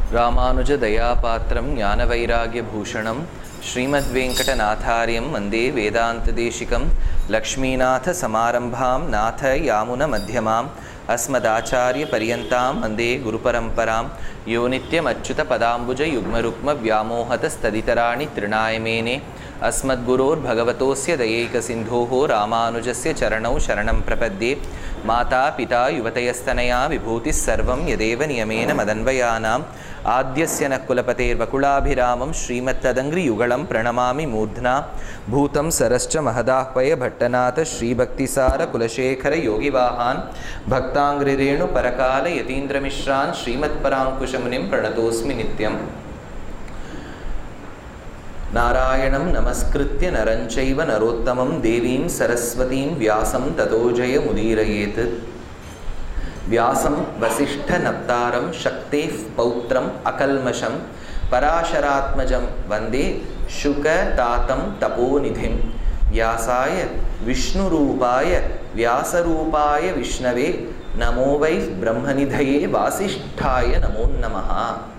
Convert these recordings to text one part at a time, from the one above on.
ராமானுஜதயாபாத்திரம் ஞானவைராகியபூஷணம் ஸ்ரீமத்வேங்கடநாதாரியம் வந்தே வேதாந்ததேசிகம் லக்ஷ்மீநாதசமாரம்பாம் நாத யாமுனமத்தியமாம் अस्मदाचार्यपर्यन्तां वन्दे गुरुपरम्परां यो नित्यमच्युतपदाम्बुजयुग्मरुक्मव्यामोहतस्तदितराणि तृणाय मेने अस्मद्गुरोर्भगवतोऽस्य दयैकसिन्धोः रामानुजस्य चरणौ शरणं प्रपद्ये माता पिता युवतयस्तनया विभूतिः सर्वं यदेव नियमेन मदन्वयानाम् आद्यस्य न कुलपतेर्वकुलाभिरामं श्रीमत्तदङ्घ्रियुगलं प्रणमामि मूर्ध्ना भूतं सरश्च महदाह्वय भट्टनाथ श्रीभक्तिसारकुलशेखरयोगिवाहान् भक्ताङ्घ्रिरेणुपरकाल यतीन्द्रमिश्रान् श्रीमत्पराङ्कुशमुनिं प्रणतोऽस्मि नित्यम् नारायणं नमस्कृत्य नरं चैव नरोत्तमं देवीं सरस्वतीं व्यासं ततो जयमुदीरयेत् व्यासं वसिष्ठनप्तारं शक्तेः पौत्रम् अकल्मषं पराशरात्मजं वन्दे शुकतातं तपोनिधिं व्यासाय विष्णुरूपाय व्यासरूपाय विष्णवे नमो वै ब्रह्मनिधये वासिष्ठाय नमो नमः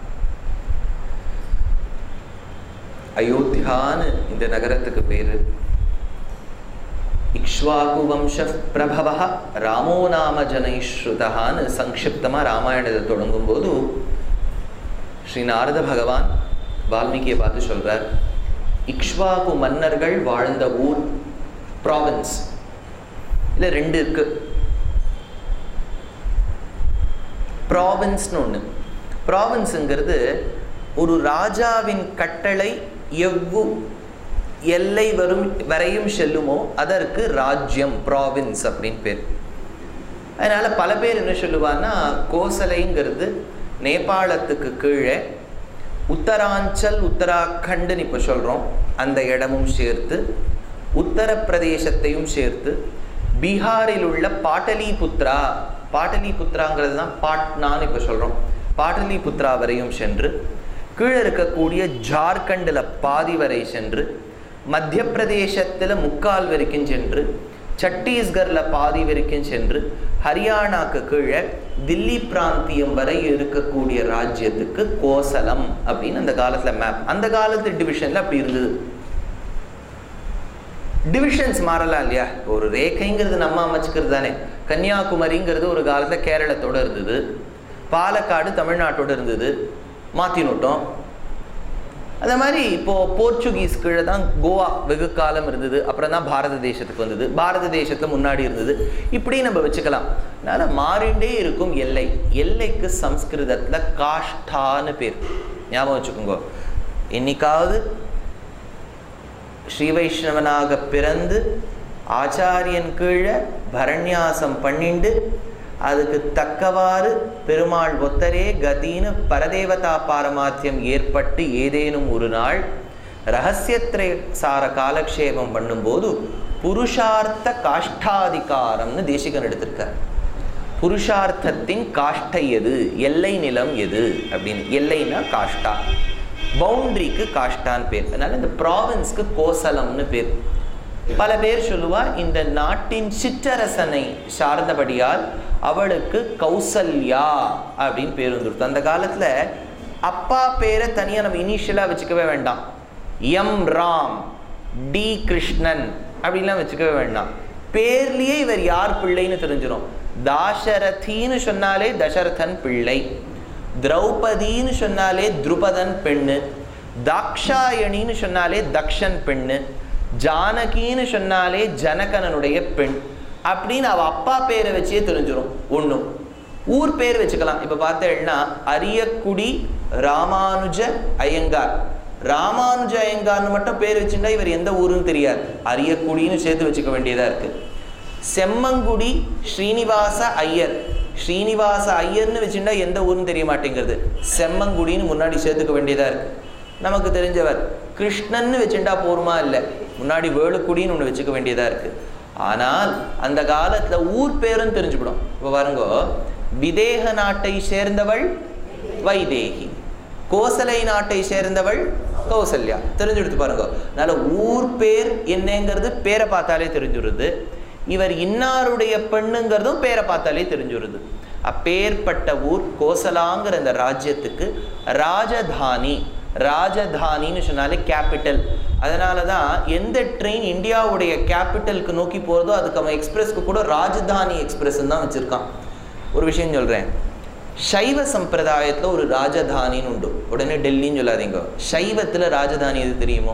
அயோத்தியான்னு இந்த நகரத்துக்கு பேரு இக்ஷ்வாகு வம்ச பிரபவ ராமோ நாம ஜனைஸ்ருதான்னு சங்கிப்தமாக ராமாயணத்தை தொடங்கும் போது ஸ்ரீ நாரத பகவான் வால்மீகியை பார்த்து சொல்றார் இக்ஷ்வாகு மன்னர்கள் வாழ்ந்த ஊர் ப்ராவின்ஸ் இல்லை ரெண்டு இருக்கு ப்ராவின்ஸ்னு ஒன்று ப்ராவின்ஸுங்கிறது ஒரு ராஜாவின் கட்டளை எவ்வு எல்லை வரும் வரையும் செல்லுமோ அதற்கு ராஜ்யம் ப்ராவின்ஸ் அப்படின்னு பேர் அதனால் பல பேர் என்ன சொல்லுவான்னா கோசலைங்கிறது நேபாளத்துக்கு கீழே உத்தராஞ்சல் உத்தராகண்டுன்னு இப்போ சொல்கிறோம் அந்த இடமும் சேர்த்து உத்தரப்பிரதேசத்தையும் சேர்த்து பீகாரில் உள்ள பாட்டலிபுத்ரா பாட்டலிபுத்ராங்கிறது தான் பாட்னான்னு இப்போ சொல்கிறோம் பாட்டலிபுத்ரா வரையும் சென்று கீழே இருக்கக்கூடிய ஜார்க்கண்டில் பாதி வரை சென்று மத்திய பிரதேசத்தில் முக்கால் வரைக்கும் சென்று சத்தீஸ்கரில் பாதி வரைக்கும் சென்று ஹரியானாக்கு கீழே தில்லி பிராந்தியம் வரை இருக்கக்கூடிய ராஜ்யத்துக்கு கோசலம் அப்படின்னு அந்த காலத்தில் மேப் அந்த காலத்து டிவிஷனில் அப்படி இருந்தது டிவிஷன்ஸ் மாறலாம் இல்லையா ஒரு ரேகைங்கிறது நம்ம அமைச்சுக்கிறது தானே கன்னியாகுமரிங்கிறது ஒரு காலத்தில் கேரளத்தோடு இருந்தது பாலக்காடு தமிழ்நாட்டோடு இருந்தது மாற்றினுட்டோம் அதே மாதிரி இப்போது போர்ச்சுகீஸ் கீழே தான் கோவா வெகு காலம் இருந்தது அப்புறம் தான் பாரத தேசத்துக்கு வந்தது பாரத தேசத்தில் முன்னாடி இருந்தது இப்படி நம்ம வச்சுக்கலாம் அதனால் மாறிண்டே இருக்கும் எல்லை எல்லைக்கு சம்ஸ்கிருதத்தில் காஷ்டான்னு பேர் ஞாபகம் வச்சுக்கோங்க என்னைக்காவது ஸ்ரீ வைஷ்ணவனாக பிறந்து ஆச்சாரியன் கீழே பரண்யாசம் பண்ணிண்டு அதுக்கு தக்கவாறு பெருமாள் ஒத்தரே கதின்னு பரதேவதா பாரமாத்தியம் ஏற்பட்டு ஏதேனும் ஒரு நாள் ரகசியத்திரை சார காலக்ஷேபம் பண்ணும்போது புருஷார்த்த காஷ்டாதிகாரம்னு தேசிகன் எடுத்திருக்கார் புருஷார்த்தத்தின் காஷ்டை எது எல்லை நிலம் எது அப்படின்னு எல்லைனா காஷ்டா பவுண்ட்ரிக்கு காஷ்டான்னு பேர் அதனால இந்த ப்ராவின்ஸ்க்கு கோசலம்னு பேர் பல பேர் சொல்லுவா இந்த நாட்டின் சிற்றரசனை சார்ந்தபடியால் அவளுக்கு கௌசல்யா அப்படின்னு பேர் வந்துருத்து அந்த காலத்தில் அப்பா பேரை தனியாக நம்ம இனிஷியலாக வச்சுக்கவே வேண்டாம் எம் ராம் டி கிருஷ்ணன் அப்படின்லாம் வச்சுக்கவே வேண்டாம் பேர்லேயே இவர் யார் பிள்ளைன்னு தெரிஞ்சிடும் தாசரதின்னு சொன்னாலே தசரதன் பிள்ளை திரௌபதின்னு சொன்னாலே துருபதன் பெண்ணு தாக்ஷாயணின்னு சொன்னாலே தக்ஷன் பெண்ணு ஜானகின்னு சொன்னாலே ஜனகனனுடைய பெண் அப்படின்னு அவ அப்பா பேரை வச்சே தெரிஞ்சிடும் ஒன்றும் ஊர் பேர் வச்சுக்கலாம் இப்போ பார்த்தேன்னா அரியக்குடி ராமானுஜ ஐயங்கார் ராமானுஜ ஐயங்கார்னு மட்டும் பேர் வச்சுட்டா இவர் எந்த ஊருன்னு தெரியாது அரியக்குடின்னு சேர்த்து வச்சுக்க வேண்டியதாக இருக்கு செம்மங்குடி ஸ்ரீனிவாச ஐயர் ஸ்ரீனிவாச ஐயர்னு வச்சுட்டா எந்த ஊருன்னு தெரிய மாட்டேங்கிறது செம்மங்குடின்னு முன்னாடி சேர்த்துக்க வேண்டியதாக இருக்கு நமக்கு தெரிஞ்சவர் கிருஷ்ணன்னு வச்சுட்டா போருமா இல்லை முன்னாடி வேலுக்குடின்னு ஒன்று வச்சுக்க வேண்டியதாக இருக்குது ஆனால் அந்த காலத்தில் ஊர் பேரும் தெரிஞ்சுவிடும் இப்போ பாருங்க விதேக நாட்டை சேர்ந்தவள் வைதேகி கோசலை நாட்டை சேர்ந்தவள் கௌசல்யா தெரிஞ்சு எடுத்து பாருங்க அதனால ஊர் பேர் என்னங்கிறது பேரை பார்த்தாலே தெரிஞ்சுடுது இவர் இன்னாருடைய பெண்ணுங்கிறதும் பேரை பார்த்தாலே தெரிஞ்சுருது அப்பேற்பட்ட ஊர் கோசலாங்கிற இந்த ராஜ்யத்துக்கு ராஜதானி ராஜதானின்னு சொன்னாலே கேபிட்டல் அதனால தான் எந்த ட்ரெயின் இந்தியாவுடைய கேபிட்டலுக்கு நோக்கி போகிறதோ அதுக்கு அவன் எக்ஸ்பிரஸ்க்கு கூட ராஜதானி எக்ஸ்பிரஸ் தான் வச்சுருக்கான் ஒரு விஷயம் சொல்கிறேன் சைவ சம்பிரதாயத்தில் ஒரு ராஜதானின்னு உண்டு உடனே டெல்லின்னு சொல்லாதீங்க சைவத்தில் ராஜதானி எது தெரியுமோ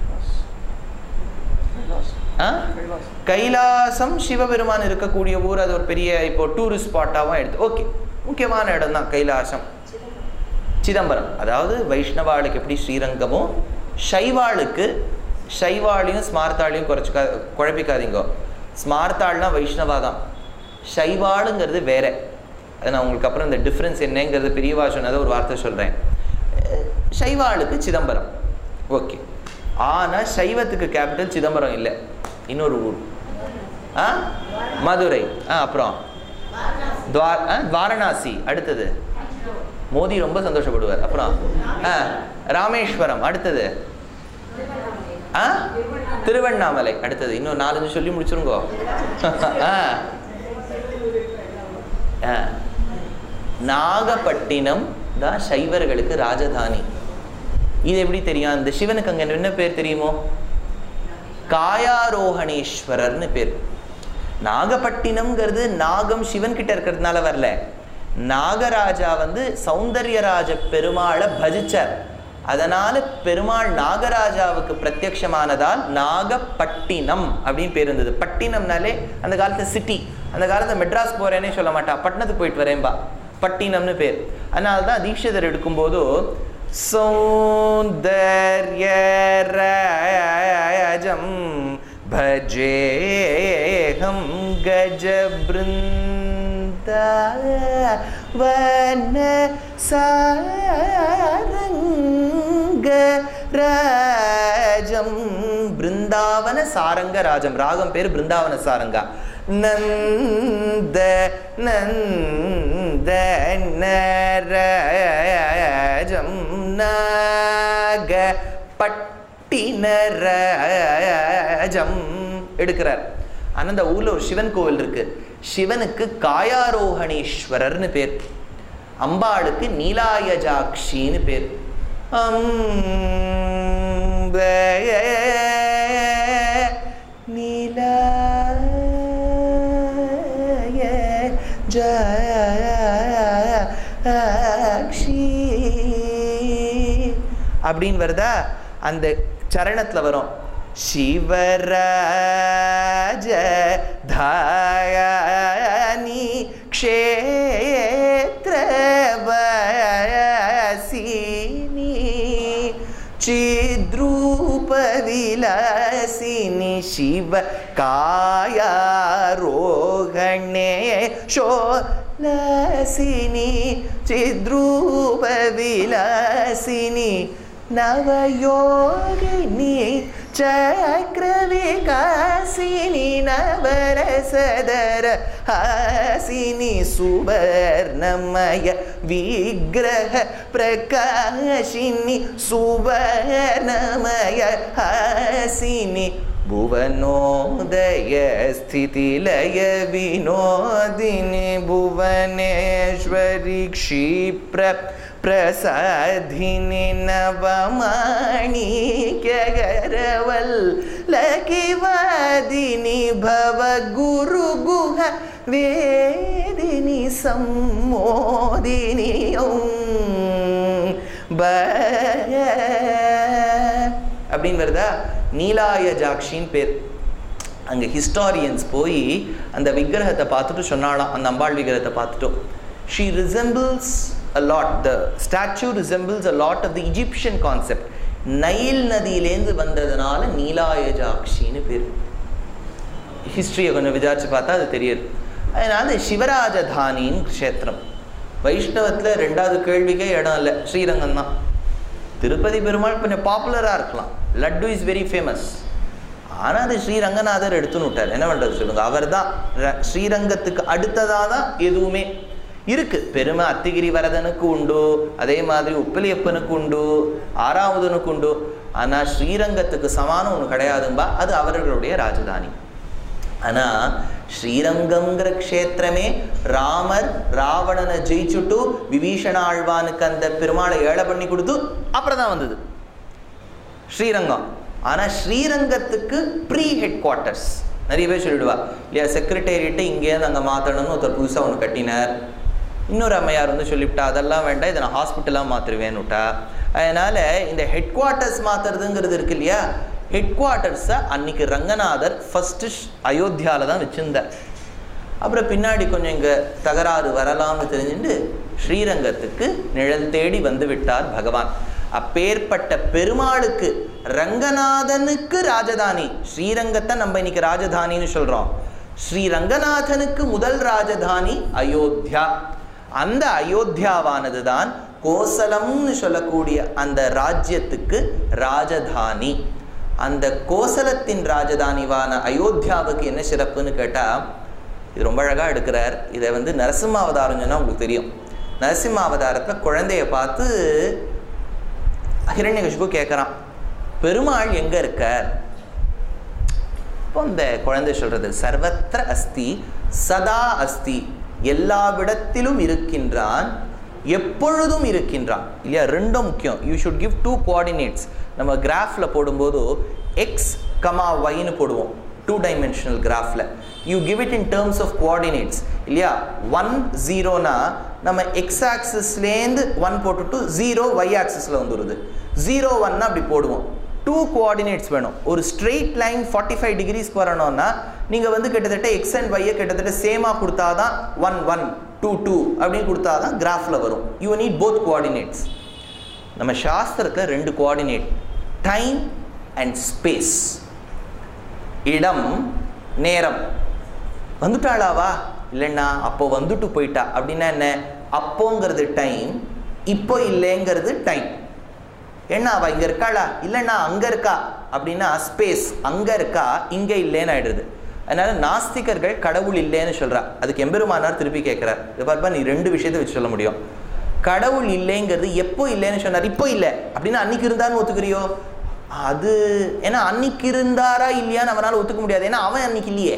ஆ கைலாசம் சிவபெருமான் இருக்கக்கூடிய ஊர் அது ஒரு பெரிய இப்போ டூரிஸ்ட் ஸ்பாட்டாகவும் எடுத்து ஓகே முக்கியமான இடம் தான் கைலாசம் சிதம்பரம் அதாவது வைஷ்ணவாளுக்கு எப்படி ஸ்ரீரங்கமோ சைவாளுக்கு சைவாளையும் ஸ்மார்த்தாளையும் குறைச்சிக்கா குழப்பிக்காதீங்க ஸ்மார்த்தாள்னா வைஷ்ணவா தான் சைவாளுங்கிறது வேற அது நான் உங்களுக்கு அப்புறம் இந்த டிஃப்ரென்ஸ் என்னங்கிறது பெரியவா சொன்னதை ஒரு வார்த்தை சொல்கிறேன் சைவாளுக்கு சிதம்பரம் ஓகே ஆனால் சைவத்துக்கு கேபிட்டல் சிதம்பரம் இல்லை இன்னொரு ஊர் ஆ மதுரை ஆ அப்புறம் துவார் ஆ வாரணாசி அடுத்தது மோடி ரொம்ப சந்தோஷப்படுவார் அப்புறம் ஆ ராமேஸ்வரம் அடுத்தது ஆ திருவண்ணாமலை அடுத்தது இன்னும் நாலஞ்சு சொல்லி முடிச்சிருங்கோ ஆ ஆ. நாகப்பட்டினம் தான் சைவர்களுக்கு ராஜதானி இது எப்படி தெரியும் இந்த சிவனுக்கு அங்க என்ன பேர் தெரியுமோ காயாரோகணேஸ்வரர்னு பேர் நாகப்பட்டினம்ங்கிறது நாகம் சிவன் கிட்ட இருக்கிறதுனால வரல நாகராஜா வந்து சௌந்தர்யராஜ பெருமாளை பஜிச்சார் அதனால பெருமாள் நாகராஜாவுக்கு பிரத்யக்ஷமானதால் நாகப்பட்டினம் அப்படின்னு பேர் இருந்தது பட்டினம்னாலே அந்த காலத்து சிட்டி அந்த காலத்துல மெட்ராஸ் போறேனே சொல்ல மாட்டா பட்டணத்துக்கு போயிட்டு வரேன்பா பட்டினம்னு பேர் அதனால தான் தீட்சிதர் எடுக்கும்போது சௌந்தர்யராஜம் பஜேஹம் கஜபிருந்தாவன சாரங்க ராஜம் பிருந்தாவன சாரங்க ராஜம் ராகம் பேர் பிருந்தாவன சாரங்கா நந்த நந்த நரஜம் நாக பட்டினரஜம் எடுக்கிறார் ஆனா அந்த ஊர்ல ஒரு சிவன் கோவில் இருக்கு சிவனுக்கு காயாரோகணேஸ்வரர்னு பேர் அம்பாளுக்கு நீலாயஜாக்ஷின்னு பேர் அம்ப நீலாய ஜாக்ஷி அப்படின்னு வருதா அந்த சரணத்துல வரும் சிவராஜ தாயானி க்ஷேத்திரவாசினி चिद्रूपविलासिनि शिव कायारोहणे शोलासिनि चिद्रूपविलासिनि नवयोगिनि चक्रविकासिनि नवरसदर हासिनि सुवर्णमय विग्रह प्रकाशिनि सुवर्णमय हासिनि भुवनोदय स्थितिलय विनोदिनि भुवनेश्वरि क्षिप्र प्रसाधिनि नवमाणिक्यगरवल् लकिवादिनि भव गुरुगुह वेदिनि सम्मोदिनि அப்படின்னு வருதா நீலாய ஜாக்ஷின்னு பேர் அங்கே ஹிஸ்டாரியன்ஸ் போய் அந்த விக்கிரகத்தை பார்த்துட்டு சொன்னாலாம் அந்த அம்பாள் விக்கிரகத்தை பார்த்துட்டோம் she resembles a lot the statue resembles a lot of the Egyptian concept Nile நதியிலேருந்து வந்ததுனால நீலாயஜாக்ஷின்னு பேர் ஹிஸ்ட்ரியை கொஞ்சம் விசாரிச்சு பார்த்தா அது தெரியுது அதனால சிவராஜதானின் க்ஷேத்திரம் வைஷ்ணவத்தில் ரெண்டாவது கேள்விக்கே இடம் இல்லை ஸ்ரீரங்கம் தான் திருப்பதி பெருமாள் கொஞ்சம் பாப்புலராக இருக்கலாம் லட்டு இஸ் வெரி ஃபேமஸ் ஆனால் அது ஸ்ரீரங்கநாதர் எடுத்துன்னு விட்டார் என்ன பண்ணுறது சொல்லுங்க அவர் தான் ஸ்ரீரங்கத்துக்கு அடுத்ததாக தான் எதுவுமே இருக்கு பெருமை அத்திகிரி வரதனுக்கு உண்டு அதே மாதிரி உப்பிலியப்பனுக்கு உண்டு ஆறாவதனுக்கு உண்டு ஆனால் ஸ்ரீரங்கத்துக்கு சமானம் ஒன்று கிடையாதும்பா அது அவர்களுடைய ராஜதானி ஆனா ஸ்ரீரங்கம்ங்கிற க்ஷேத்திரமே ராமர் ராவணனை ஜெயிச்சுட்டு விபீஷண ஆழ்வானுக்கு அந்த பெருமாளை ஏழை பண்ணி கொடுத்து அப்புறம் தான் வந்தது ஸ்ரீரங்கம் ஆனா ஸ்ரீரங்கத்துக்கு ப்ரீ ஹெட் குவார்ட்டர்ஸ் நிறைய பேர் சொல்லிடுவா இல்லையா செக்ரட்டேரியட்டை இங்கேருந்து அங்கே மாற்றணும்னு ஒருத்தர் புதுசாக ஒன்று கட்டினார் இன்னொரு அம்மையார் வந்து சொல்லிவிட்டா அதெல்லாம் வேண்டாம் இதை நான் ஹாஸ்பிட்டலாக மாற்றுவேன்னு விட்டா அதனால் இந்த ஹெட் குவார்ட்டர்ஸ் மாற்றுறதுங்கிறது இருக்கு இல்லையா ஹெட் குவார்ட்டர்ஸை அன்னைக்கு ரங்கநாதர் ஃபஸ்ட்டு அயோத்தியாவில் தான் வச்சுருந்தார் அப்புறம் பின்னாடி கொஞ்சம் இங்கே தகராறு வரலாம்னு தெரிஞ்சுட்டு ஸ்ரீரங்கத்துக்கு நிழல் தேடி வந்து விட்டார் பகவான் அப்பேற்பட்ட பெருமாளுக்கு ரங்கநாதனுக்கு ராஜதானி ஸ்ரீரங்கத்தை நம்ம இன்னைக்கு ராஜதானின்னு சொல்றோம் ஸ்ரீ ரங்கநாதனுக்கு முதல் ராஜதானி அயோத்தியா அந்த அயோத்தியாவானது தான் கோசலம்னு சொல்லக்கூடிய அந்த ராஜ்யத்துக்கு ராஜதானி அந்த கோசலத்தின் ராஜதானிவான அயோத்தியாவுக்கு என்ன சிறப்புன்னு கேட்டா இது ரொம்ப அழகா எடுக்கிறார் இதை வந்து நரசிம்ம அவதாரம் சொன்னா உங்களுக்கு தெரியும் நரசிம்ம அவதாரத்துல குழந்தைய பார்த்து ஹிரண்யகசிபு கேட்குறான் பெருமாள் எங்க இருக்கார் இப்போ இந்த குழந்தை சொல்றது சர்வத்திர அஸ்தி சதா அஸ்தி எல்லாவிடத்திலும் இருக்கின்றான் எப்பொழுதும் இருக்கின்றான் இல்லையா ரெண்டும் முக்கியம் you should give two coordinates நம்ம கிராஃபில் போடும்போது எக்ஸ் கமா ஒய்னு போடுவோம் டூ டைமென்ஷனல் கிராஃபில் you give it in terms of coordinates இல்லையா ஒன் ஜீரோனா நம்ம எக்ஸ் ஆக்சிஸ்லேருந்து ஒன் போட்டுட்டு ஜீரோ ஒய் ஆக்சிஸில் வந்துடுது ஜீரோ ஒன்னா அப்படி போடுவோம் டூ கோஆர்டினேட்ஸ் வேணும் ஒரு ஸ்ட்ரெயிட் லைன் ஃபார்ட்டி ஃபைவ் டிகிரிஸ்க்கு வரணும்னா நீங்கள் வந்து கிட்டத்தட்ட எக்ஸ் அண்ட் ஒய்யை கிட்டத்தட்ட சேமாக கொடுத்தாதான் ஒன் ஒன் டூ டூ அப்படின்னு கொடுத்தாதான் கிராஃபில் வரும் யூ நீட் போத் கோஆர்டினேட்ஸ் நம்ம சாஸ்திரத்தில் ரெண்டு கோஆர்டினேட் டைம் அண்ட் ஸ்பேஸ் இடம் நேரம் வந்துட்டாளாவா இல்லைன்னா அப்போ வந்துட்டு போயிட்டா அப்படின்னா என்ன அப்போங்கிறது டைம் இப்போ இல்லைங்கிறது டைம் என்ன அவ இங்க இருக்காளா இல்லைன்னா அங்க இருக்கா அப்படின்னா ஸ்பேஸ் அங்க இருக்கா இங்க இல்லைன்னு ஆயிடுது அதனால நாஸ்திகர்கள் கடவுள் இல்லைன்னு சொல்றா அதுக்கு எம்பெருமானார் திருப்பி கேட்கிறார் இது பார்ப்பா நீ ரெண்டு விஷயத்தை வச்சு சொல்ல முடியும் கடவுள் இல்லைங்கிறது எப்போ இல்லைன்னு சொன்னார் இப்போ இல்லை அப்படின்னா அன்னைக்கு இருந்தான்னு ஒத்துக்கிறியோ அது ஏன்னா அன்னைக்கு இருந்தாரா இல்லையான்னு அவனால ஒத்துக்க முடியாது ஏன்னா அவன் அன்னைக்கு இல்லையே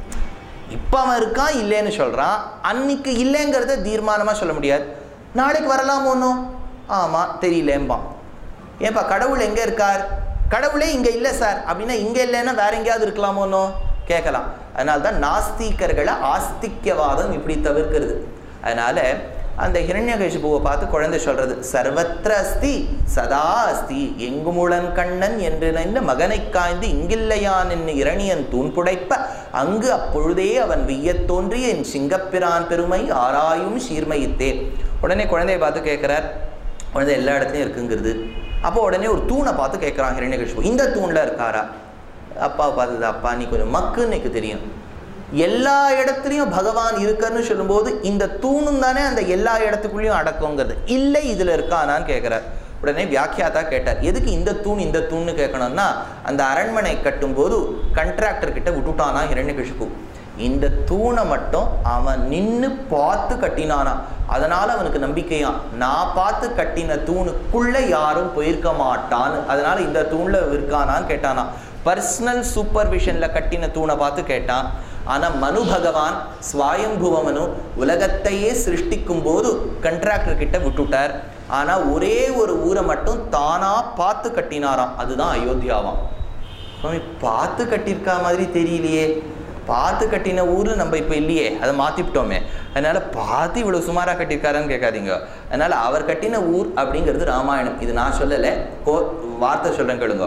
இப்போ அவன் இருக்கான் இல்லைன்னு சொல்றான் அன்னைக்கு இல்லைங்கிறத தீர்மானமா சொல்ல முடியாது நாளைக்கு வரலாமோனோ ஆமா தெரியலேம்பான் ஏன்பா கடவுள் எங்க இருக்கார் கடவுளே இங்க இல்லை சார் அப்படின்னா இங்க இல்லைன்னா வேற எங்கேயாவது இருக்கலாமோனோ கேட்கலாம் அதனால தான் நாஸ்திகர்களை ஆஸ்திக்யவாதம் இப்படி தவிர்க்கிறது அதனால அந்த ஹிரண்யகசிபுவை பார்த்து குழந்தை சொல்றது சர்வத்திர அஸ்தி சதா அஸ்தி எங்குமுளன் கண்ணன் என்று நினைந்த மகனை காய்ந்து இங்கில்லையான் என்று இரணியன் தூண் புடைப்ப அங்கு அப்பொழுதே அவன் விய்யத் தோன்றிய என் சிங்கப்பிரான் பெருமை ஆராயும் சீர்மையித்தே உடனே குழந்தையை பார்த்து கேட்கிறார் குழந்தை எல்லா இடத்துலையும் இருக்குங்கிறது அப்போ உடனே ஒரு தூணை பார்த்து கேட்குறான் ஹிரண்யகசிபு இந்த தூணில் இருக்காரா அப்பாவை பார்த்தது அப்பா நீ கொஞ்சம் மக்குன்னு எனக்கு தெரியும் எல்லா இடத்துலையும் பகவான் இருக்காருன்னு சொல்லும்போது இந்த தூணும் தானே அந்த எல்லா இடத்துக்குள்ளேயும் அடக்கங்கிறது இல்லை இதில் இருக்கானான்னு கேட்குறார் உடனே வியாக்கியாத்தா கேட்டார் எதுக்கு இந்த தூண் இந்த தூண்னு கேட்கணும்னா அந்த அரண்மனை கட்டும்போது கண்ட்ராக்டர் கிட்ட விட்டுட்டானா ஹிரண்யகசிபு இந்த தூணை மட்டும் அவன் நின்று பார்த்து கட்டினானா அதனால அவனுக்கு நம்பிக்கையான் நான் பார்த்து கட்டின தூணுக்குள்ள யாரும் போயிருக்க மாட்டான்னு அதனால இந்த தூண்ல இருக்கானான்னு கேட்டானா பர்சனல் சூப்பர்விஷன்ல கட்டின தூணை பார்த்து கேட்டான் ஆனா மனு பகவான் ஸ்வாயம்புவ மனு உலகத்தையே சிருஷ்டிக்கும் போது கண்ட்ராக்டர் கிட்ட விட்டுட்டார் ஆனா ஒரே ஒரு ஊரை மட்டும் தானா பார்த்து கட்டினாராம் அதுதான் அயோத்தியாவாம் சுவாமி பார்த்து கட்டியிருக்கா மாதிரி தெரியலையே பார்த்து கட்டின ஊர் நம்ம இப்போ இல்லையே அதை மாற்றிவிட்டோமே அதனால பார்த்து இவ்வளோ சுமாராக கட்டியிருக்காருன்னு கேட்காதீங்க அதனால அவர் கட்டின ஊர் அப்படிங்கிறது ராமாயணம் இது நான் சொல்லலை கோ வார்த்தை சொல்கிறேன் கேளுங்க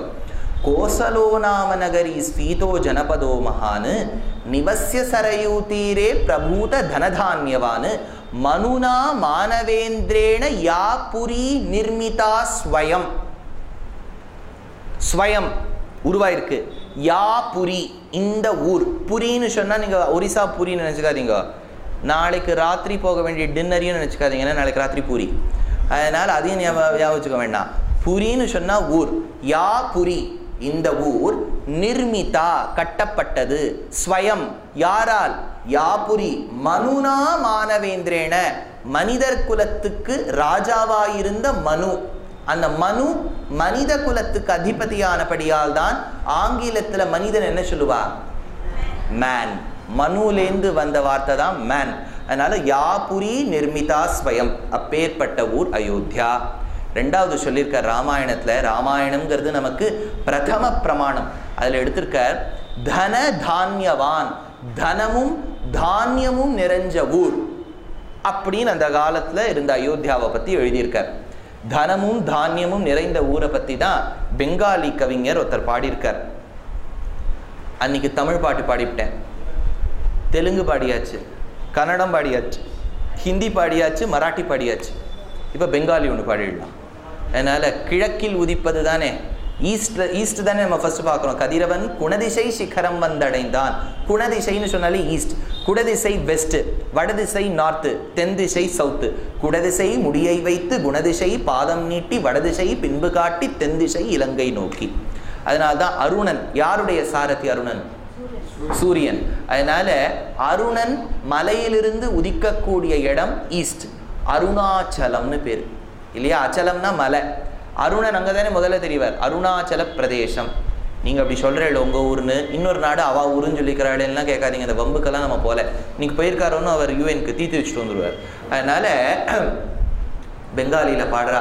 கோசலோ நாம நகரி ஸ்வீதோ ஜனபதோ மகான் நிவசிய சரயூ தீரே பிரபூத தனதான்யவான் மனுனா மானவேந்திரேண யா புரி நிர்மிதா ஸ்வயம் ஸ்வயம் உருவாயிருக்கு யா புரி இந்த ஊர் புரின்னு சொன்னா நீங்க ஒரிசா புரின்னு நினைச்சுக்காதீங்க நாளைக்கு ராத்திரி போக வேண்டிய டின்னரையும் நினைச்சுக்காதீங்க ஏன்னா நாளைக்கு ராத்திரி பூரி அதனால அதையும் ஞாபகம் ஞாபகம் வச்சுக்க வேண்டாம் புரின்னு சொன்னா ஊர் யா புரி இந்த ஊர் நிர்மிதா கட்டப்பட்டது ஸ்வயம் யாரால் யாபுரி மனுனா மானவேந்திரேன மனிதர் குலத்துக்கு ராஜாவாயிருந்த மனு அந்த மனு மனித குலத்துக்கு அதிபதியானபடியால் தான் ஆங்கிலத்துல மனிதன் என்ன சொல்லுவா மேன் மனுலேந்து வந்த வார்த்தை தான் மேன் அதனால யாபுரி நிர்மிதா ஸ்வயம் அப்பேற்பட்ட ஊர் அயோத்தியா ரெண்டாவது சொல்லியிருக்க ராமாயணத்துல ராமாயணம்ங்கிறது நமக்கு பிரதம பிரமாணம் அதுல எடுத்திருக்கார் தன தானியவான் தனமும் தானியமும் நிறைஞ்ச ஊர் அப்படின்னு அந்த காலத்துல இருந்த அயோத்தியாவை பத்தி எழுதியிருக்கார் தனமும் தானியமும் நிறைந்த ஊரை பத்தி தான் பெங்காலி கவிஞர் ஒருத்தர் பாடியிருக்கார் அன்னைக்கு தமிழ் பாட்டு பாடிவிட்டேன் தெலுங்கு பாடியாச்சு கன்னடம் பாடியாச்சு ஹிந்தி பாடியாச்சு மராட்டி பாடியாச்சு இப்போ பெங்காலி ஒன்று பாடிடலாம் அதனால் கிழக்கில் உதிப்பது தானே ஈஸ்ட் ஈஸ்ட் தானே நம்ம ஃபர்ஸ்ட் பார்க்குறோம் கதிரவன் குணதிசை சிகரம் வந்தடைந்தான் குணதிசைன்னு சொன்னாலே ஈஸ்ட் குடதிசை வெஸ்ட் வடதிசை நார்த்து தென் திசை சவுத்து குடதிசை முடியை வைத்து குணதிசை பாதம் நீட்டி வடதிசை பின்பு காட்டி தென் திசை இலங்கை நோக்கி அதனால தான் அருணன் யாருடைய சாரதி அருணன் சூரியன் அதனால அருணன் மலையிலிருந்து உதிக்கக்கூடிய இடம் ஈஸ்ட் அருணாச்சலம்னு பேர் இல்லையா அச்சலம்னா மலை அருணன் அங்கே தானே முதல்ல தெரியவார் அருணாச்சல பிரதேசம் நீங்கள் அப்படி சொல்கிறீள் உங்கள் ஊர்னு இன்னொரு நாடு அவா ஊருன்னு சொல்லிக்கிறாளேன்னா கேட்காதீங்க இந்த வம்புக்கெல்லாம் நம்ம போல இன்னைக்கு போயிருக்காரோன்னு அவர் யூஎனுக்கு தீர்த்து வச்சுட்டு வந்துடுவார் அதனால பெங்காலியில் பாடுறா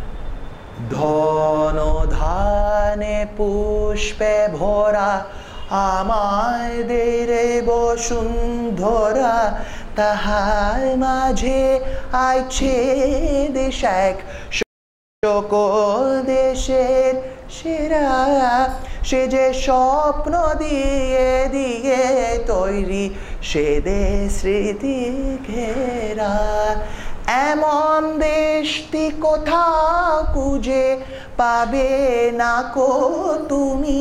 ধনো ধানে পুষ্পে ভরা আমাদের বসুন্ধরা তাহার মাঝে আইছে দেশ এক সকল দেশের সেরা সে যে স্বপ্ন দিয়ে দিয়ে তৈরি সে দেশ স্মৃতি ঘেরা এমন দেশটি কোথাও খুঁজে পাবে না কো তুমি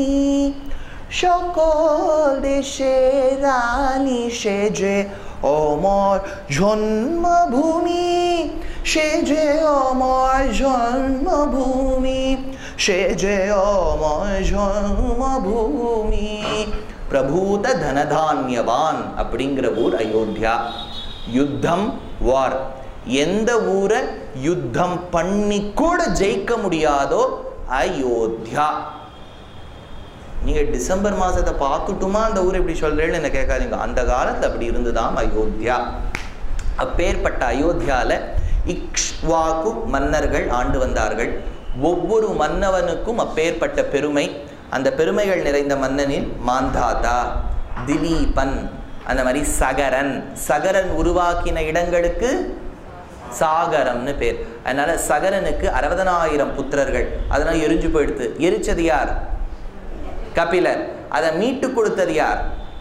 সকল দেশের রানী সে যে অমর জন্মভূমি সে যে অমর জন্মভূমি সে যে অমর জন্মভূমি பிரபூத தனதான்யவான் அப்படிங்கிற ஊர் அயோத்தியா யுத்தம் வார் எந்த ஊரை யுத்தம் பண்ணி கூட ஜெயிக்க முடியாதோ அயோத்தியா நீங்க டிசம்பர் மாசத்தை பார்த்துட்டுமா அந்த ஊர் இப்படி சொல்றேன்னு என்ன கேட்காதீங்க அந்த காலத்துல அப்படி இருந்துதாம் அயோத்தியா அப்பேற்பட்ட அயோத்தியால இக்ஷ்வாக்கு மன்னர்கள் ஆண்டு வந்தார்கள் ஒவ்வொரு மன்னவனுக்கும் அப்பேற்பட்ட பெருமை அந்த பெருமைகள் நிறைந்த மன்னனில் மாந்தாதா திலீபன் அந்த மாதிரி சகரன் சகரன் உருவாக்கின இடங்களுக்கு சாகரம்னு பேர் அதனால சகரனுக்கு அறுபதனாயிரம் புத்திரர்கள் அதனால எரிஞ்சு போயிடுது எரிச்சது யார் கபிலர் அதை மீட்டு கொடுத்தது யார்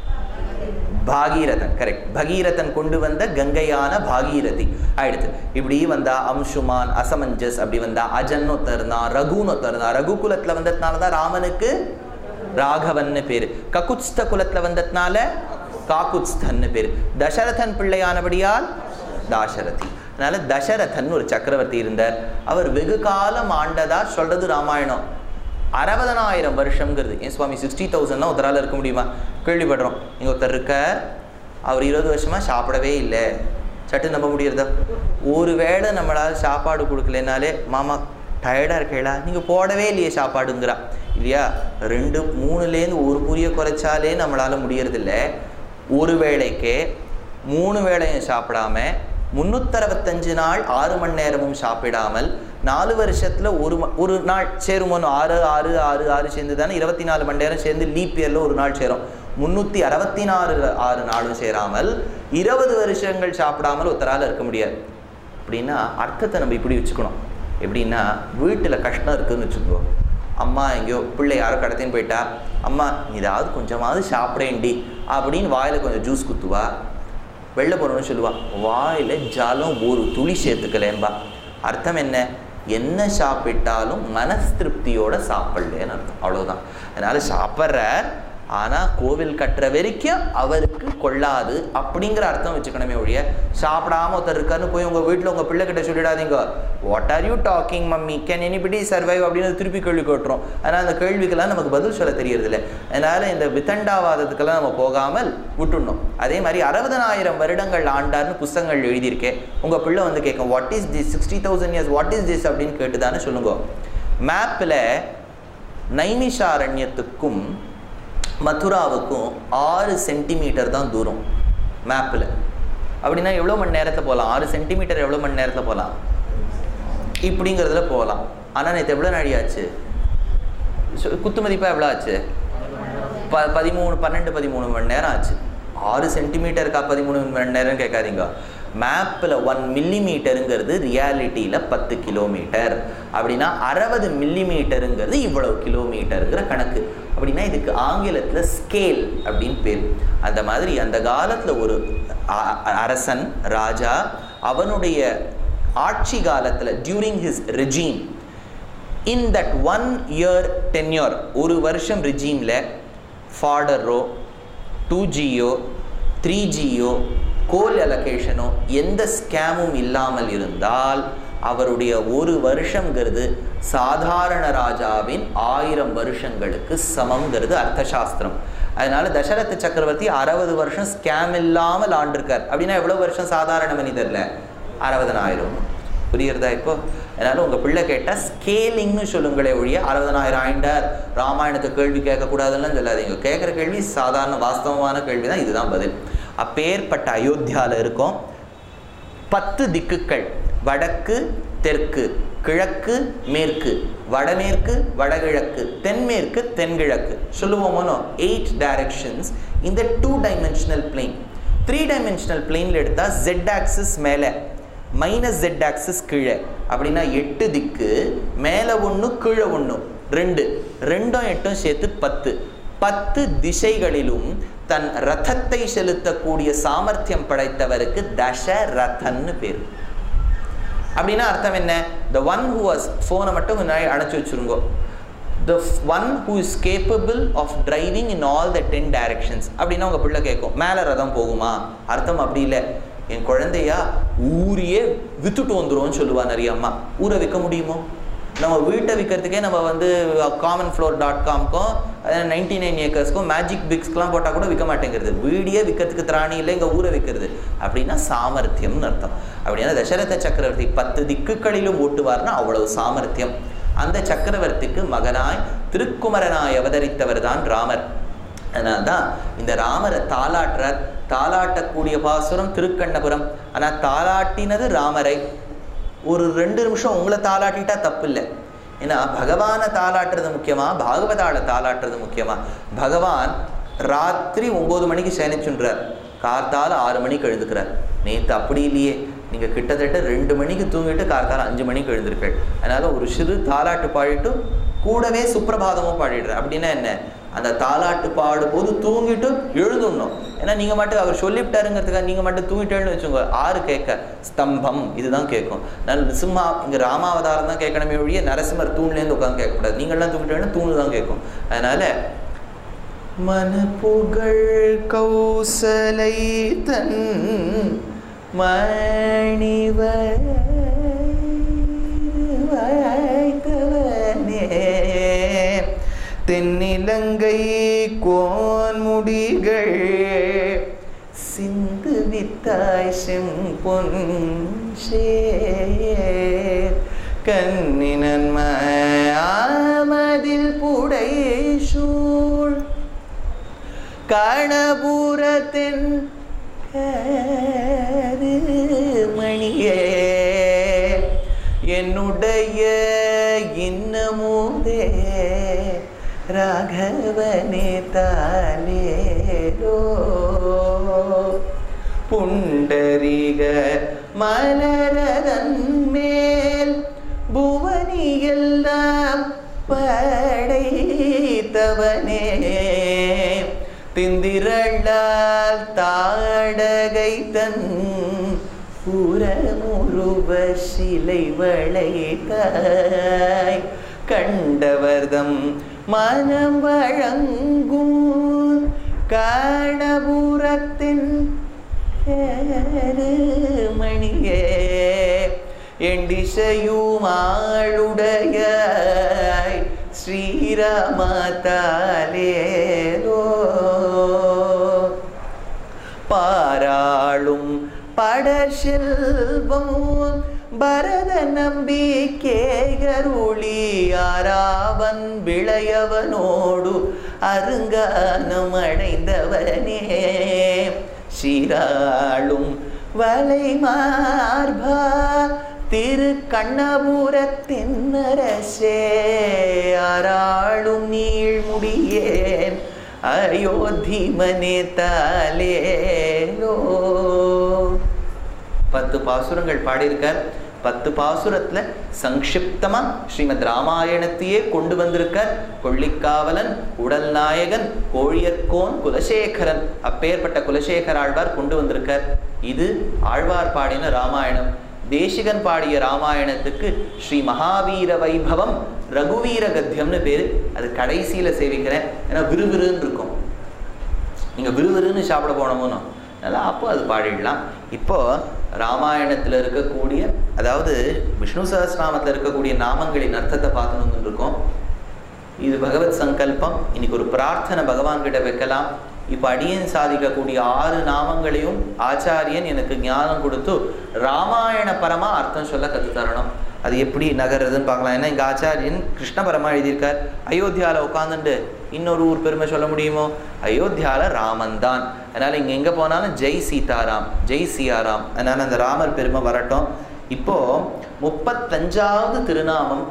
பாகீரதன் கரெக்ட் பகீரதன் கொண்டு வந்த கங்கையான பாகீரதி ஆயிடுத்து இப்படி வந்தா அம்சுமான் அசமஞ்சஸ் அப்படி வந்தா அஜன் ஒருத்தர் இருந்தான் ரகுன்னு ஒருத்தர் இருந்தான் ரகு குலத்துல வந்ததுனால தான் ராமனுக்கு ராகவன்னு பேரு ககுத்ஸ்த குலத்துல வந்ததுனால காகுத்ஸ்தன்னு பேரு தசரதன் பிள்ளையானபடியால் தாசரதி அதனால தசரதன் ஒரு சக்கரவர்த்தி இருந்தார் அவர் வெகு காலம் ஆண்டதா சொல்றது ராமாயணம் அறுபதனாயிரம் வருஷங்கிறது ஏன் சுவாமி சிக்ஸ்டி தௌசண்ட்னா ஒருத்தரால் இருக்க முடியுமா கேள்விப்படுறோம் இங்கே ஒருத்தர் இருக்கார் அவர் இருபது வருஷமாக சாப்பிடவே இல்லை சட்டு நம்ப முடியறதா ஒரு வேளை நம்மளால் சாப்பாடு கொடுக்கலனாலே மாமா டயர்டாக இருக்கேளா நீங்கள் போடவே இல்லையே சாப்பாடுங்கிறா இல்லையா ரெண்டு மூணுலேருந்து ஒரு புரிய குறைச்சாலே நம்மளால் முடியறதில்ல ஒரு வேளைக்கே மூணு வேளையும் சாப்பிடாம முந்நூற்றறுபத்தஞ்சு நாள் ஆறு மணி நேரமும் சாப்பிடாமல் நாலு வருஷத்தில் ஒரு ம- ஒரு நாள் சேருமோன்னு ஆறு ஆறு ஆறு ஆறு சேர்ந்து தானே இருபத்தி நாலு மணி நேரம் சேர்ந்து லீப் இயரில் ஒரு நாள் சேரும் முந்நூற்றி அறுபத்தி நாலு ஆறு நாளும் சேராமல் இருபது வருஷங்கள் சாப்பிடாமல் ஒருத்தரால் இருக்க முடியாது அப்படின்னா அர்த்தத்தை நம்ம இப்படி வச்சுக்கணும் எப்படின்னா வீட்டில் கஷ்டம் இருக்குன்னு வச்சுக்கோ அம்மா எங்கேயோ பிள்ளை யாரோ கடத்தின்னு போயிட்டா அம்மா ஏதாவது கொஞ்சமாவது சாப்பிடேண்டி அப்படின்னு வாயில் கொஞ்சம் ஜூஸ் குத்துவா வெளில போகணும்னு சொல்லுவா வாயில் ஜலம் ஒரு துளி சேர்த்துக்கலேம்பா அர்த்தம் என்ன என்ன சாப்பிட்டாலும் மனஸ் திருப்தியோட சாப்பிடலேன்னு அர்த்தம் அவ்வளவுதான் அதனால சாப்பிட்ற ஆனால் கோவில் கட்டுற வரைக்கும் அவருக்கு கொள்ளாது அப்படிங்கிற அர்த்தம் வச்சுக்கணுமே ஒழிய சாப்பிடாம ஒருத்தர் இருக்காருன்னு போய் உங்கள் வீட்டில் உங்கள் பிள்ளை கிட்ட சொல்லிடாதீங்க what are you talking mummy can anybody survive அப்படின்னு திருப்பி கேள்வி கேட்டுரும் ஆனால் அந்த கேள்விக்கெல்லாம் நமக்கு பதில் சொல்ல தெரியறதில்ல அதனால இந்த வித்தண்டாவாதத்துக்கெல்லாம் நம்ம போகாமல் விட்டுடணும் அதே மாதிரி அறுபதனாயிரம் வருடங்கள் ஆண்டார்னு புஸ்தகங்கள் எழுதியிருக்கேன் உங்கள் பிள்ளை வந்து கேட்கும் what is this sixty thousand years what is this அப்படின்னு கேட்டுதானே சொல்லுங்க மேப்பில் நைமிஷாரண்யத்துக்கும் மதுராவுக்கும் ஆறு சென்டிமீட்டர் தான் தூரம் மேப்பில் அப்படின்னா எவ்வளோ மணி நேரத்தில் போகலாம் ஆறு சென்டிமீட்டர் எவ்வளோ மணி நேரத்தில் போகலாம் இப்படிங்கிறதுல போகலாம் ஆனால் நேற்று எவ்வளோ நாடி ஆச்சு சு- குத்து மதிப்பாக எவ்வளோ ஆச்சு ப பதிமூணு பன்னெண்டு பதிமூணு மணி நேரம் ஆச்சு ஆறு சென்டிமீட்டருக்கா பதிமூணு மணி நேரம் கேட்காதீங்க மேப்பில் ஒன் மில்லி மீட்டருங்கிறது ரியாலிட்டியில் பத்து கிலோமீட்டர் அப்படின்னா அறுபது மில்லி மீட்டருங்கிறது இவ்வளவு கிலோமீட்டருங்கிற கணக்கு அப்படின்னா இதுக்கு ஆங்கிலத்தில் ஸ்கேல் அப்படின்னு பேர் அந்த மாதிரி அந்த காலத்தில் ஒரு அ- அ- அரசன் ராஜா அவனுடைய ஆட்சி காலத்தில் during his regime in that one year tenure ஒரு வருஷம் ரிஜீமில் ஃபாடரோ two G three G coal அலோகேஷனோ எந்த ஸ்கேமும் இல்லாமல் இருந்தால் அவருடைய ஒரு வருஷங்கிறது சாதாரண ராஜாவின் ஆயிரம் வருஷங்களுக்கு சமங்கிறது அர்த்தசாஸ்திரம் அதனால தசரத சக்கரவர்த்தி அறுபது வருஷம் ஸ்கேம் இல்லாமல் ஆண்டிருக்கார் அப்படின்னா எவ்வளவு வருஷம் சாதாரண மனிதர்ல அறுபதனாயிரம் புரியுறதா இப்போ அதனால உங்க பிள்ளை கேட்டா ஸ்கேலிங்னு சொல்லுங்களே ஒழிய அறுபதனாயிரம் ஆயிண்டார் ராமாயணத்தை கேள்வி கேட்கக்கூடாதுன்னு சொல்லாதீங்க கேட்குற கேள்வி சாதாரண வாஸ்தவமான கேள்வி தான் இதுதான் பதில் அப்பேற்பட்ட அயோத்தியால இருக்கோம் பத்து திக்குகள் வடக்கு தெற்கு கிழக்கு மேற்கு வடமேற்கு வடகிழக்கு தென்மேற்கு தென்கிழக்கு சொல்லுவோமோனோ எயிட் டைரக்ஷன்ஸ் இந்த two dimensional plane three dimensional பிளேனில் எடுத்தால் ஜெட் ஆக்சிஸ் மேலே மைனஸ் ஜெட் ஆக்சிஸ் கீழே அப்படின்னா எட்டு திக்கு மேலே ஒன்று கீழே ஒன்று ரெண்டு ரெண்டும் எட்டும் சேர்த்து பத்து பத்து திசைகளிலும் தன் ரதத்தை செலுத்தக்கூடிய சாமர்த்தியம் படைத்தவருக்கு தசரதன்னு பேர் அப்படின்னா அர்த்தம் என்ன த ஒன் ஹூ வாஸ் ஃபோனை மட்டும் முன்னாடி அணைச்சி வச்சுருங்கோ the one who is capable of driving in all the ten directions அப்படின்னா உங்கள் பிள்ளை கேட்கும் மேலே ரதம் போகுமா அர்த்தம் அப்படி இல்லை என் குழந்தையா ஊரையே வித்துட்டு வந்துரும்னு சொல்லுவா நிறைய அம்மா ஊரை விற்க முடியுமோ நம்ம வீட்டை விற்கிறதுக்கே நம்ம வந்து காமன் ஃப்ளோர் டாட் காம்க்கும் நைன்டி நைன் ஏக்கர்ஸ்க்கும் மேஜிக் பிக்ஸ்க்கெலாம் போட்டால் கூட விற்க மாட்டேங்கிறது வீடியே விற்கிறதுக்கு திராணி இல்லை இங்கே ஊரை விற்கிறது அப்படின்னா சாமர்த்தியம்னு அர்த்தம் அப்படின்னா தசரத சக்கரவர்த்தி பத்து திக்குகளிலும் ஓட்டுவார்னா அவ்வளவு சாமர்த்தியம் அந்த சக்கரவர்த்திக்கு மகனாய் திருக்குமரனாய் அவதரித்தவர் தான் ராமர் அதனால தான் இந்த ராமரை தாலாட்டுறார் தாலாட்டக்கூடிய பாசுரம் திருக்கண்ணபுரம் ஆனால் தாலாட்டினது ராமரை ஒரு ரெண்டு நிமிஷம் உங்களை தாளாட்டிட்டா தப்பு இல்லை ஏன்னா பகவானை தாளாட்டுறது முக்கியமா பாகவதாளை தாளாட்டுறது முக்கியமா பகவான் ராத்திரி ஒம்பது மணிக்கு சயனிச்சுன்றார் கார்த்தால ஆறு மணிக்கு எழுந்துக்கிறார் நேற்று அப்படி இல்லையே நீங்கள் கிட்டத்தட்ட ரெண்டு மணிக்கு தூங்கிட்டு கார்த்தால அஞ்சு மணிக்கு எழுந்திருக்கள் அதனால ஒரு சிறு தாலாட்டு பாடிட்டு கூடவே சுப்பிரபாதமும் பாடிடுற அப்படின்னா என்ன அந்த தாலாட்டு பாடும்போது தூங்கிட்டு எழுந்துடணும் ஏன்னா நீங்கள் மட்டும் அவர் சொல்லிவிட்டாருங்கிறதுக்காக நீங்கள் மட்டும் தூங்கிட்டேன்னு வச்சுக்கோங்க ஆறு கேட்க ஸ்தம்பம் இதுதான் கேட்கும் நான் நிசிம்மா இங்கே ராமாவதாரம் தான் கேட்கணுமே ஒழிய நரசிம்மர் தூண்லேருந்து உட்காந்து கேட்கக்கூடாது நீங்கள்லாம் தூங்கிட்டேன்னா தூணு தான் கேட்கும் அதனால மன புகழ் கௌசலை தன் மணிவ வாய்த்தவனே தென்னிலங்கை கோன்முடிகள் சிந்து வித்தாய் செம்பொன் சேர் கண்ணினன் ஆமதில் புடை சூழ் கணபுரத்தின் மணியே என்னுடைய இன்னமுதே ராகவனே தாலேரோ புண்டரிக மலரதன் மேல் புவனியெல்லாம் படைத்தவனே திந்திரளால் தாடகை தன் புறமுருவ சிலை வளைத்தாய் கண்டவர்தம் மனம் வழங்கும் காணபுரத்தின் மணியே எண்டிசையுமாளுடைய ஸ்ரீராமத்தாலேரோ பாராளும் படசெல்வம் பரத நம்பிக்கேகருளி ஆராவன் விளையவனோடு அருங்கானம் அடைந்தவனே சீராளும் வலை மார்பா திரு கண்ணபுரத்தின்னரசே ஆராளும் நீழ்முடியேன் அயோத்தி மனே தாலேலோ பத்து பாசுரங்கள் பாடியிருக்கார் பத்து பாசுரத்துல சங்கிப்தமா ஸ்ரீமத் ராமாயணத்தையே கொண்டு வந்திருக்கார் கொள்ளிக்காவலன் உடல் நாயகன் கோழியர்கோன் குலசேகரன் அப்பேற்பட்ட குலசேகர ஆழ்வார் கொண்டு வந்திருக்கார் இது ஆழ்வார் பாடின ராமாயணம் தேசிகன் பாடிய ராமாயணத்துக்கு ஸ்ரீ மகாவீர வைபவம் ரகுவீர கத்தியம்னு பேரு அது கடைசியில சேவிக்கிறேன் ஏன்னா விறுவிறுன்னு இருக்கும் நீங்க விறுவிறுன்னு சாப்பிட போனோமோனோ அதனால் அப்போ அது பாடிடலாம் இப்போ ராமாயணத்தில் இருக்கக்கூடிய அதாவது விஷ்ணு சஹஸ்ரநாமத்தில் இருக்கக்கூடிய நாமங்களின் அர்த்தத்தை பார்க்கணும்னு இருக்கோம் இது பகவத் சங்கல்பம் இன்னைக்கு ஒரு பிரார்த்தனை பகவான் கிட்ட வைக்கலாம் இப்போ அடியன் சாதிக்கக்கூடிய ஆறு நாமங்களையும் ஆச்சாரியன் எனக்கு ஞானம் கொடுத்து ராமாயண பரமா அர்த்தம் சொல்ல கற்று தரணும் அது எப்படி நகர்றதுன்னு பார்க்கலாம் ஏன்னா இங்கே ஆச்சாரியன் கிருஷ்ணபரமா எழுதியிருக்கார் அயோத்தியாவில் உட்காந்துட்டு இன்னொரு ஊர் பெருமை சொல்ல முடியுமோ அயோத்தியால ராமன் தான் அதனால இங்கே எங்கே போனாலும் ஜெய் சீதாராம் ஜெய் சியாராம் அதனால அந்த ராமர் பெருமை வரட்டும் இப்போ முப்பத்தஞ்சாவது திருநாமம்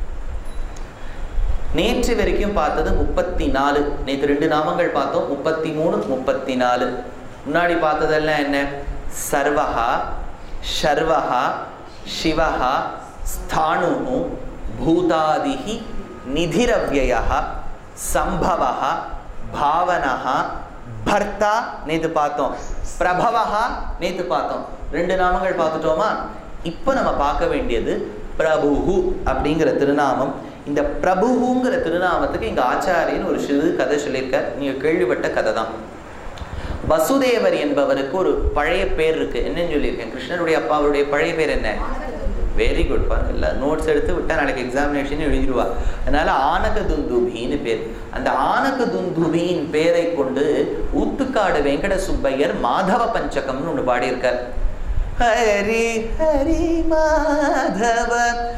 நேற்று வரைக்கும் பார்த்தது முப்பத்தி நாலு நேற்று ரெண்டு நாமங்கள் பார்த்தோம் முப்பத்தி மூணு முப்பத்தி நாலு முன்னாடி பார்த்ததெல்லாம் என்ன சர்வஹா ஷர்வஹா சிவஹா ஸ்தானு பூதாதிஹி நிதிரவ்யய சம்பவः பாவனः பர்த்தா நேத்து பார்த்தோம் பிரபவஹா நேத்து பார்த்தோம் ரெண்டு நாமங்கள் பார்த்துட்டோமா இப்போ நம்ம பார்க்க வேண்டியது பிரபுஹு அப்படிங்கிற திருநாமம் இந்த பிரபுங்கிற திருநாமத்துக்கு இங்க ஆச்சாரியன் ஒரு சிறு கதை சொல்லியிருக்கார் நீங்க கேள்விப்பட்ட கதை தான் வசுதேவர் என்பவருக்கு ஒரு பழைய பேர் இருக்கு என்னன்னு சொல்லியிருக்கேன் கிருஷ்ணருடைய அப்பாவுடைய பழைய பேர் என்ன வெரி குட் பாருங்க இல்லை நோட்ஸ் எடுத்து விட்டா நாளைக்கு எக்ஸாமினேஷன் எழுதிடுவா அதனால ஆனக துந்துபின்னு பேர் அந்த ஆனக துந்துபியின் பேரை கொண்டு ஊத்துக்காடு வெங்கட சுப்பையர் மாதவ பஞ்சகம்னு ஒன்று பாடியிருக்கார் ஹரி ஹரி மாதவ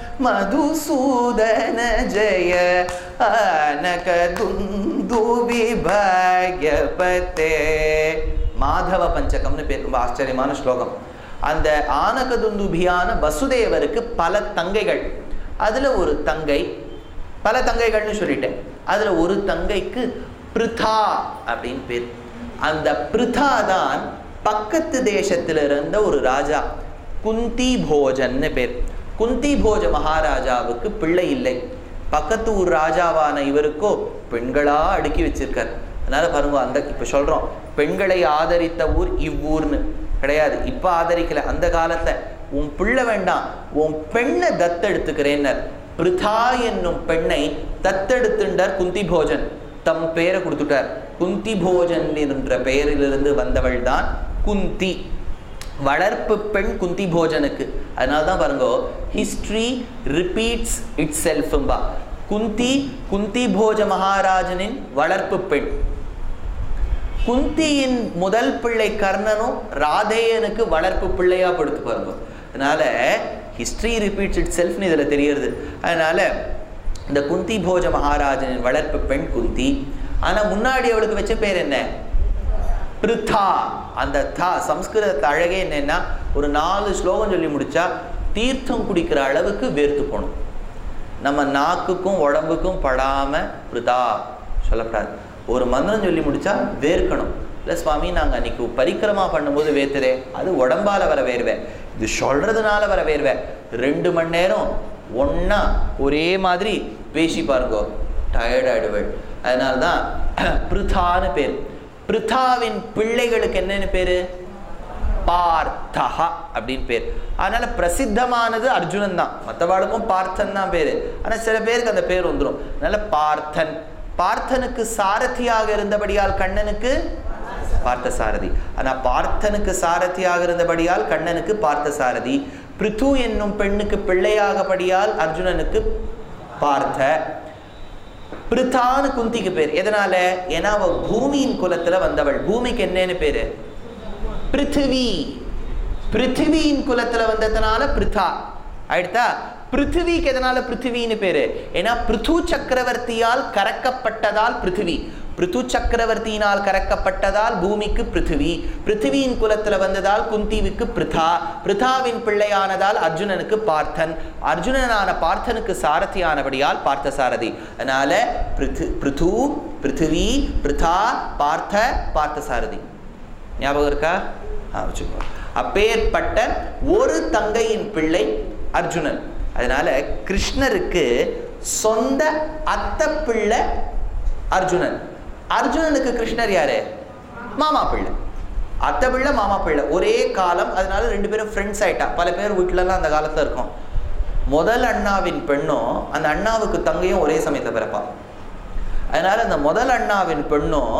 மதுசூதன ஜெய ஆனக துந்துபி பாக்யபத்தே மாதவ பஞ்சகம்னு பேர் ரொம்ப ஆச்சரியமான ஸ்லோகம் அந்த ஆனகதுந்துபியான வசுதேவருக்கு பல தங்கைகள் அதுல ஒரு தங்கை பல தங்கைகள்னு சொல்லிட்டேன் அதுல ஒரு தங்கைக்கு பிருதா அப்படின்னு பேர் அந்த பிருதா தான் பக்கத்து தேசத்துல இருந்த ஒரு ராஜா குந்தி போஜன்னு பேர் குந்தி போஜ மகாராஜாவுக்கு பிள்ளை இல்லை பக்கத்து ஊர் ராஜாவான இவருக்கோ பெண்களா அடுக்கி வச்சிருக்கார் அதனால பாருங்க அந்த இப்ப சொல்றோம் பெண்களை ஆதரித்த ஊர் இவ்வூர்னு கிடையாது இப்ப ஆதரிக்கல அந்த காலத்தை உன் பிள்ளை வேண்டாம் உன் பெண்ணை தத்தெடுத்துக்கிறேன்னர் பிருதா என்னும் பெண்ணை தத்தெடுத்துண்டார் குந்தி போஜன் தம் பெயரை கொடுத்துட்டார் குந்தி போஜன் என்ற பெயரிலிருந்து வந்தவள் தான் குந்தி வளர்ப்பு பெண் குந்தி போஜனுக்கு அதனால தான் பாருங்க ஹிஸ்டரி ரிப்பீட்ஸ் இட் செல்ஃபும்பா குந்தி குந்தி போஜ மகாராஜனின் வளர்ப்பு பெண் குந்தியின் முதல் பிள்ளை கர்ணனும் ராதேயனுக்கு வளர்ப்பு பிள்ளையா படுத்து பாருங்க அதனால ஹிஸ்டரி ரிப்பீட்ஸ் இட் செல்ஃப்னு இதில் தெரியறது அதனால இந்த குந்தி போஜ மகாராஜனின் வளர்ப்பு பெண் குந்தி ஆனா முன்னாடி அவளுக்கு வச்ச பேர் என்ன பிருத்தா அந்த தா சம்ஸ்கிருதத்து அழகே என்னன்னா ஒரு நாலு ஸ்லோகம் சொல்லி முடிச்சா தீர்த்தம் குடிக்கிற அளவுக்கு வேர்த்து போகணும் நம்ம நாக்குக்கும் உடம்புக்கும் படாம பிருதா சொல்லக்கூடாது ஒரு மந்திரம் சொல்லி முடிச்சா வேர்க்கணும் இல்லை சுவாமி நாங்கள் அன்னைக்கு பரிக்கிரமா பண்ணும்போது வேர்த்துதே அது உடம்பால வர வேர்வை இது சொல்றதுனால வர வேர்வை ரெண்டு மணி நேரம் ஒண்ணா ஒரே மாதிரி பேசி பாருங்க டயர்ட் ஆயிடுவேள் அதனால தான் பிருதான்னு பேர் பிருதாவின் பிள்ளைகளுக்கு என்னன்னு பேரு பார்த்தஹா அப்படின்னு பேர் அதனால பிரசித்தமானது அர்ஜுனன் தான் மற்றவாளுக்கும் பார்த்தன் தான் பேரு ஆனா சில பேருக்கு அந்த பேர் வந்துடும் அதனால பார்த்தன் பார்த்தனுக்கு சாரதியாக இருந்தபடியால் கண்ணனுக்கு பார்த்த சாரதி ஆனா பார்த்தனுக்கு சாரதியாக இருந்தபடியால் கண்ணனுக்கு பார்த்த சாரதி பிருத்து என்னும் பெண்ணுக்கு பிள்ளையாகபடியால் அர்ஜுனனுக்கு பார்த்த பிருத்தான்னு குந்திக்கு பேர் எதனால ஏன்னா அவ பூமியின் குலத்துல வந்தவள் பூமிக்கு என்னன்னு பேரு பிருத்திவி பிருத்திவியின் குலத்துல வந்ததுனால பிருத்தா ஆயிடுதா பிருத்திவிக்கு எதனால பிருத்திவின்னு பேரு ஏன்னா பிருத்து சக்கரவர்த்தியால் கறக்கப்பட்டதால் பிருத்திவி பிருத்து சக்கரவர்த்தியினால் கறக்கப்பட்டதால் பூமிக்கு பிருத்திவி பிருத்திவியின் குலத்துல வந்ததால் குந்திவுக்கு பிருதா பிருதாவின் பிள்ளையானதால் அர்ஜுனனுக்கு பார்த்தன் அர்ஜுனனான பார்த்தனுக்கு சாரதியானபடியால் பார்த்த சாரதி அதனால பிருத்து பிருத்து பிருத்திவி பிருதா பார்த்த பார்த்த சாரதி ஞாபகம் இருக்கா ஆ வச்சுக்கோ அப்பேற்பட்ட ஒரு தங்கையின் பிள்ளை அர்ஜுனன் அதனால கிருஷ்ணருக்கு சொந்த அத்தை பிள்ளை அர்ஜுனன் அர்ஜுனனுக்கு கிருஷ்ணர் யாரு மாமா பிள்ளை அத்தை பிள்ளை மாமா பிள்ளை ஒரே காலம் அதனால ரெண்டு பேரும் ஃப்ரெண்ட்ஸ் ஆயிட்டா பல பேர் வீட்டிலலாம் அந்த காலத்துல இருக்கும் முதல் அண்ணாவின் பெண்ணும் அந்த அண்ணாவுக்கு தங்கையும் ஒரே சமயத்தில் பிறப்பா அதனால அந்த முதல் அண்ணாவின் பெண்ணும்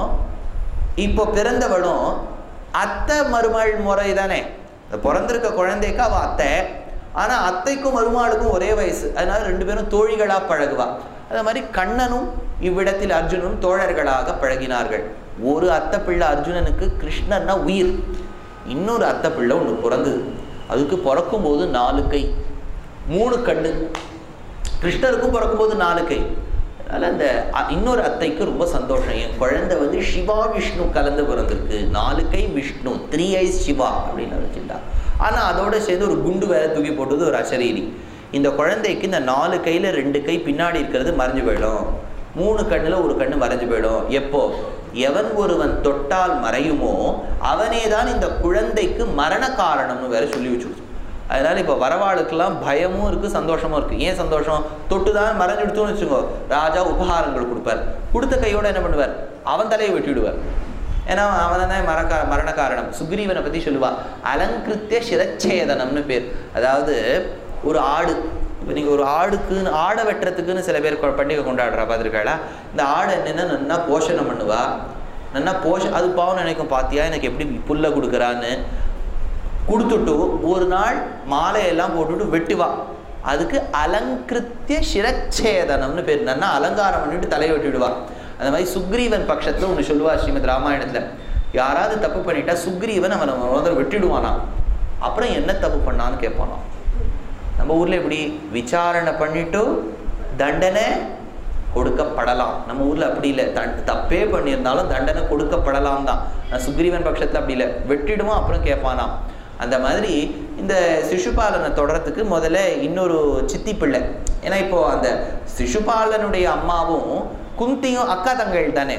இப்போ பிறந்தவளும் அத்தை மருமகள் முறை தானே இந்த பிறந்திருக்க குழந்தைக்கு அவ அத்தை ஆனா அத்தைக்கும் மருமாளுக்கும் ஒரே வயசு அதனால ரெண்டு பேரும் தோழிகளா பழகுவா அதே மாதிரி கண்ணனும் இவ்விடத்தில் அர்ஜுனனும் தோழர்களாக பழகினார்கள் ஒரு அத்தை பிள்ளை அர்ஜுனனுக்கு கிருஷ்ணன்னா உயிர் இன்னொரு அத்தை பிள்ளை ஒன்று பிறந்தது அதுக்கு பிறக்கும் போது நாலு கை மூணு கண்ணு கிருஷ்ணருக்கும் பிறக்கும்போது நாலு கை அதனால் அந்த அ- இன்னொரு அத்தைக்கு ரொம்ப சந்தோஷம் என் குழந்தை வந்து சிவா விஷ்ணு கலந்து பிறந்திருக்கு நாலு கை விஷ்ணு த்ரீ ஐஸ் சிவா அப்படின்னு நினச்சிட்டா ஆனால் அதோட சேர்ந்து ஒரு குண்டு வேற தூக்கி போட்டது ஒரு அசரீரி இந்த குழந்தைக்கு இந்த நாலு கையில் ரெண்டு கை பின்னாடி இருக்கிறது மறைஞ்சு போயிடும் மூணு கண்ணில் ஒரு கண்ணு மறைஞ்சு போயிடும் எப்போ எவன் ஒருவன் தொட்டால் மறையுமோ அவனே தான் இந்த குழந்தைக்கு மரண காரணம்னு வேற சொல்லி வச்சுருச்சு அதனால இப்போ வரவாளுக்கெல்லாம் பயமும் இருக்கு சந்தோஷமும் இருக்கு ஏன் சந்தோஷம் தொட்டு தான் மறைஞ்சிடுத்தோன்னு வச்சுக்கோ ராஜா உபகாரங்கள் கொடுப்பார் கொடுத்த கையோட என்ன பண்ணுவார் அவன் தலையை வெட்டிவிடுவார் ஏன்னா அவன் தான் மரக்கா மரண காரணம் சுக்ரீவனை பத்தி சொல்லுவா அலங்கிருத்திய சிரச்சேதனம்னு பேர் அதாவது ஒரு ஆடு இப்போ நீங்கள் ஒரு ஆடுக்குன்னு ஆடை வெட்டுறதுக்குன்னு சில பேர் கொ- பண்டிகை கொண்டாடுறா பார்த்துருக்காளா இந்த ஆடு என்னென்னா நல்லா போஷணம் பண்ணுவா நல்லா போஷ அது பாவம் நினைக்கும் பாத்தியா எனக்கு எப்படி புல்லை கொடுக்குறான்னு கொடுத்துட்டு ஒரு நாள் மாலையெல்லாம் போட்டுட்டு வெட்டுவா அதுக்கு அலங்கிருத்திய சிரச்சேதனம்னு பேர் நல்லா அலங்காரம் பண்ணிட்டு தலையை வெட்டிடுவா அந்த மாதிரி சுக்ரீவன் பட்சத்துல ஒன்று சொல்லுவா ஸ்ரீமத் ராமாயணத்துல யாராவது தப்பு பண்ணிட்டா சுக்ரீவன் அவனை முதல்ல வெட்டிடுவானா அப்புறம் என்ன தப்பு பண்ணான்னு கேட்பானாம் நம்ம ஊர்ல எப்படி விசாரணை பண்ணிட்டு தண்டனை கொடுக்கப்படலாம் நம்ம ஊர்ல அப்படி இல்லை தண் தப்பே பண்ணியிருந்தாலும் தண்டனை கொடுக்கப்படலாம் தான் நான் சுக்ரீவன் பட்சத்துல அப்படி இல்லை வெட்டிடுவோம் அப்புறம் கேட்பானாம் அந்த மாதிரி இந்த சிசுபாலனை தொடரத்துக்கு முதல்ல இன்னொரு சித்தி பிள்ளை ஏன்னா இப்போ அந்த சிசுபாலனுடைய அம்மாவும் குந்தியும் அக்கா தங்கைகள் தானே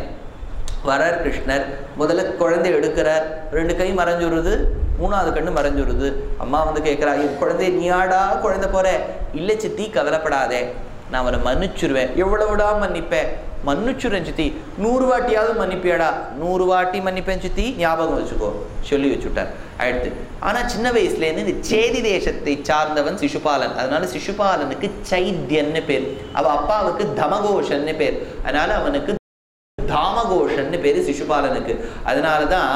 வரார் கிருஷ்ணர் முதல்ல குழந்தை எடுக்கிறார் ரெண்டு கை மறைஞ்சுருது மூணாவது கண்ணு மறைஞ்சுருது அம்மா வந்து கேட்குறா என் குழந்தை நீயாடா குழந்தை போற இல்லை சித்தி கவலைப்படாதே நான் அவனை மன்னிச்சிருவேன் எவ்வளவுடா மன்னிப்பேன் மன்னிச்சுறேன் சித்தி நூறு வாட்டியாவது மன்னிப்பியாடா நூறு வாட்டி மன்னிப்பேன் சித்தி ஞாபகம் வச்சுக்கோ சொல்லி வச்சுட்டார் அடுத்து ஆனா சின்ன வயசுலேருந்து இந்த சேதி தேசத்தை சார்ந்தவன் சிசுபாலன் அதனால சிசுபாலனுக்கு சைத்யன்னு பேர் அவ அப்பாவுக்கு தமகோஷன்னு பேர் அதனால அவனுக்கு தாமகோஷன்னு பேரு சிசுபாலனுக்கு அதனால தான்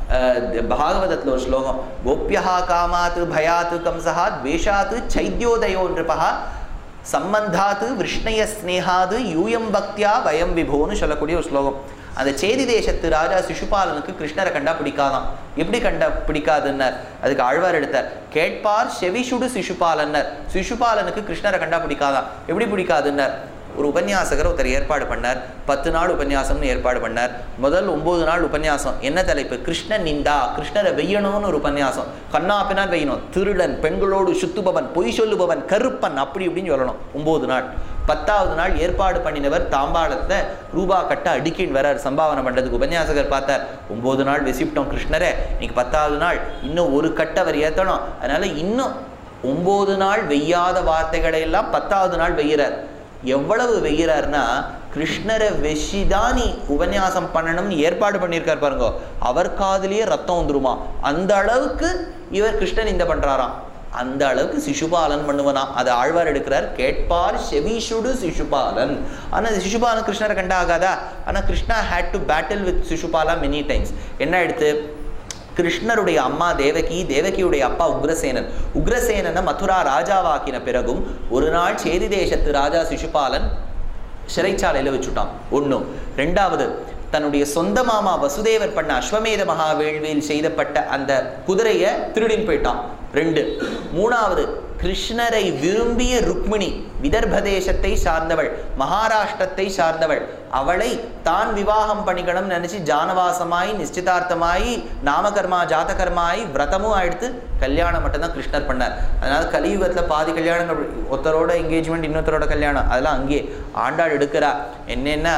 பாகவதத்தில் ஒரு ஸ்லோகம் கோப்பியா காமாத்து பயாத்து கம்சஹா துவேஷாத்து சைத்யோதயோ நிருபா சம்பந்தாத்து விஷ்ணய ஸ்னேகாது யூயம் பக்தியா வயம் விபோன்னு சொல்லக்கூடிய ஒரு ஸ்லோகம் அந்த சேதி தேசத்து ராஜா சிசுபாலனுக்கு கிருஷ்ணரை கண்டா பிடிக்காதாம் எப்படி கண்டா பிடிக்காதுன்னார் அதுக்கு ஆழ்வார் எடுத்தார் கேட்பார் செவிசுடு சிசுபாலன்னர் சிசுபாலனுக்கு கிருஷ்ணரை கண்டா பிடிக்காதாம் எப்படி பிடிக்காதுன்னார் ஒரு உபன்யாசகர் ஒருத்தர் ஏற்பாடு பண்ணார் பத்து நாள் உபன்யாசம்னு ஏற்பாடு பண்ணார் முதல் ஒன்பது நாள் உபன்யாசம் என்ன தலைப்பு கிருஷ்ண நிந்தா கிருஷ்ணரை வெய்யணும்னு ஒரு உபன்யாசம் கண்ணா பின்னான் வெய்யணும் திருடன் பெண்களோடு சுத்துபவன் பொய் சொல்லுபவன் கருப்பன் அப்படி இப்படின்னு சொல்லணும் ஒன்பது நாள் பத்தாவது நாள் ஏற்பாடு பண்ணினவர் தாம்பாளத்தை ரூபா கட்ட அடிக்கின் வரார் சம்பாவனை பண்றதுக்கு உபன்யாசகர் பார்த்தார் ஒன்பது நாள் வெசிப்டோம் கிருஷ்ணரை இன்னைக்கு பத்தாவது நாள் இன்னும் ஒரு கட்டை அவர் ஏத்தணும் அதனால இன்னும் ஒன்பது நாள் வெய்யாத வார்த்தைகளை எல்லாம் பத்தாவது நாள் வெய்கிறார் எவ்வளவு வெய்கிறார்னா கிருஷ்ணரை வெஷிதான் நீ உபன்யாசம் பண்ணணும்னு ஏற்பாடு பண்ணியிருக்கார் பாருங்க அவர் காதுலயே ரத்தம் வந்துருமா அந்த அளவுக்கு இவர் கிருஷ்ணன் இந்த பண்றாராம் அந்த அளவுக்கு சிசுபாலன் பண்ணுவனா அதை ஆழ்வார் எடுக்கிறார் கேட்பார் செவிஷுடு சிசுபாலன் ஆனா இந்த சிசுபாலன் கிருஷ்ணரை கண்டா ஆகாதா ஆனா Krishna had to battle with Shishupala many times என்ன எடுத்து கிருஷ்ணருடைய அம்மா தேவகி தேவகியுடைய அப்பா உக்ரசேனன் உக்ரசேனனை மதுரா ராஜாவாக்கின பிறகும் ஒரு நாள் சேதி தேசத்து ராஜா சிசுபாலன் சிறைச்சாலையில வச்சுட்டான் ஒண்ணும் ரெண்டாவது தன்னுடைய சொந்த மாமா வசுதேவர் பண்ண அஸ்வமேத மகா வேள்வியில் செய்தப்பட்ட அந்த குதிரையை திருடின்னு போயிட்டான் ரெண்டு மூணாவது கிருஷ்ணரை விரும்பிய ருக்மிணி விதர்ப தேசத்தை சார்ந்தவள் மகாராஷ்டிரத்தை சார்ந்தவள் அவளை தான் விவாகம் பண்ணிக்கணும்னு நினைச்சு ஜானவாசமாய் நிச்சயதார்த்தமாயி நாமகர்மா ஜாதகர்மாயி விரதமும் ஆயிடுத்து கல்யாணம் மட்டும்தான் கிருஷ்ணர் பண்ணார் அதனால கலியுகத்துல பாதி கல்யாணங்கள் ஒருத்தரோட என்கேஜ்மெண்ட் இன்னொருத்தரோட கல்யாணம் அதெல்லாம் அங்கேயே ஆண்டாள் எடுக்கிறா என்னன்னா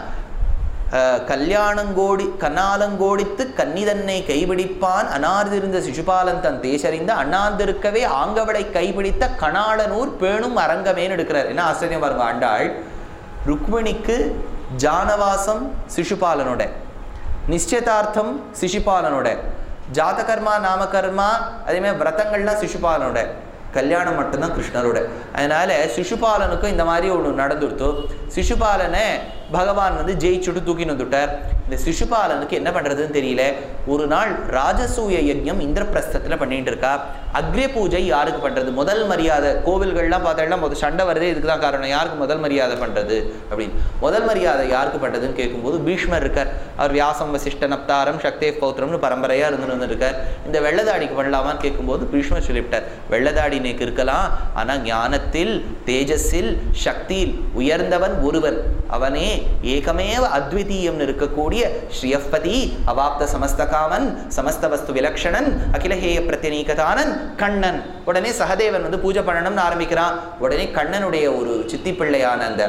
அஹ், கல்யாணங்கோடி கண்ணாலங்கோடித்து கன்னிதன்னை கைபிடிப்பான் அனார்ந்திருந்த சிசுபாலன் தன் தேசறிந்த அண்ணாந்திருக்கவே ஆங்கவளை கைபிடித்த கணாளனூர் பேணும் அரங்கமேன்னு எடுக்கிறார் என்ன ஆச்சரியம் பாருங்க ஆண்டாள் ருக்மிணிக்கு ஜானவாசம் சிசுபாலனோட நிச்சயதார்த்தம் சிசுபாலனோட ஜாதகர்மா நாமகர்மா அதே மாதிரி விரதங்கள்லாம் சிசுபாலனோட கல்யாணம் மட்டும்தான் கிருஷ்ணரோட அதனால சிசுபாலனுக்கும் இந்த மாதிரி ஒன்று நடந்துடுத்து சிசுபாலனை பகவான் வந்து ஜெயிச்சுட்டு தூக்கின்னு வந்துட்டார் இந்த சிசுபாலனுக்கு என்ன பண்றதுன்னு தெரியல ஒரு நாள் ராஜசூய யஜ்ஞம் இந்திரபிரஸ்தத்தில் பண்ணிட்டு இருக்கா அக்ரே பூஜை யாருக்கு பண்றது முதல் மரியாதை கோவில்கள்லாம் பார்த்தா முதல் சண்டை வருதே இதுக்கு தான் காரணம் யாருக்கு முதல் மரியாதை பண்றது அப்படின்னு முதல் மரியாதை யாருக்கு பண்றதுன்னு கேட்கும்போது பீஷ்மர் இருக்கார் அவர் வியாசம் வசிஷ்ட நப்தாரம் சக்தே பௌத்திரம்னு பரம்பரையா இருந்து வந்துருக்கார் இந்த வெள்ளதாடிக்கு பண்ணலாமான்னு கேட்கும்போது பீஷ்மர் சொல்லிவிட்டார் வெள்ளதாடி நீக்கு இருக்கலாம் ஆனா ஞானத்தில் தேஜஸில் சக்தியில் உயர்ந்தவன் ஒருவன் அவனே ஏகமேவ அத்விதீயம்னு இருக்கக்கூடிய ஸ்ரீயப்பதி அவாப்த சமஸ்த காமன் சமஸ்த வஸ்து விலக்ஷணன் அகிலஹேய பிரத்யநீகதானன் கண்ணன் உடனே சகதேவன் வந்து பூஜை பண்ணணும்னு ஆரம்பிக்கிறான் உடனே கண்ணனுடைய ஒரு சித்தி பிள்ளையான அந்த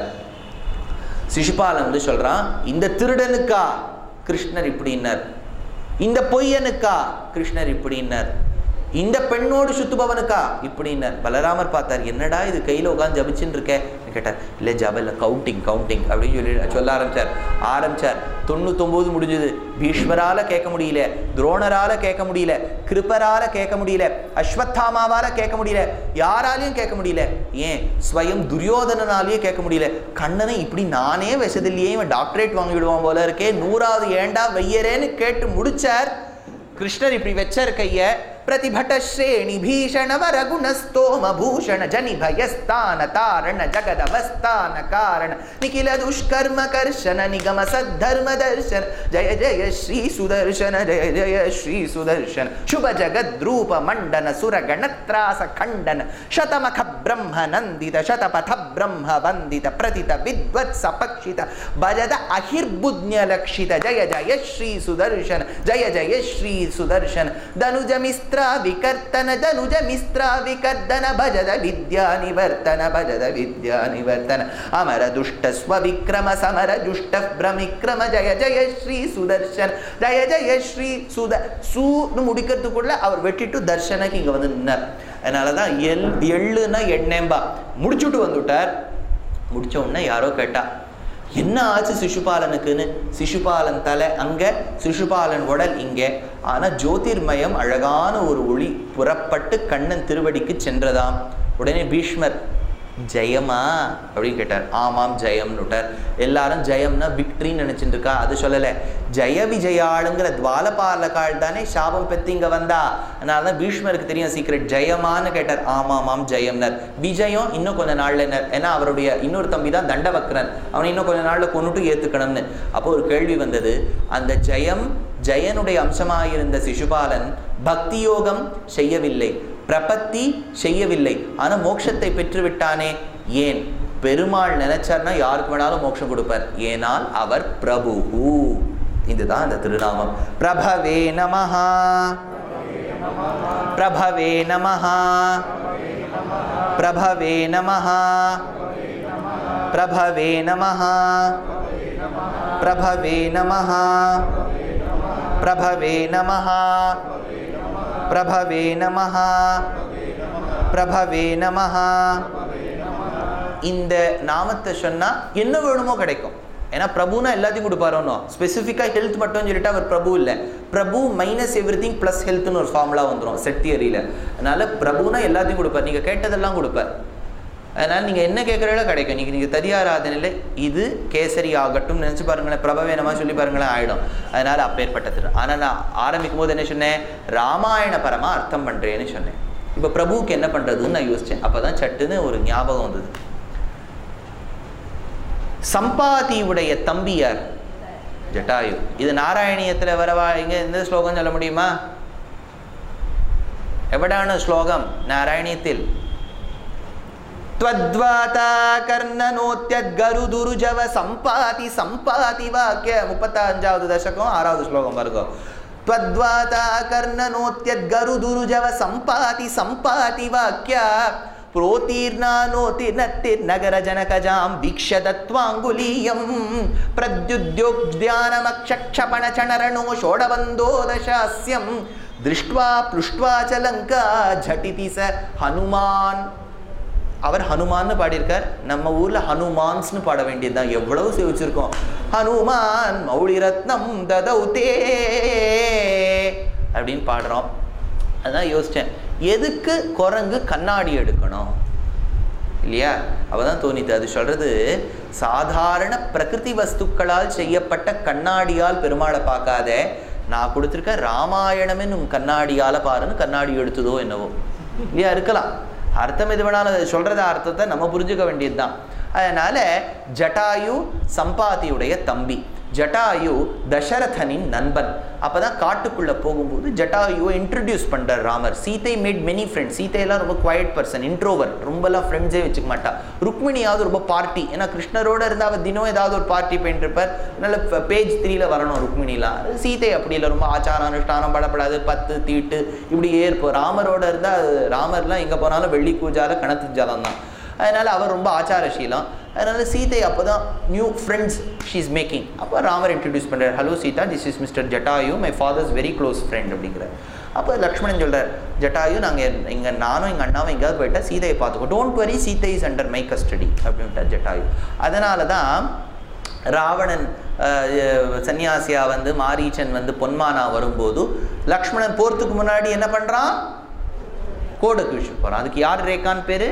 சிசுபாலன் வந்து சொல்றான் இந்த திருடனுக்கா கிருஷ்ணர் இப்படின்னார் இந்த பொய்யனுக்கா கிருஷ்ணர் இப்படின்னார் இந்த பெண்ணோடு சுத்துபவனுக்கா இப்படின்னார் பலராமர் பார்த்தார் என்னடா இது கையில உட்காந்து ஜபிச்சுன்னு இருக்கே கேட்டார் இல்லை ஜபல்ல கவுண்டிங் கவுண்டிங் அப்படின்னு சொல்லி சொல்ல ஆரம்பிச்சார் ஆரம்பிச்சார் தொண்ணூத்தொன்பது முடிஞ்சது பீஷ்மரால கேட்க முடியல துரோணரால கேட்க முடியல கிருப்பரால கேட்க முடியல அஸ்வத்தாமாவால கேட்க முடியல யாராலையும் கேட்க முடியல ஏன் ஸ்வயம் துரியோதனனாலேயே கேட்க முடியல கண்ணனை இப்படி நானே விஷதில்லையே இவன் டாக்டரேட் வாங்கிடுவான் போல இருக்கே நூறாவது ஏண்டா வையரேன்னு கேட்டு முடிச்சார் கிருஷ்ணர் இப்படி வச்சார் கைய பிரதிபட்ட ஸ்ரேணி பீஷண வரகுணஸ்தோம பூஷண ஜனி பயஸ்தான தாரண ஜகதவஸ்தான காரண நிகில துஷ்கர்ம கர்ஷன நிகம சத்தர்ம தர்ஷன ஜய ஜய ஸ்ரீ சுதர்ஷன ஜய ஜய ஸ்ரீ சுதர்ஷன சுப ஜகத்ரூப மண்டன சுர கணத்ராச கண்டன ಶತಮಖ ಬ್ರಹ್ಮ ನಂದಿತ ಶತಪಥ ಬ್ರಹ್ಮ ವಂದಿತ ಪ್ರತಿತ ವಿದ್ವತ್ಸ ಪಕ್ಷಿತ ಭಜದ ಅಹಿರ್ಬುಜ್ಞ ಲಕ್ಷಿತ ಜಯ ಜಯ ಶ್ರೀ ಸುದರ್ಶನ ಜಯ ಜಯ ಶ್ರೀ ಸುದರ್ಶನ ಧನುಜ ಮಿಸ್ತ್ರ ವಿಕರ್ತನ ಧನುಜ ಮಿಸ್ತ್ರ ವಿಕರ್ದನ ಭಜದ ವಿದ್ಯಾ ನಿವರ್ತನ ಭಜದ ವಿದ್ಯಾ ನಿವರ್ತನ ಅಮರ ದುಷ್ಟ ಸ್ವವಿಕ್ರಮ ಸಮರ ದುಷ್ಟ பிரமிக்ரம ஜய ஜய ஸ்ரீ சுதர்ஷன் ஜய ஜய ஸ்ரீ சுத சூன்னு முடிக்கிறதுக்குள்ள அவர் வெட்டிட்டு தர்ஷனுக்கு இங்க வந்து நின்னார் அதனால தான் எள் எள்ளுன்னா எண்ணெம்பா முடிச்சுட்டு வந்துட்டார் முடிச்ச உடனே யாரோ கேட்டா என்ன ஆச்சு சிசுபாலனுக்குன்னு சிசுபாலன் தலை அங்க சிசுபாலன் உடல் இங்கே ஆனா ஜோதிர்மயம் அழகான ஒரு ஒளி புறப்பட்டு கண்ணன் திருவடிக்கு சென்றதாம் உடனே பீஷ்மர் ஜெயமா அப்படின்னு கேட்டார் ஆமாம் ஜெயம்னு விட்டார் எல்லாரும் ஜெயம்னா விக்ட்ரின்னு நினைச்சிட்டு இருக்கா அது சொல்லலை ஜெய விஜயாளுங்கிற துவாலபாலகாள் தானே சாபம் பெத்து இங்க வந்தா அதனால தான் பீஷ்மருக்கு தெரியும் சீக்கிரம் ஜெயமான்னு கேட்டார் ஆமாமாம் ஜெயம்னர் விஜயம் இன்னும் கொஞ்ச நாள்ல ஏன்னா அவருடைய இன்னொரு தம்பி தான் தண்டவக்ரன் அவனை இன்னும் கொஞ்ச நாள்ல கொண்டுட்டு ஏத்துக்கணும்னு அப்போ ஒரு கேள்வி வந்தது அந்த ஜெயம் ஜெயனுடைய அம்சமாயிருந்த சிசுபாலன் பக்தி யோகம் செய்யவில்லை பிரபத்தி செய்யவில்லை ஆனா மோட்சத்தை பெற்று விட்டானே ஏன் பெருமாள் நினைச்சார்னா யாருக்கு வேணாலும் மோட்சம் கொடுப்பார் ஏனால் அவர் பிரபு இதுதான் அந்த திருநாமம் பிரபவே நமஹா பிரபவே நமஹா பிரபவே நமஹா பிரபவே நமஹா பிரபவே நமஹா பிரபவே நமஹா பிரபவே நமஹா பிரபவே நமஹா இந்த நாமத்தை சொன்னா என்ன வேணுமோ கிடைக்கும் ஏன்னா பிரபுனா எல்லாத்தையும் கொடுப்பாரோனோ ஸ்பெசிஃபிக்காக ஹெல்த் மட்டும் சொல்லிட்டு அவர் பிரபு இல்லை Prabhu minus everything plus ஹெல்த்னு ஒரு ஃபார்முலா வந்துடும் செட் தியரியில் அதனால பிரபுனா எல்லாத்தையும் கொடுப்பார் நீங்கள் கேட்டதெல்லாம் கொடுப்பார் அதனால் நீங்கள் என்ன கேட்குறீங்களோ கிடைக்கும் நீங்கள் நீங்கள் ததியாராதனையில் இது கேசரி ஆகட்டும் நினச்சி பாருங்களேன் பிரபவேனமாக சொல்லி பாருங்களேன் ஆகிடும் அதனால் அப்பேற்பட்ட திரு ஆனால் நான் ஆரம்பிக்கும் போது என்ன சொன்னேன் ராமாயண பரமாக அர்த்தம் பண்ணுறேன்னு சொன்னேன் இப்போ பிரபுவுக்கு என்ன பண்ணுறதுன்னு நான் யோசித்தேன் அப்போ தான் சட்டுன்னு ஒரு ஞாபகம் வந்தது சம்பாதியுடைய தம்பியார் ஜட்டாயு இது நாராயணியத்தில் வரவா இங்கே எந்த ஸ்லோகம் சொல்ல முடியுமா எவடான ஸ்லோகம் நாராயணியத்தில் त्वद्वाता கர்ணனோத்யத்கருதுருஜவ சம்பாதி சம்பாதி வாக்கிய முப்பத்தஞ்சாவது தசகம் ஆறாவது ஸ்லோகம் பாருங்க त्वद्वाता கர்ணனோத்யத்கருதுருஜவ சம்பாதி சம்பாதி வாக்கிய प्रोतीर्णानोतिर्नतिर्नगर जनकजां वीक्ष्य दत्त्वाङ्गुलीयं प्रद्युद्योग्ध्यानमक्षक्षपणचणरणो षोडवन्दो दशास्यं दृष्ट्वा प्लुष्ट्वा च लङ्का झटिति स हनुमान् அவர் ஹனுமான்னு பாடியிருக்கார் நம்ம ஊர்ல ஹனுமான்ஸ்னு பாட வேண்டியதுதான் எவ்வளவு சேவிச்சிருக்கோம் ஹனுமான் மௌளி ரத்னம் ததௌதே அப்படின்னு பாடுறோம் அதான் யோசிச்சேன் எதுக்கு குரங்கு கண்ணாடி எடுக்கணும் இல்லையா அவதான் தோணித்து அது சொல்றது சாதாரண பிரகிருதி வஸ்துக்களால் செய்யப்பட்ட கண்ணாடியால் பெருமாளை பார்க்காத நான் கொடுத்துருக்க ராமாயணமே உன் கண்ணாடியால பாருன்னு கண்ணாடி எடுத்ததோ என்னவோ இல்லையா இருக்கலாம் அர்த்தம் எது வேணாலும் அது சொல்றத அர்த்தத்தை நம்ம புரிஞ்சுக்க வேண்டியதுதான் அதனால ஜட்டாயு சம்பாதியுடைய தம்பி ஜட்டாயு தசரதனின் நண்பன் அப்பதான் காட்டுக்குள்ள போகும்போது ஜட்டாயுவை இன்ட்ரடியூஸ் பண்றார் Ramar Seethai made many friends சீதையெல்லாம் ரொம்ப குவைட் பர்சன் இன்ட்ரோவர் ரொம்பலாம் ஃப்ரெண்ட்ஸே வச்சுக்க மாட்டா ருக்மிணியாவது ரொம்ப பார்ட்டி ஏன்னா கிருஷ்ணரோட இருந்தால் அவள் தினம் ஏதாவது ஒரு பார்ட்டி பண்ணிருப்பார் அதனால பேஜ் த்ரீல வரணும் ருக்மிணிலாம் சீதை அப்படி இல்லை ரொம்ப ஆச்சாரம் அனுஷ்டானம் படப்படாது பத்து தீட்டு இப்படியே இருப்போம் ராமரோட இருந்தால் ராமர்லாம் எங்கே போனாலும் வெள்ளி பூஜால கணத்து ஜலம் தான் அதனால அவர் ரொம்ப ஆச்சாரசீலம் அதனால சீதை அப்போ தான் new friends she is making அப்போ ராமர் இன்ட்ரடியூஸ் பண்ணுறார் hello Seetha this is mister Jatayu my father's very close friend அப்படிங்கிறார் அப்போ லக்ஷ்மணன் சொல்கிறார் ஜட்டாயு நாங்கள் இங்கே நானும் எங்கள் அண்ணாவும் எங்கேயாவது போயிட்டா சீதையை பார்த்துக்கோ don't worry Sita is under my custody அப்படின்ட்டார் ஜட்டாயு அதனால தான் ராவணன் அஹ், சன்னியாசியா வந்து மாரீச்சன் வந்து பொன்மானா வரும்போது லக்ஷ்மணன் போகிறதுக்கு முன்னாடி என்ன பண்ணுறான் கோடை கிழிச்சு போகிறான் அதுக்கு யார் ரேகான்னு பேர்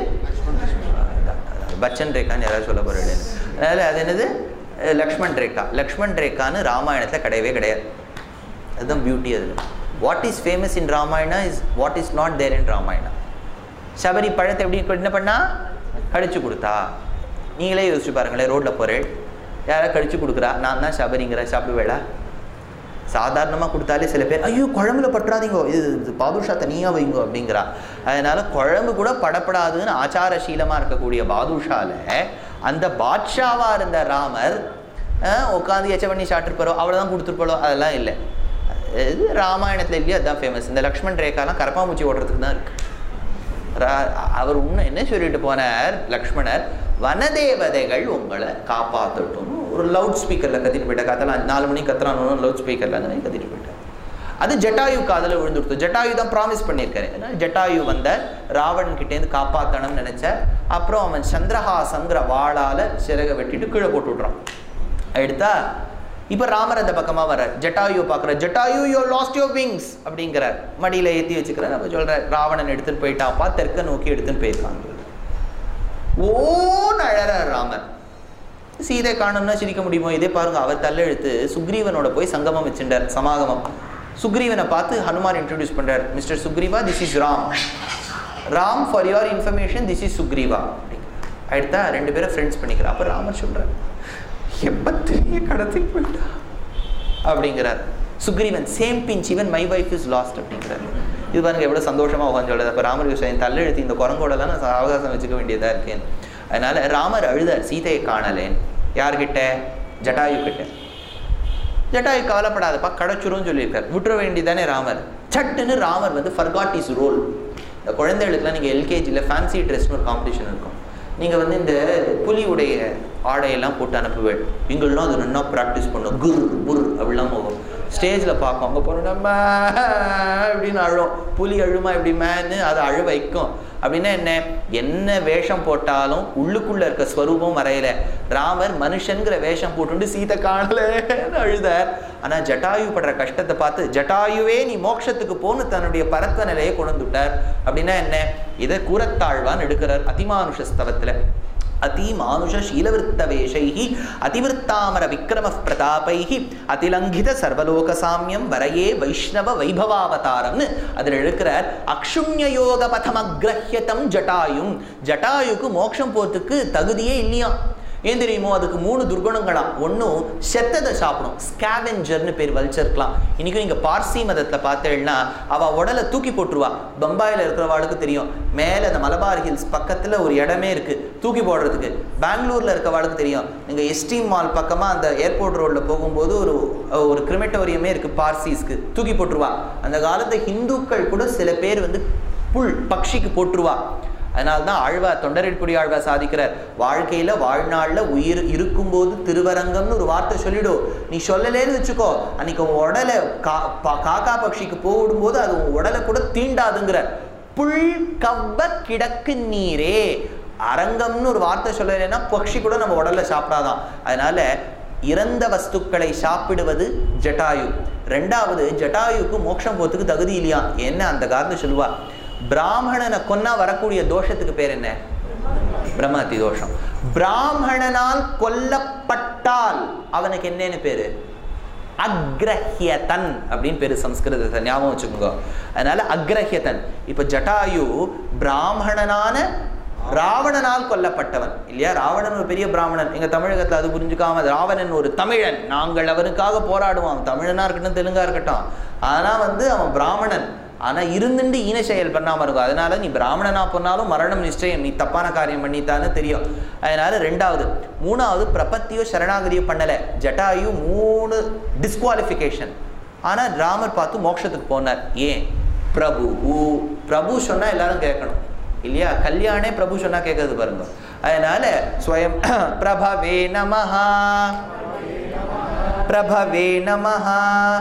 பச்சன் ரேகான்னு யாராவது சொல்ல போகிறேன் அதனால் அது என்னது அஹ், லக்ஷ்மண் ரேகா லக்ஷ்மண் ரேகான்னு ராமாயணத்தில் கிடையவே கிடையாது அதுதான் பியூட்டி அதில் what is famous in Ramayana is what is not there in Ramayana Shabari பழத்தை எப்படி என்ன பண்ணா கடிச்சு கொடுத்தா நீங்களே யோசிச்சு பாருங்களேன் ரோட்டில் போகிறேன் யாராவது கடிச்சு கொடுக்குறா நான் தான் சபரிங்கிற சாப்பிடுவேடா சாதாரணமாக கொடுத்தாலே சில பேர் ஐயோ குழம்புல பற்றாதீங்கோ இது இது பாதுஷா தனியாக வைங்கோ அப்படிங்கிறா அதனால குழம்பு கூட படப்படாதுன்னு ஆச்சாரசீலமாக இருக்கக்கூடிய பாதுஷால அந்த பாட்ஷாவாக இருந்த ராமர் உட்காந்து எச்ச பண்ணி சாப்பிட்டுருப்பாரோ அவ்வளோதான் கொடுத்துருப்பாளோ அதெல்லாம் இல்லை இது ராமாயணத்துல இல்லையோ அதுதான் ஃபேமஸ் இந்த லக்ஷ்மண் ரேகாலாம் கரப்பாம்பூச்சி ஓடுறதுக்கு தான் இருக்கு ரா- அவர் இன்னும் என்ன சொல்லிட்டு போனார் லக்ஷ்மணர் வனதேவதைகள் உங்களை காப்பாற்றட்டும் ஒரு லவுட் ஸ்பீக்கரில் கத்திட்டு போயிட்டார் கத்தலாம் நாலு மணிக்கு கத்துறான்னு லவுட் ஸ்பீக்கரில் அந்த மாதிரி கத்திட்டு போயிட்டார் அது ஜட்டாயு காதில் விழுந்துடுத்து ஜட்டாயு தான் ப்ராமிஸ் பண்ணியிருக்காரு ஏன்னா ஜட்டாயு வந்த ராவணன் கிட்டேருந்து காப்பாற்றணும்னு நினைச்ச அப்புறம் அவன் சந்திரஹாசங்கிற வாளால சிறகை வெட்டிட்டு கீழே போட்டு விட்றான் எடுத்தா இப்போ ராமர் அந்த பக்கமாக வர்றார் ஜட்டாயு பார்க்குற Jatayu you lost your wings அப்படிங்கிறார் மடியில் ஏற்றி வச்சுக்கிறார் அப்போ சொல்கிறார் ராவணன் எடுத்துன்னு போயிட்டாப்பா தெற்க நோக்கி எடுத்துன்னு போயிருக்கான் ஓன்னு அழறார் ராமர் சீதை காணும்னா சிரிக்க முடியுமோ இதே பாருங்க அவர் தள்ளெழுத்து சுக்ரீவனோட போய் சங்கமம் வச்சுட்டார் சமாகமம் சுக்ரீவனை பார்த்து ஹனுமான் இன்ட்ரடியூஸ் பண்றார் mister Sugriva this is Ram Ram for your information this is Sugriva அடுத்தா ரெண்டு பேரும் ஃப்ரெண்ட்ஸ் பண்ணிக்கிறா அப்போ ராமர் சொல்றார் எப்பத்திலேயே கடத்திட்டு போயிட்டா அப்படிங்கிறார் Sugreevan same pinch even my wife is lost அப்படிங்கிறார் இது பாருங்க எவ்வளோ சந்தோஷமா உட்காந்து சொல்லுது அப்போ ராமர் விஷயம் தள்ளெழுத்து இந்த குரங்கோடலாம் நான் அவகாசம் வச்சுக்க வேண்டியதா இருக்கேன் அதனால ராமர் அழுதார் சீதையை காணலேன் யார்கிட்ட ஜட்டாயு கிட்ட ஜட்டாயு கவலைப்படாதப்பா கிடைச்சிரும் சொல்லியிருக்கார் விட்டுற வேண்டியதானே ராமர் சட்டுன்னு ராமர் வந்து ஃபர்காட் இஸ் ரோல் இந்த குழந்தைகளுக்குலாம் நீங்கள் எல்கேஜியில் ஃபேன்சி ட்ரெஸ்னு ஒரு காம்படிஷன் இருக்கும் நீங்கள் வந்து இந்த புலியுடைய ஆடையெல்லாம் போட்டு அனுப்புவேன் எங்கள்லாம் அது நல்லா ப்ராக்டிஸ் பண்ணும் குர் குர் அப்படிலாம் போகும் ஸ்டேஜில் பார்க்கும் அங்கே போனோம் நம்ம அப்படின்னு அழும் புலி அழுமா இப்படி மேன்னு அதை அழு வைக்கும் அப்படின்னா என்ன என்ன வேஷம் போட்டாலும் உள்ளுக்குள்ள இருக்க ஸ்வரூபம் வரையல ராமர் மனுஷன்கிற வேஷம் போட்டுட்டு சீதை காணலன்னு அழுதார் ஆனா ஜட்டாயு படுற கஷ்டத்தை பார்த்து ஜட்டாயுவே நீ மோட்சத்துக்கு போன்னு தன்னுடைய பரத்வ நிலையை கொண்டு வந்துட்டார் அப்படின்னா என்ன இதை கூறத்தாழ்வான் எடுக்கிறார் அதிமானுஷ ஸ்தவத்துல அதிமானுஷ சீலவிருத்த வேஷைஹி அதிவிருத்தாமர விக்ரம பிரதாபைஹி அதிலங்கித சர்வலோக சாமியம் வரையே வைஷ்ணவ வைபவாவதாரம்னு அதில் எழுக்கிறார் அக்ஷுண்ய யோக பதமக்ரஹ்யதம் ஜட்டாயும் ஜட்டாயுக்கு மோட்சம் போறதுக்கு தகுதியே இல்லையா ஏன் தெரியுமோ அதுக்கு மூணு துர்குணங்களாம் ஒன்றும் செத்ததை சாப்பிடும் ஸ்கேவெஞ்சர்னு பேர் வல்ச்சர்க்கலாம் இன்னைக்கும் நீங்க பார்சி மதத்துல பார்த்தேன்னா அவ உடலை தூக்கி போட்டுருவா பம்பாயில இருக்கிறவாளுக்கு தெரியும் மேலே அந்த மலபார் ஹில்ஸ் பக்கத்துல ஒரு இடமே இருக்கு தூக்கி போடுறதுக்கு பெங்களூர்ல இருக்கவாளுக்கு தெரியும் நீங்க எஸ்டி மால் பக்கமா அந்த ஏர்போர்ட் ரோட்ல போகும்போது ஒரு ஒரு கிரிமெட்டோரியமே இருக்கு பார்சிஸ்க்கு தூக்கி போட்டுருவா அந்த காலத்து ஹிந்துக்கள் கூட சில பேர் வந்து புல் பக்ஷிக்கு போட்டுருவா அதனால தான் ஆழ்வார் தொண்டரெட்புடி ஆழ்வார் சாதிக்கிறார் வாழ்க்கையில வாழ்நாள்ல உயிர் இருக்கும்போது திருவரங்கம்னு ஒரு வார்த்தை சொல்லிடும் நீ சொல்லலேன்னு வச்சுக்கோ அன்னைக்கு உன் உடலை கா பா- காக்கா பக்ஷிக்கு போடும்போது அது உன் உடலை கூட தீண்டாதுங்கிற புல் கவ்வ கிடக்கு நீரே அரங்கம்னு ஒரு வார்த்தை சொல்லலைன்னா பக்ஷி கூட நம்ம உடல்ல சாப்பிடாதான் அதனால இறந்த வஸ்துக்களை சாப்பிடுவது ஜட்டாயு ரெண்டாவது ஜட்டாயுக்கு மோட்சம் போறதுக்கு தகுதி இல்லையா என்ன அந்த காலத்து சொல்லுவா பிராமணனை கொன்னா வரக்கூடிய தோஷத்துக்கு பேர் என்ன பிரம்மஹத்தி தோஷம் பிராமணனால் கொல்லப்பட்டால் அவனுக்கு என்னன்னு பேரு அக்ரஹ்யதன் அப்படின்னு பேரு சம்ஸ்கிருதத்தை ஞாபகம் வச்சுக்கோங்க அதனால அக்ரஹ்யதன் இப்ப ஜட்டாயு பிராமணனான ராவணனால் கொல்லப்பட்டவன் இல்லையா ராவணன் ஒரு பெரிய பிராமணன் எங்க தமிழகத்துல அது புரிஞ்சுக்காம ராவணன் ஒரு தமிழன் நாங்கள் அவனுக்காக போராடுவோம் அவன் தமிழனா இருக்கட்டும் தெலுங்கா இருக்கட்டும் ஆனா வந்து அவன் பிராமணன் ஆனா இருந்துட்டு ஈன செயல் பண்ணாம இருக்கும் அதனால நீ பிராமணனா போனாலும் மரணம் நிச்சயம் நீ தப்பான காரியம் பண்ணித்தான்னு தெரியும் அதனால ரெண்டாவது மூணாவது பிரபத்தியோ சரணாகதியோ பண்ணல ஜட்டாயு மூணு டிஸ்குவாலிஃபிகேஷன் ஆனா ராமர் பார்த்து மோட்சத்துக்கு போனார் ஏன் பிரபு பிரபு சொன்னா எல்லாரும் கேட்கணும் இல்லையா கல்யாணே பிரபு சொன்னா கேட்கறது பாருங்க அதனால ஸ்வயம் பிரபவே நமஹா பிரபவே நமஹா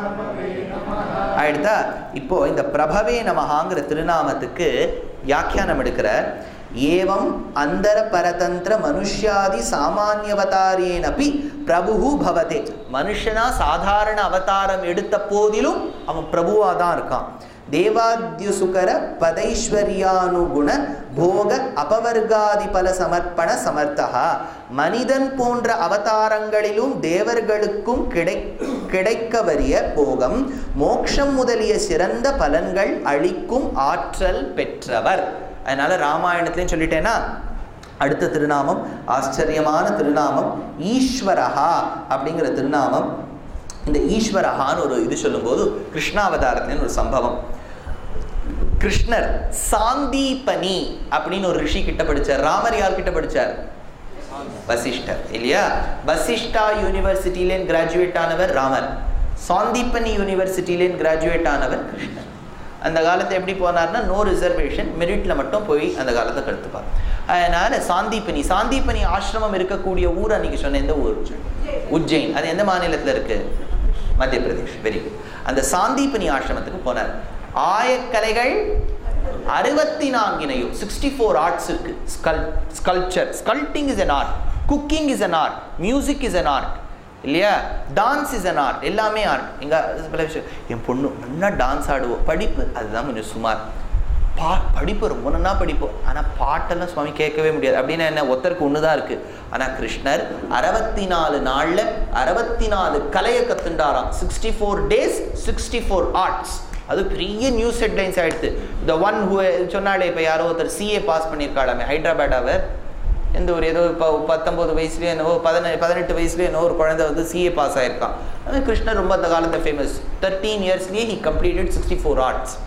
ஆயிடுதா இப்போ இந்த பிரபவே நமஹாங்கிற திருநாமத்துக்கு வியாக்கியானம் எடுக்கிறார் ஏவம் அந்தர பரதந்திர மனுஷ்யாதி சாமானியவதாரேனப்பி பிரபு பவதே மனுஷனா சாதாரண அவதாரம் எடுத்த போதிலும் அவன் பிரபுவா தான் இருக்கான் தேவாத்யுசுகர பதைஸ்வர்யானுகுண போக அபவர்காதி பல சமர்ப்பண சமர்த்தகா மனிதன் போன்ற அவதாரங்களிலும் தேவர்களுக்கும் கிடை கிடைக்க வரிய போகம் மோட்சம் முதலிய சிறந்த பலன்கள் அளிக்கும் ஆற்றல் பெற்றவர் அதனால ராமாயணத்திலையும் சொல்லிட்டேன்னா அடுத்த திருநாமம் ஆச்சரியமான திருநாமம் ஈஸ்வரஹா அப்படிங்கிற திருநாமம் இந்த ஈஸ்வரஹான்னு ஒரு இது சொல்லும்போது கிருஷ்ணாவதாரத்தின் ஒரு சம்பவம் கிருஷ்ணர் சாந்தீபனி அப்படின்னு ஒரு ரிஷி கிட்ட படிச்சார் ராமர் யார் கிட்ட படிச்சார் வசிஷ்டர் இல்லையா வசிஷ்டா யூனிவர்சிட்டியிலேருந்து கிராஜுவேட் ஆனவர் ராமர் சாந்தீபனி யூனிவர்சிட்டியிலேருந்து கிராஜுவேட் ஆனவர் கிருஷ்ணர் அந்த காலத்தை எப்படி போனார்னா நோ ரிசர்வேஷன் மெரிட்ல மட்டும் போய் அந்த காலத்தை கற்றுப்பார் அதனால சாந்தீபனி சாந்தீபனி ஆசிரமம் இருக்கக்கூடிய ஊர் அன்னைக்கு சொன்ன எந்த ஊர் உஜ்ஜைன் அது எந்த மாநிலத்தில் இருக்கு மத்திய பிரதேஷ் வெரி குட் அந்த சாந்தீபனி ஆசிரமத்துக்கு போனார் ஆயக்கலைகள் அறுபத்தி நான்கினையும் சிக்ஸ்டி ஃபோர் ஆர்ட்ஸ் இருக்கு scul sculpture sculpting is an art cooking is an art music is an art இல்லையா டான்ஸ் இஸ் அன் ஆர்ட் எல்லாமே ஆர்ட் எங்க பல விஷயம் என் பொண்ணு நல்லா டான்ஸ் ஆடுவோம் படிப்பு அதுதான் கொஞ்சம் சுமார் பா படிப்பு ரொம்ப நல்லா படிப்போம் ஆனால் பாட்டெல்லாம் சுவாமி கேட்கவே முடியாது அப்படின்னா என்ன ஒருத்தருக்கு ஒன்று தான் இருக்குது ஆனால் கிருஷ்ணர் அறுபத்தி நாலு நாளில் அறுபத்தி நாலு கலையை கத்துண்டாராம் sixty four days sixty four arts அது பெரிய நியூஸ் ஹெட்லைன்ஸ் ஆயிடுது த ஒன் ஹூ சொன்னாலே இப்போ யாரோ ஒருத்தர் சிஏ பாஸ் பண்ணியிருக்காளாமே ஹைதராபாத் அவர் எந்த ஒரு ஏதோ இப்போ பத்தொம்போது வயசுலேயே என்னவோ பதினெ பதினெட்டு வயசுலேயே என்னவோ ஒரு குழந்தை வந்து சிஏ பாஸ் ஆயிருக்கான் அது கிருஷ்ணர் ரொம்ப அந்த காலத்தில் ஃபேமஸ் தேர்ட்டீன் இயர்ஸ்லேயே he completed sixty four arts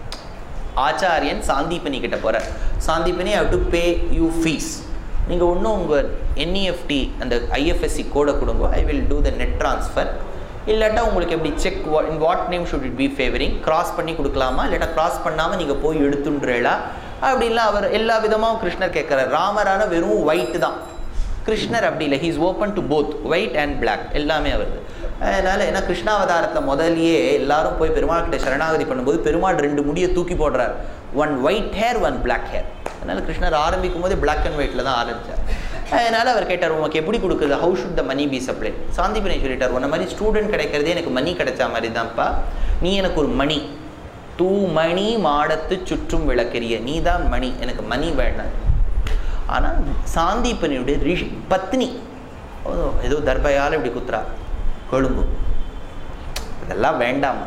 ஆச்சாரியன் சாந்திபனி கிட்ட போகிறார் Sandipani how to pay you fees நீங்கள் ஒன்றும் உங்கள் என்இஎஃப்டி அந்த ஐஎஃப்எஸ்சி கோடை கொடுங்க I will do the net transfer இல்லாட்டா உங்களுக்கு எப்படி cheque in what name should it be favouring cross பண்ணி கொடுக்கலாமா இல்லாட்டா கிராஸ் பண்ணாமல் நீங்கள் போய் எடுத்துன்றேளா அப்படின்லாம் அவர் எல்லா விதமாகவும் கிருஷ்ணர் கேட்குறார் ராமரான வெறும் ஒயிட் தான் கிருஷ்ணர் அப்படி இல்லை he's open to both white and black எல்லாமே அவருக்கு அதனால ஏன்னா கிருஷ்ணாவதாரத்தை முதலியே எல்லாரும் போய் பெருமாள் கிட்ட சரணாகதி பண்ணும்போது பெருமாள் ரெண்டு முடியை தூக்கி போடுறார் one white hair one black hair அதனால கிருஷ்ணர் ஆரம்பிக்கும் போது பிளாக் அண்ட் ஒயிட்ல தான் ஆரம்பிச்சார் அதனால அவர் கேட்டார் உனக்கு எப்படி கொடுக்குது how should the money be supply Sandipani சொல்லிட்டார் உன்ன மாதிரி ஸ்டூடெண்ட் கிடைக்கிறதே எனக்கு மணி கிடைச்ச மாதிரி தான்ப்பா நீ எனக்கு ஒரு மணி தூ மணி மாடத்து சுற்றும் விளக்கெரிய நீ தான் மணி எனக்கு மணி வேண்டாம் ஆனால் சாந்தீபனியுடைய ரிஷி பத்னி ஓ, ஏதோ தர்பையால் இப்படி குத்துறா கொழும்பு இதெல்லாம் வேண்டாம்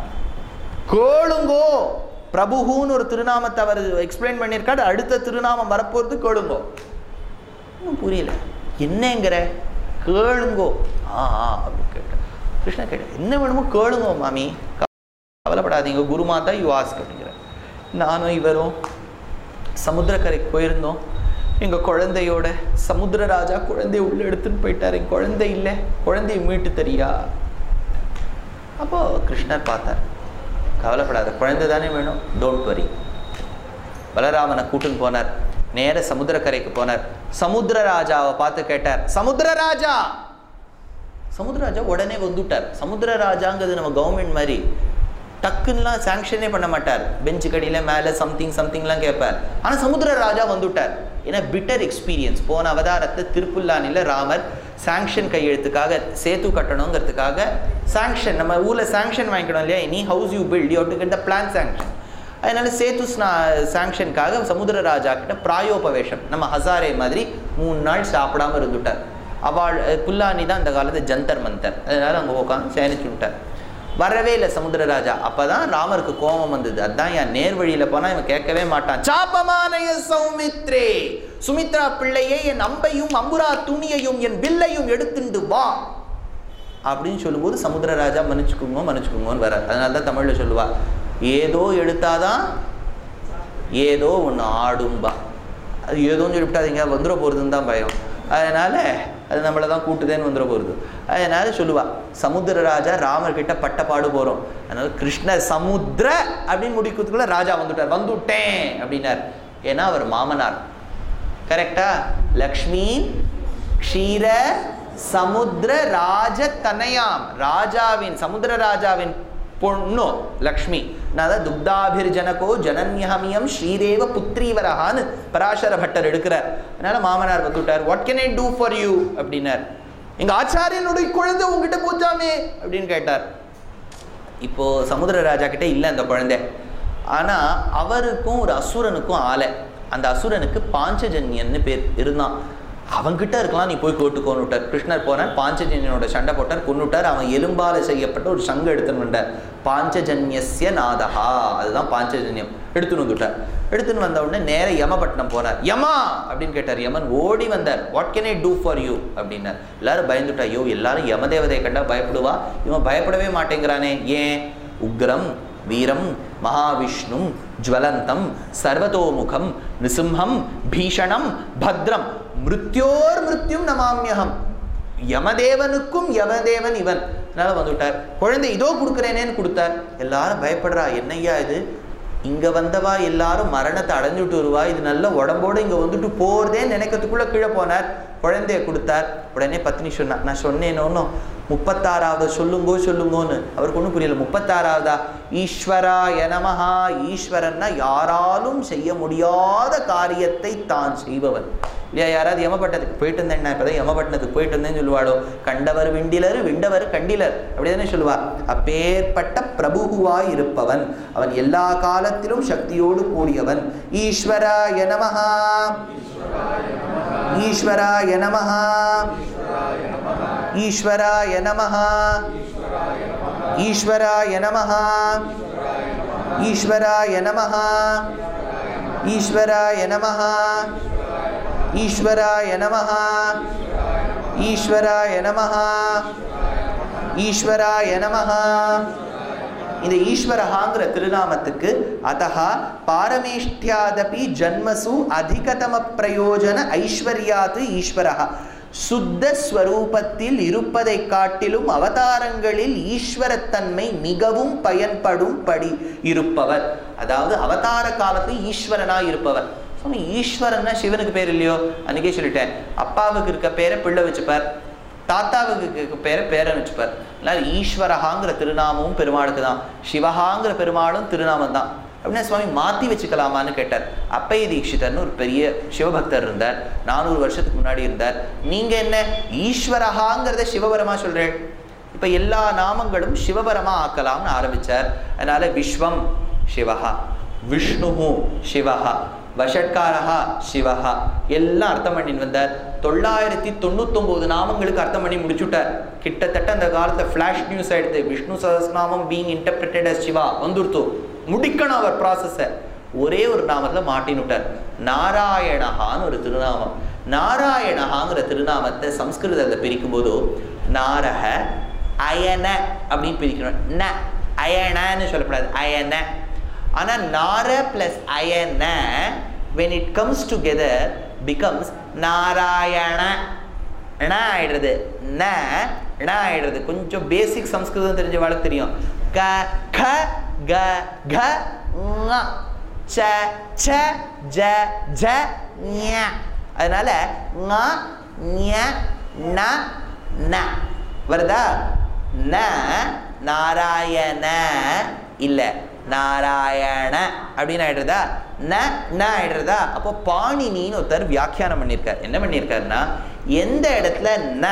கேளுங்கோ பிரபுன்னு ஒரு திருநாமத்தை அவர் எக்ஸ்பிளைன் பண்ணியிருக்காரு அடுத்த திருநாமம் வரப்போகிறது கேளுங்கோ ஒன்றும் புரியல என்னங்கிற கேளுங்கோ ஆ ஆ அப்படின்னு கேட்டேன் கிருஷ்ணன் கேட்டேன் என்ன வேணுமோ கேளுங்கோ மாமி கவலைப்படாதீங்க குருமாதா யூ ஆஸ்க் அப்படிங்கிற நானும் இவரும் சமுத்திரக்கரைக்கு போயிருந்தோம் எங்கள் குழந்தையோட சமுத்திர ராஜா குழந்தைய உள்ளே எடுத்துன்னு போயிட்டார் என் குழந்தை இல்லை குழந்தைய மீட்டு தெரியா அப்போ கிருஷ்ணர் பார்த்தார் கவலைப்படாத குழந்தை தானே வேணும் டோன்ட் வரி பலராமனை கூட்டுன்னு போனார் நேர சமுத்திரக்கரைக்கு போனார் சமுத்திர ராஜாவை பார்த்து கேட்டார் சமுத்திர ராஜா சமுத்திரராஜா உடனே வந்துட்டார் சமுத்திரராஜாங்கிறது நம்ம கவர்மெண்ட் மாதிரி டக்குன்னுலாம் சாங்ஷனே பண்ண மாட்டார் பெஞ்சு கடியில் மேலே சம்திங் சம்திங்லாம் கேட்பார் ஆனால் சமுத்திரராஜா வந்துட்டார் ஏன்னா பிட்டர் எக்ஸ்பீரியன்ஸ் போன அவதாரத்தை திருப்புல்லானில் ராமர் சாங்ஷன் கையெழுத்துக்காக சேத்து கட்டணுங்கிறதுக்காக சாங்ஷன் நம்ம ஊரில் சாங்ஷன் வாங்கிக்கணும் இல்லையா any house you build you to get the plan sanction அதனால சேத்து சாங்ஷனுக்காக சமுத்திரராஜா கிட்ட பிராயோபவேஷம் நம்ம ஹசாரே மாதிரி மூணு நாள் சாப்பிடாம இருந்துட்டார் அவள் புல்லானி தான் அந்த காலத்து ஜந்தர் மந்தர் அதனால அங்கே உட்காந்து சேனிச்சு விட்டார் வரவே இல்லை சமுத்திரராஜா அப்பதான் ராமருக்கு கோபம் வந்தது அதான் என் நேர் வழியில போனா இவன் கேட்கவே மாட்டான் சாப்பமானய சௌமித்ரே சுமித்ரா பிள்ளையே என் அம்பையும் அம்புரா துணியையும் என் வில்லையும் எடுத்துண்டு வா அப்படின்னு சொல்லும்போது சமுத்திரராஜா மன்னிச்சுக்குங்க மன்னிச்சுக்குங்கன்னு வர அதனால தான் தமிழ்ல சொல்லுவா ஏதோ எடுத்தாதான் ஏதோ ஒன்று ஆடும்பா அது ஏதோன்னு சொல்லிவிட்டாதீங்க வந்துட போகிறதுன்னு தான் பயம் அதனால் அது நம்மளை தான் கூட்டுதேன்னு வந்துட போகிறது அதனால் சொல்லுவா சமுத்திரராஜா ராமர்கிட்ட பட்ட பாடு போகிறோம் அதனால் கிருஷ்ணர் சமுத்திர அப்படின்னு முடிக்கிறதுக்குள்ள ராஜா வந்துட்டார் வந்துட்டேன் அப்படின்னார் ஏன்னா அவர் மாமனார் கரெக்டா லக்ஷ்மி க்ஷீர சமுத்திர ராஜ தனயாம் ராஜாவின் சமுத்திர ராஜாவின் பொண்ணு லக்ஷ்மி நான் துக்தாபிர்ஜனகோ ஜனன்யஹமியம் ஸ்ரீதேவ புத்திரீவரஹான்னு பராசர பட்டர் எடுக்கிறார் அதனால மாமனார் வந்துட்டார் what can I do for you அப்படின்னார் எங்க ஆச்சாரியனுடைய குழந்தை உங்ககிட்ட போச்சாமே அப்படின்னு கேட்டார் இப்போ சமுத்திர ராஜா கிட்ட இல்லை அந்த குழந்தை ஆனா அவருக்கும் ஒரு அசுரனுக்கும் ஆலை அந்த அசுரனுக்கு பாஞ்சஜன்யன்னு பேர் இருந்தான் அவன்கிட்ட இருக்கலாம் நீ போய் கோட்டுக்கோன்னு விட்டார் கிருஷ்ணர் போனார் பாஞ்சஜன்யனோட சண்டை போட்டார் கொன்னுட்டார் அவன் எலும்பால செய்யப்பட்ட ஒரு சங்கு எடுத்துன்னு வந்தார் பாஞ்சஜன்யஸ்ய நாதஹா அதுதான் பாஞ்சஜன்யம் எடுத்துன்னு வந்துட்டார் எடுத்துன்னு வந்த உடனே நேர யமபட்டினம் போனார் யமா அப்படின்னு கேட்டார் யமன் ஓடி வந்தார் what can I do for you அப்படின்னார் எல்லாரும் பயந்துட்டா ஐயோ எல்லாரும் யமதேவதையை கண்டா பயப்படுவா இவன் பயப்படவே மாட்டேங்கிறானே ஏன் உக்ரம் வீரம் மகாவிஷ்ணும் ஜுவலந்தம் சர்வதோமுகம் நிசிம்ஹம் பீஷணம் பத்ரம் மிருத்யோர் மிருத்யும் நமாமியகம் யமதேவனுக்கும் யமதேவன் இவன் அதனால வந்துவிட்டார் குழந்தை இதோ கொடுக்குறேனேன்னு கொடுத்தார் எல்லாரும் பயப்படுறா என்னய்யா இது இங்க வந்தவா எல்லாரும் மரணத்தை அடைஞ்சுட்டு வருவா இது நல்ல உடம்போட இங்க வந்துட்டு போறதே நினைக்கிறதுக்குள்ள கீழே போனார் குழந்தைய கொடுத்தார் உடனே பத்னி சொன்னா நான் சொன்னேனோன்னு முப்பத்தாறாவது சொல்லுங்கோ சொல்லுங்கோன்னு அவருக்கு ஒன்றும் புரியல முப்பத்தாறாவதா ஈஸ்வரா எனமஹா ஈஸ்வரன்னா யாராலும் செய்ய முடியாத காரியத்தை தான் செய்பவன் இல்லையா யாராவது யமபட்டத்துக்கு போயிட்டு இருந்தேன் நான் இப்போதான் யமபட்டினத்துக்கு போயிட்டு இருந்தேன்னு சொல்லுவாளோ கண்டவர் விண்டிலர் விண்டவர் கண்டிலர் அப்படிதானே சொல்லுவா அப்பேற்பட்ட பிரபுகுவாய் இருப்பவன் அவன் எல்லா காலத்திலும் சக்தியோடு கூடியவன் ஈஸ்வரா எனமஹா ஈஸ்வராய நமஹ ஈஸ்வராய நமஹ ஈஸ்வராய நமஹ ஈஸ்வராய நமஹ ஈஸ்வராய நமஹ ஈஸ்வராய நமஹ ஈஸ்வராய நமஹ ஈஸ்வராய நமஹ இந்த ஈஸ்வரஹாங்கிற திருநாமத்துக்கு அதஹா பாரமேஷ்டியாதபி ஜன்மசு அதிகதம பிரயோஜன ஐஸ்வர்யாது ஈஸ்வரஹா சுத்த ஸ்வரூபத்தில் இருப்பதை காட்டிலும் அவதாரங்களில் ஈஸ்வரத்தன்மை மிகவும் பயன்படும் படி இருப்பவர் அதாவது அவதார காலத்தில் ஈஸ்வரனாய் இருப்பவர் சொன்ன ஈஸ்வரன்னா சிவனுக்கு பேர் இல்லையோ அன்னைக்கே சொல்லிட்டேன் அப்பாவுக்கு இருக்க பேரை பிள்ளை வச்சுப்பார் தாத்தாவுக்கு பேரை பேரன் வச்சுப்பார் அதனால ஈஸ்வரஹாங்கிற திருநாமமும் பெருமாளுக்கு தான் சிவஹாங்கிற பெருமாளும் திருநாமம் தான் அப்படின்னா சுவாமி மாற்றி வச்சுக்கலாமான்னு கேட்டார் அப்பைய தீட்சிதர்னு ஒரு பெரிய சிவபக்தர் இருந்தார் நானூறு வருஷத்துக்கு முன்னாடி இருந்தார் நீங்க என்ன ஈஸ்வரஹாங்கிறத சிவபரமா சொல்றேன் இப்ப எல்லா நாமங்களும் சிவபரமா ஆக்கலாம்னு ஆரம்பிச்சார் அதனால விஸ்வம் சிவஹா விஷ்ணுஹு சிவஹா வஷட்காரஹா சிவஹா எல்லாம் அர்த்தம் பண்ணின்னு வந்தார் தொள்ளாயிரத்தி தொண்ணூத்தொன்பது நாமங்களுக்கு அர்த்தம் பண்ணி முடிச்சுட்டார் கிட்டத்தட்ட அந்த காலத்தை ஃப்ளாஷ் நியூஸ் ஆயிடுது Vishnu Sahasranamam being interpreted as Shiva வந்துடுத்து முடிக்கணும் அவர் ப்ராசஸை ஒரே ஒரு நாமத்தில் மாட்டினுட்டார் நாராயணஹான்னு ஒரு திருநாமம் நாராயணஹாங்கிற திருநாமத்தை சம்ஸ்கிருதத்தில் பிரிக்கும்போது நாரக அயன அப்படின்னு பிரிக்கணும் ந அயனன்னு சொல்லக்கூடாது அயன ஆனா நார பிளஸ் அயன when it comes together becomes Narayana ண ஆயிடுறது ந ண ஆயிடுறது கொஞ்சம் பேசிக் சம்ஸ்கிருதம் தெரிஞ்ச வாழ்க்கை தெரியும் க க க க ங ச ச ஜ ஜ ஞ அதனால ங ஞ ந ந வருதா ந நாராயண இல்ல நாராயண அப்படின்னு ஆயிடுறதா ந ந ஆயிடுறதா அப்போ பாணினின்னு ஒருத்தர் வியாக்கியானம் பண்ணியிருக்கார் என்ன பண்ணியிருக்காருன்னா எந்த இடத்துல ந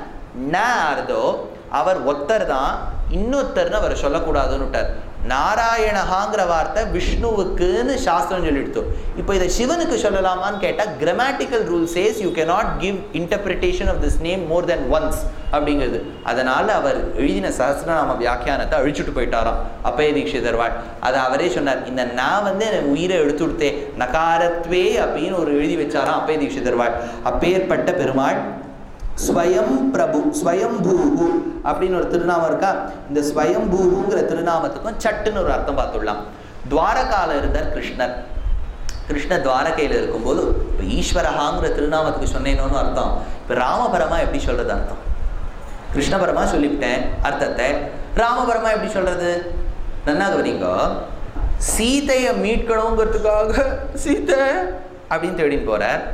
ந ஆறுதோ அவர் ஒத்தர் தான் இன்னொருத்தர்னு அவர் சொல்லக்கூடாதுன்னு விட்டார் நாராயணஹாங்கிற வார்த்தை விஷ்ணுவுக்குன்னு சாஸ்திரம் சொல்லிடுத்தோம் இப்போ இதை சிவனுக்கு சொல்லலாமான்னு கேட்டால் grammatical rule says you cannot give interpretation of this name more than once அப்படிங்கிறது அதனால அவர் எழுதின சஹஸ்ரநாம வியாக்கியானத்தை அழிச்சுட்டு போயிட்டாராம் அப்பய தீட்சிதர்வாள் அதை அவரே சொன்னார் இந்த நான் வந்து எனக்கு உயிரை எடுத்து கொடுத்தே நகாரத்வே அப்படின்னு ஒரு எழுதி வச்சாராம் அப்பய தீட்சிதர்வாள் அப்பேற்பட்ட பெருமாள் ஸ்வயம் பிரபு ஸ்வயம்பூஹு அப்படின்னு ஒரு திருநாமம் இருக்கா இந்த ஸ்வயம்பூஹுங்கிற திருநாமத்துக்கும் சட்டுன்னு ஒரு அர்த்தம் பார்த்துடலாம் துவாரகால இருந்தார் கிருஷ்ணர் கிருஷ்ண துவாரகையில் இருக்கும்போது இப்போ ஈஸ்வரஹாங்கிற திருநாமத்துக்கு சொன்னேனோன்னு அர்த்தம் இப்போ ராமபரமா எப்படி சொல்றது அர்த்தம் கிருஷ்ணபரமா சொல்லிவிட்டேன் அர்த்தத்தை ராமபரமா எப்படி சொல்றது நன்னா கவனிங்க சீதையை மீட்கணுங்கிறதுக்காக சீதை அப்படின்னு தேடின்னு போறார்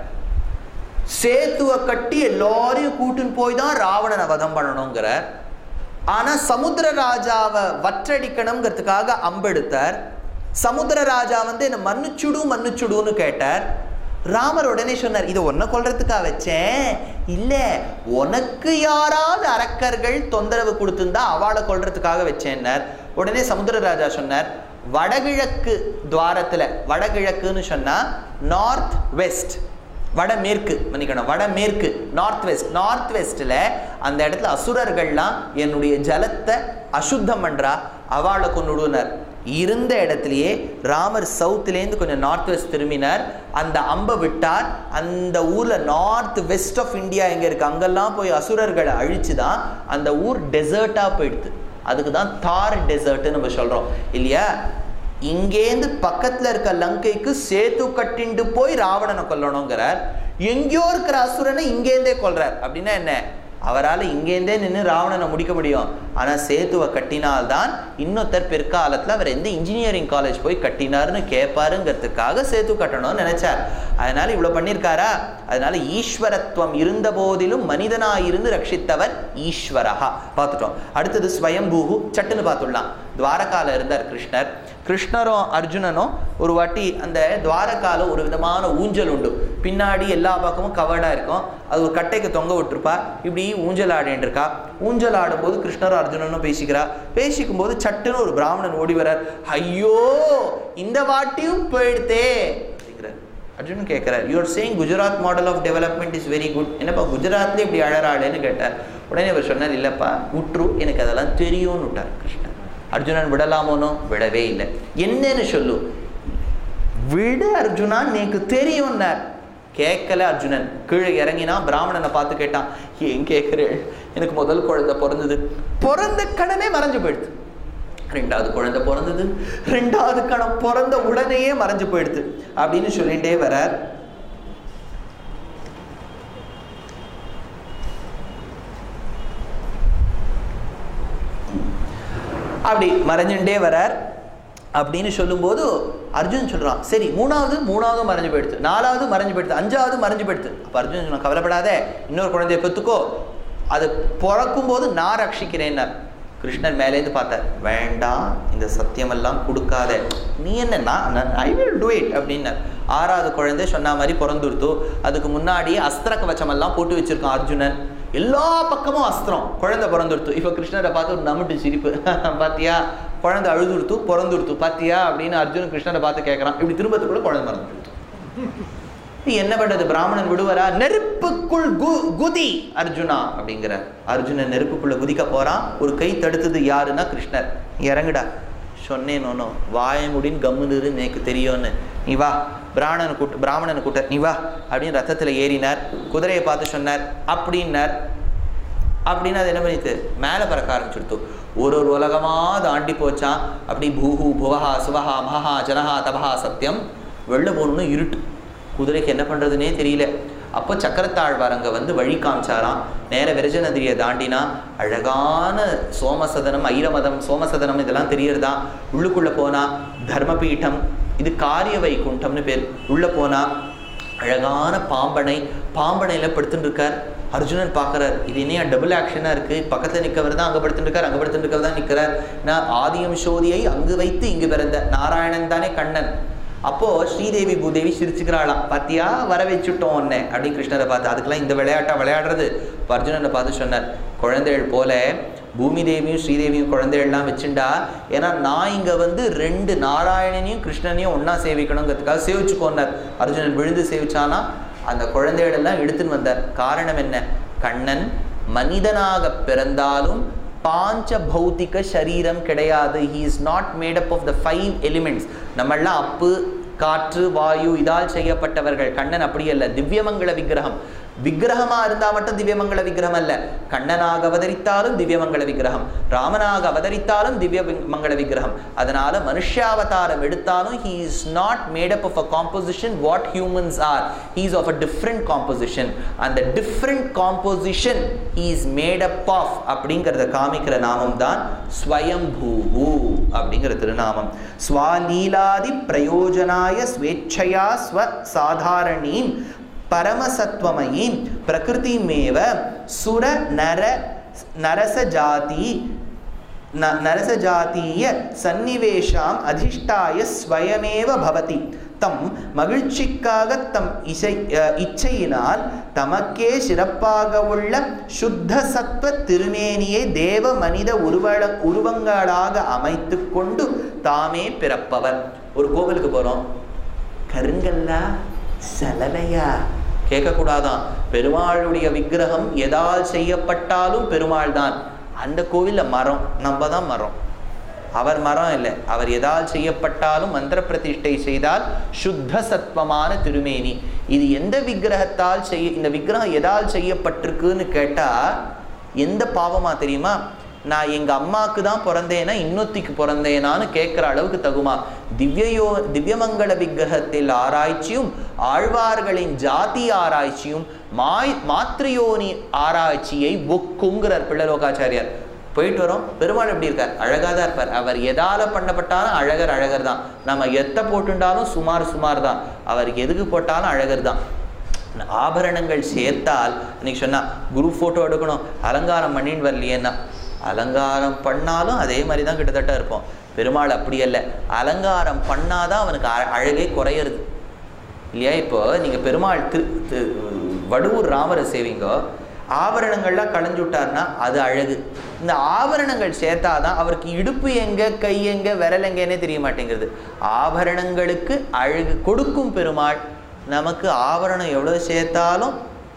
சேத்துவை கட்டி எல்லாரையும் கூட்டின்னு போய் தான் ராவணனை வதம் பண்ணணுங்கிற ஆனா சமுத்திர ராஜாவை வற்றடிக்கணுங்கிறதுக்காக அம்பெடுத்தார் சமுத்திர ராஜா வந்து என்ன மன்னிச்சுடு மன்னிச்சுடுன்னு கேட்டார் ராமர் உடனே சொன்னார் இதை உன்னை கொல்றதுக்கா வச்சேன் இல்ல உனக்கு யாராவது அரக்கர்கள் தொந்தரவு கொடுத்திருந்தா அவளை கொல்றதுக்காக வச்சேன்னார் உடனே சமுத்திர ராஜா சொன்னார் வடகிழக்கு துவாரத்துல வடகிழக்குன்னு சொன்னா நார்த் வெஸ்ட் வடமேற்கு மன்னிக்கணும் வடமேற்கு நார்த் வெஸ்ட் நார்த் வெஸ்ட்ல அந்த இடத்துல அசுரர்கள்லாம் என்னுடைய ஜலத்தை அசுத்தம் பண்றா அவளை கொண்டுடுனார் இருந்த இடத்துலயே ராமர் சவுத்துலேருந்து கொஞ்சம் நார்த் வெஸ்ட் திரும்பினார் அந்த அம்பை விட்டார் அந்த ஊர்ல நார்த் வெஸ்ட் ஆஃப் இந்தியா எங்க இருக்கு அங்கெல்லாம் போய் அசுரர்களை அழிச்சு தான் அந்த ஊர் டெசர்ட்டா போயிடுது அதுக்கு தான் தார் டெசர்ட்னு நம்ம சொல்றோம் இல்லையா இங்கேருந்து பக்கத்துல இருக்க லங்கைக்கு சேத்து கட்டிண்டு போய் ராவணனை கொல்லணுங்கிறார் எங்கேயோ இருக்கிற அசுரனை இங்கேருந்தே கொல்றார் அப்படின்னா என்ன அவரால் இங்கேருந்தே நின்று ராவணனை முடிக்க முடியும் ஆனால் சேத்துவை கட்டினால்தான் இன்னொருத்தர் பிற்காலத்தில் அவர் எந்த இன்ஜினியரிங் காலேஜ் போய் கட்டினார்னு கேட்பாருங்கிறதுக்காக சேத்து கட்டணும்னு நினைச்சார் அதனால இவ்வளோ பண்ணியிருக்காரா அதனால ஈஸ்வரத்துவம் இருந்த போதிலும் மனிதனாக இருந்து ரட்சித்தவர் ஈஸ்வரஹா பார்த்துட்டோம் அடுத்தது ஸ்வயம்பூகு சட்டுன்னு பார்த்துடலாம் துவாரகால இருந்தார் கிருஷ்ணர் கிருஷ்ணரும் அர்ஜுனனும் ஒரு வாட்டி அந்த துவாரகால ஒரு விதமான ஊஞ்சல் உண்டு பின்னாடி எல்லா பக்கமும் கவர்டாக இருக்கும் அது ஒரு கட்டைக்கு தொங்க விட்டுருப்பா இப்படி ஊஞ்சல் ஆடின்னு இருக்கா ஊஞ்சல் ஆடும்போது கிருஷ்ணரும் அர்ஜுனனும் பேசிக்கிறா பேசிக்கும் போது சட்டுன்னு ஒரு பிராமணன் ஓடி வரார் ஐயோ இந்த வாட்டியும் போயிடுதே அப்படிங்கிறார் அர்ஜுனன் கேட்குறார் you are saying Gujarat model of development is very good என்னப்பா குஜராத்லேயே இப்படி அழறாளேன்னு கேட்டார் உடனே அவர் சொன்னார் இல்லைப்பா உற்று எனக்கு அதெல்லாம் தெரியும்னு விட்டார் கிருஷ்ணன் அர்ஜுனன் விடலாமோனோ விடவே இல்லை என்னன்னு சொல்லு விடு அர்ஜுனா எனக்கு தெரியும்னார் கேட்கல அர்ஜுனன் கீழே இறங்கினா பிராமணனை பார்த்து கேட்டான் ஏன் கேட்குறேன் எனக்கு முதல் குழந்தை பிறந்தது பிறந்த கடனே மறைஞ்சு போயிடுது ரெண்டாவது குழந்தை பிறந்தது ரெண்டாவது கணம் பிறந்த உடனேயே மறைஞ்சு போயிடுது அப்படின்னு சொல்லிட்டே வரார் அப்படி மறைஞ்சுட்டே வரார் அப்படின்னு சொல்லும்போது அர்ஜுன் சொல்றான் சரி மூணாவது மூணாவது மறைஞ்சு போயிடுது நாலாவது மறைஞ்சு போயிடுது அஞ்சாவது மறைஞ்சு போயிடுது அப்போ அர்ஜுன் சொன்ன கவலைப்படாத இன்னொரு குழந்தைய பெத்துக்கோ அது பிறக்கும் போது நான் ரட்சிக்கிறேன்னார் கிருஷ்ணர் மேலேருந்து பார்த்தார் வேண்டாம் இந்த சத்தியமெல்லாம் கொடுக்காத நீ என்ன நான் ஐ வில் டூ இட் அப்படின்னார் ஆறாவது குழந்தை சொன்ன மாதிரி பிறந்துருத்தோ அதுக்கு முன்னாடியே அஸ்திர கவச்சமெல்லாம் போட்டு வச்சிருக்கான் அர்ஜுனன் எல்லா பக்கமும் அஸ்திரம் குழந்தை பிறந்துருத்து இப்போ கிருஷ்ணரை பார்த்து ஒரு நமுட்டு சிரிப்பு பாத்தியா குழந்தை அழுதுருத்து பிறந்துருத்து பாத்தியா அப்படின்னு அர்ஜுன் கிருஷ்ணரை பார்த்து கேட்கறான் இப்படி திரும்பத்துக்குள்ள குழந்தை மறந்துடுத்து என்ன பண்றது பிராமணன் விடுவரா நெருப்புக்குள் கு குதி அர்ஜுனா அப்படிங்கிற அர்ஜுனன் நெருப்புக்குள்ள குதிக்க போறான் ஒரு கை தடுத்தது யாருன்னா கிருஷ்ணர் இறங்குடா சொன்னேன் நோனோ வாய முடின்னு கம்முன்னு எனக்கு தெரியும்னு நீ வா பிராணனை கூட்டு பிராமணனை கூட்ட நீ வா அப்படின்னு ரத்தத்தில் ஏறினார் குதிரையை பார்த்து சொன்னார் அப்படின்னார் அப்படின்னு அது என்ன பண்ணிட்டு மேலே பறக்க ஆரம்பிச்சுடுத்து ஒரு ஒரு உலகமாக தாண்டி போச்சான் அப்படி பூஹு புவஹா சுவஹா மஹா ஜனஹா தபஹா சத்தியம் வெளில போகணும்னு இருட்டு குதிரைக்கு என்ன பண்ணுறதுனே தெரியல அப்போ சக்கரத்தாழ்வார் அங்கே வந்து வழி காமிச்சாராம் நேர விரஜ நதியை தாண்டினா அழகான சோமசதனம் ஐரமதம் சோமசதனம் இதெல்லாம் தெரியறதா உள்ளுக்குள்ளே போனா தர்மபீட்டம் இது காரிய வைகுண்டம்னு பேர் உள்ளே போனா அழகான பாம்பனை பாம்பனையில் படுத்துட்டு இருக்கார் அர்ஜுனன் பார்க்குறார் இது என்னையா டபுள் ஆக்ஷனாக இருக்குது பக்கத்தில் நிற்கவர் தான் அங்கே படுத்துட்டு இருக்கார் அங்கே படுத்துட்டு இருக்கவர் தான் நிற்கிறார் நான் ஆதியம் சோதியை அங்கு வைத்து இங்கு பிறந்த நாராயணன் தானே கண்ணன் அப்போ ஸ்ரீதேவி பூதேவி சிரிச்சுக்கிறாளாம் பாத்தியா வர வச்சுட்டோம் உன்னை அப்படின்னு கிருஷ்ணரை பார்த்து அதுக்கெல்லாம் இந்த விளையாட்டா விளையாடுறது இப்ப அர்ஜுனனை பார்த்து சொன்னார் குழந்தைகள் போல பூமி தேவியும் ஸ்ரீதேவியும் குழந்தைகள்லாம் வச்சுண்டா ஏன்னா நான் இங்க வந்து ரெண்டு நாராயணனையும் கிருஷ்ணனையும் ஒண்ணா சேவிக்கணுங்கிறதுக்காக சேவிச்சுக்கோன்னார் அர்ஜுனன் விழுந்து சேவிச்சானா அந்த குழந்தைகள் எல்லாம் எடுத்துன்னு வந்தார் காரணம் என்ன கண்ணன் மனிதனாக பிறந்தாலும் பாஞ்ச பௌத்திக சரீரம் கிடையாது he is not made up of the five elements நம்மெல்லாம் அப்பு காற்று வாயு இதால் செய்யப்பட்டவர்கள் கண்ணன் அப்படி அல்ல திவ்யமங்கள விக்கிரகம் விக்கிரகமா இருந்தா மட்டும் திவ்யமங்கள விக்கிரகம் அல்ல கண்ணனாக அவதரித்தாலும் திவ்யமங்கள விக்கிரகம் ராமனாக அவதரித்தாலும் திவ்ய வி- மங்கள விக்கிரகம் அதனால மனுஷாவதாரம் எடுத்தாலும் he is not made up of a composition what humans are he is of a different composition அந்த different composition he is made up of அப்படிங்கிறத காமிக்கிற நாமம் தான் ஸ்வயம்பூவு அப்படிங்கிற திருநாமம் ஸ்வாலீலாதி பிரயோஜனாய ஸ்வேച്ഛயா ஸ்வ சாதாரணீம் பரமசத்வமயீம் பிரகிருதிமேவ சுர நர நரசஜாதி ந- நரசஜாத்தீய சந்நிவேஷாம் அதிஷ்டாய ஸ்வயமேவ பவதி தம் மகிழ்ச்சிக்காக தம் இசை அஹ், இச்சையினால் தமக்கே சிறப்பாக உள்ள சுத்த சத்வ திருமேனியை தேவ மனித உருவ உருவங்களாக அமைத்து கொண்டு தாமே பிறப்பவர் ஒரு கோவிலுக்கு போறோம் கருங்கல்லா சலவையா கேட்கக்கூடாதான் பெருமாளுடைய விக்கிரகம் எதால் செய்யப்பட்டாலும் பெருமாள் தான் அந்த கோவில்ல மரம் நம்ம தான் மரம் அவர் மரம் இல்லை அவர் எதால் செய்யப்பட்டாலும் மந்திர பிரதிஷ்டை செய்தால் சுத்த சத்வமான திருமேனி இது எந்த விக்கிரகத்தால் செய்ய இந்த விக்கிரகம் எதால் செய்யப்பட்டிருக்குன்னு கேட்டா எந்த பாவமா தெரியுமா நான் எங்க அம்மாக்கு தான் பிறந்தேனா இன்னொத்திக்கு பிறந்தேனான்னு கேட்குற அளவுக்கு தகுமா திவ்யயோ திவ்யமங்கள விக்கிரகத்தில் ஆராய்ச்சியும் ஆழ்வார்களின் ஜாதி ஆராய்ச்சியும் மாய் மாத்ரியோனி ஆராய்ச்சியை ஒக்குங்கிறார் பிள்ளலோகாச்சாரியார் போயிட்டு வரோம் பெருமாள் எப்படி இருக்கார் அழகா தான் இருப்பார் அவர் எதால பண்ணப்பட்டாலும் அழகர் அழகர் தான் நம்ம எத்த போட்டுண்டாலும் சுமார் சுமார் தான் அவருக்கு எதுக்கு போட்டாலும் அழகர் தான் ஆபரணங்கள் சேர்த்தால் இன்னைக்கு சொன்னா குரு ஃபோட்டோ எடுக்கணும் அலங்காரம் பண்ணின்னு வரலையேன்னா அலங்காரம் பண்ணாலும் அதே மாதிரி தான் கிட்டத்தட்ட இருப்போம் பெருமாள் அப்படி அல்ல அலங்காரம் பண்ணாதான் அவனுக்கு அ- அழகே குறையிறது இல்லையா இப்போ நீங்கள் பெருமாள் திரு தி- வடுவூர் ராமரை சேவிங்கோ ஆபரணங்கள்லாம் களைஞ்சு விட்டார்னா அது அழகு இந்த ஆபரணங்கள் சேர்த்தாதான் அவருக்கு இடுப்பு எங்க கை எங்க விரல் எங்கன்னே தெரிய மாட்டேங்கிறது ஆபரணங்களுக்கு அழகு கொடுக்கும் பெருமாள் நமக்கு ஆபரணம் எவ்வளவு சேர்த்தாலும்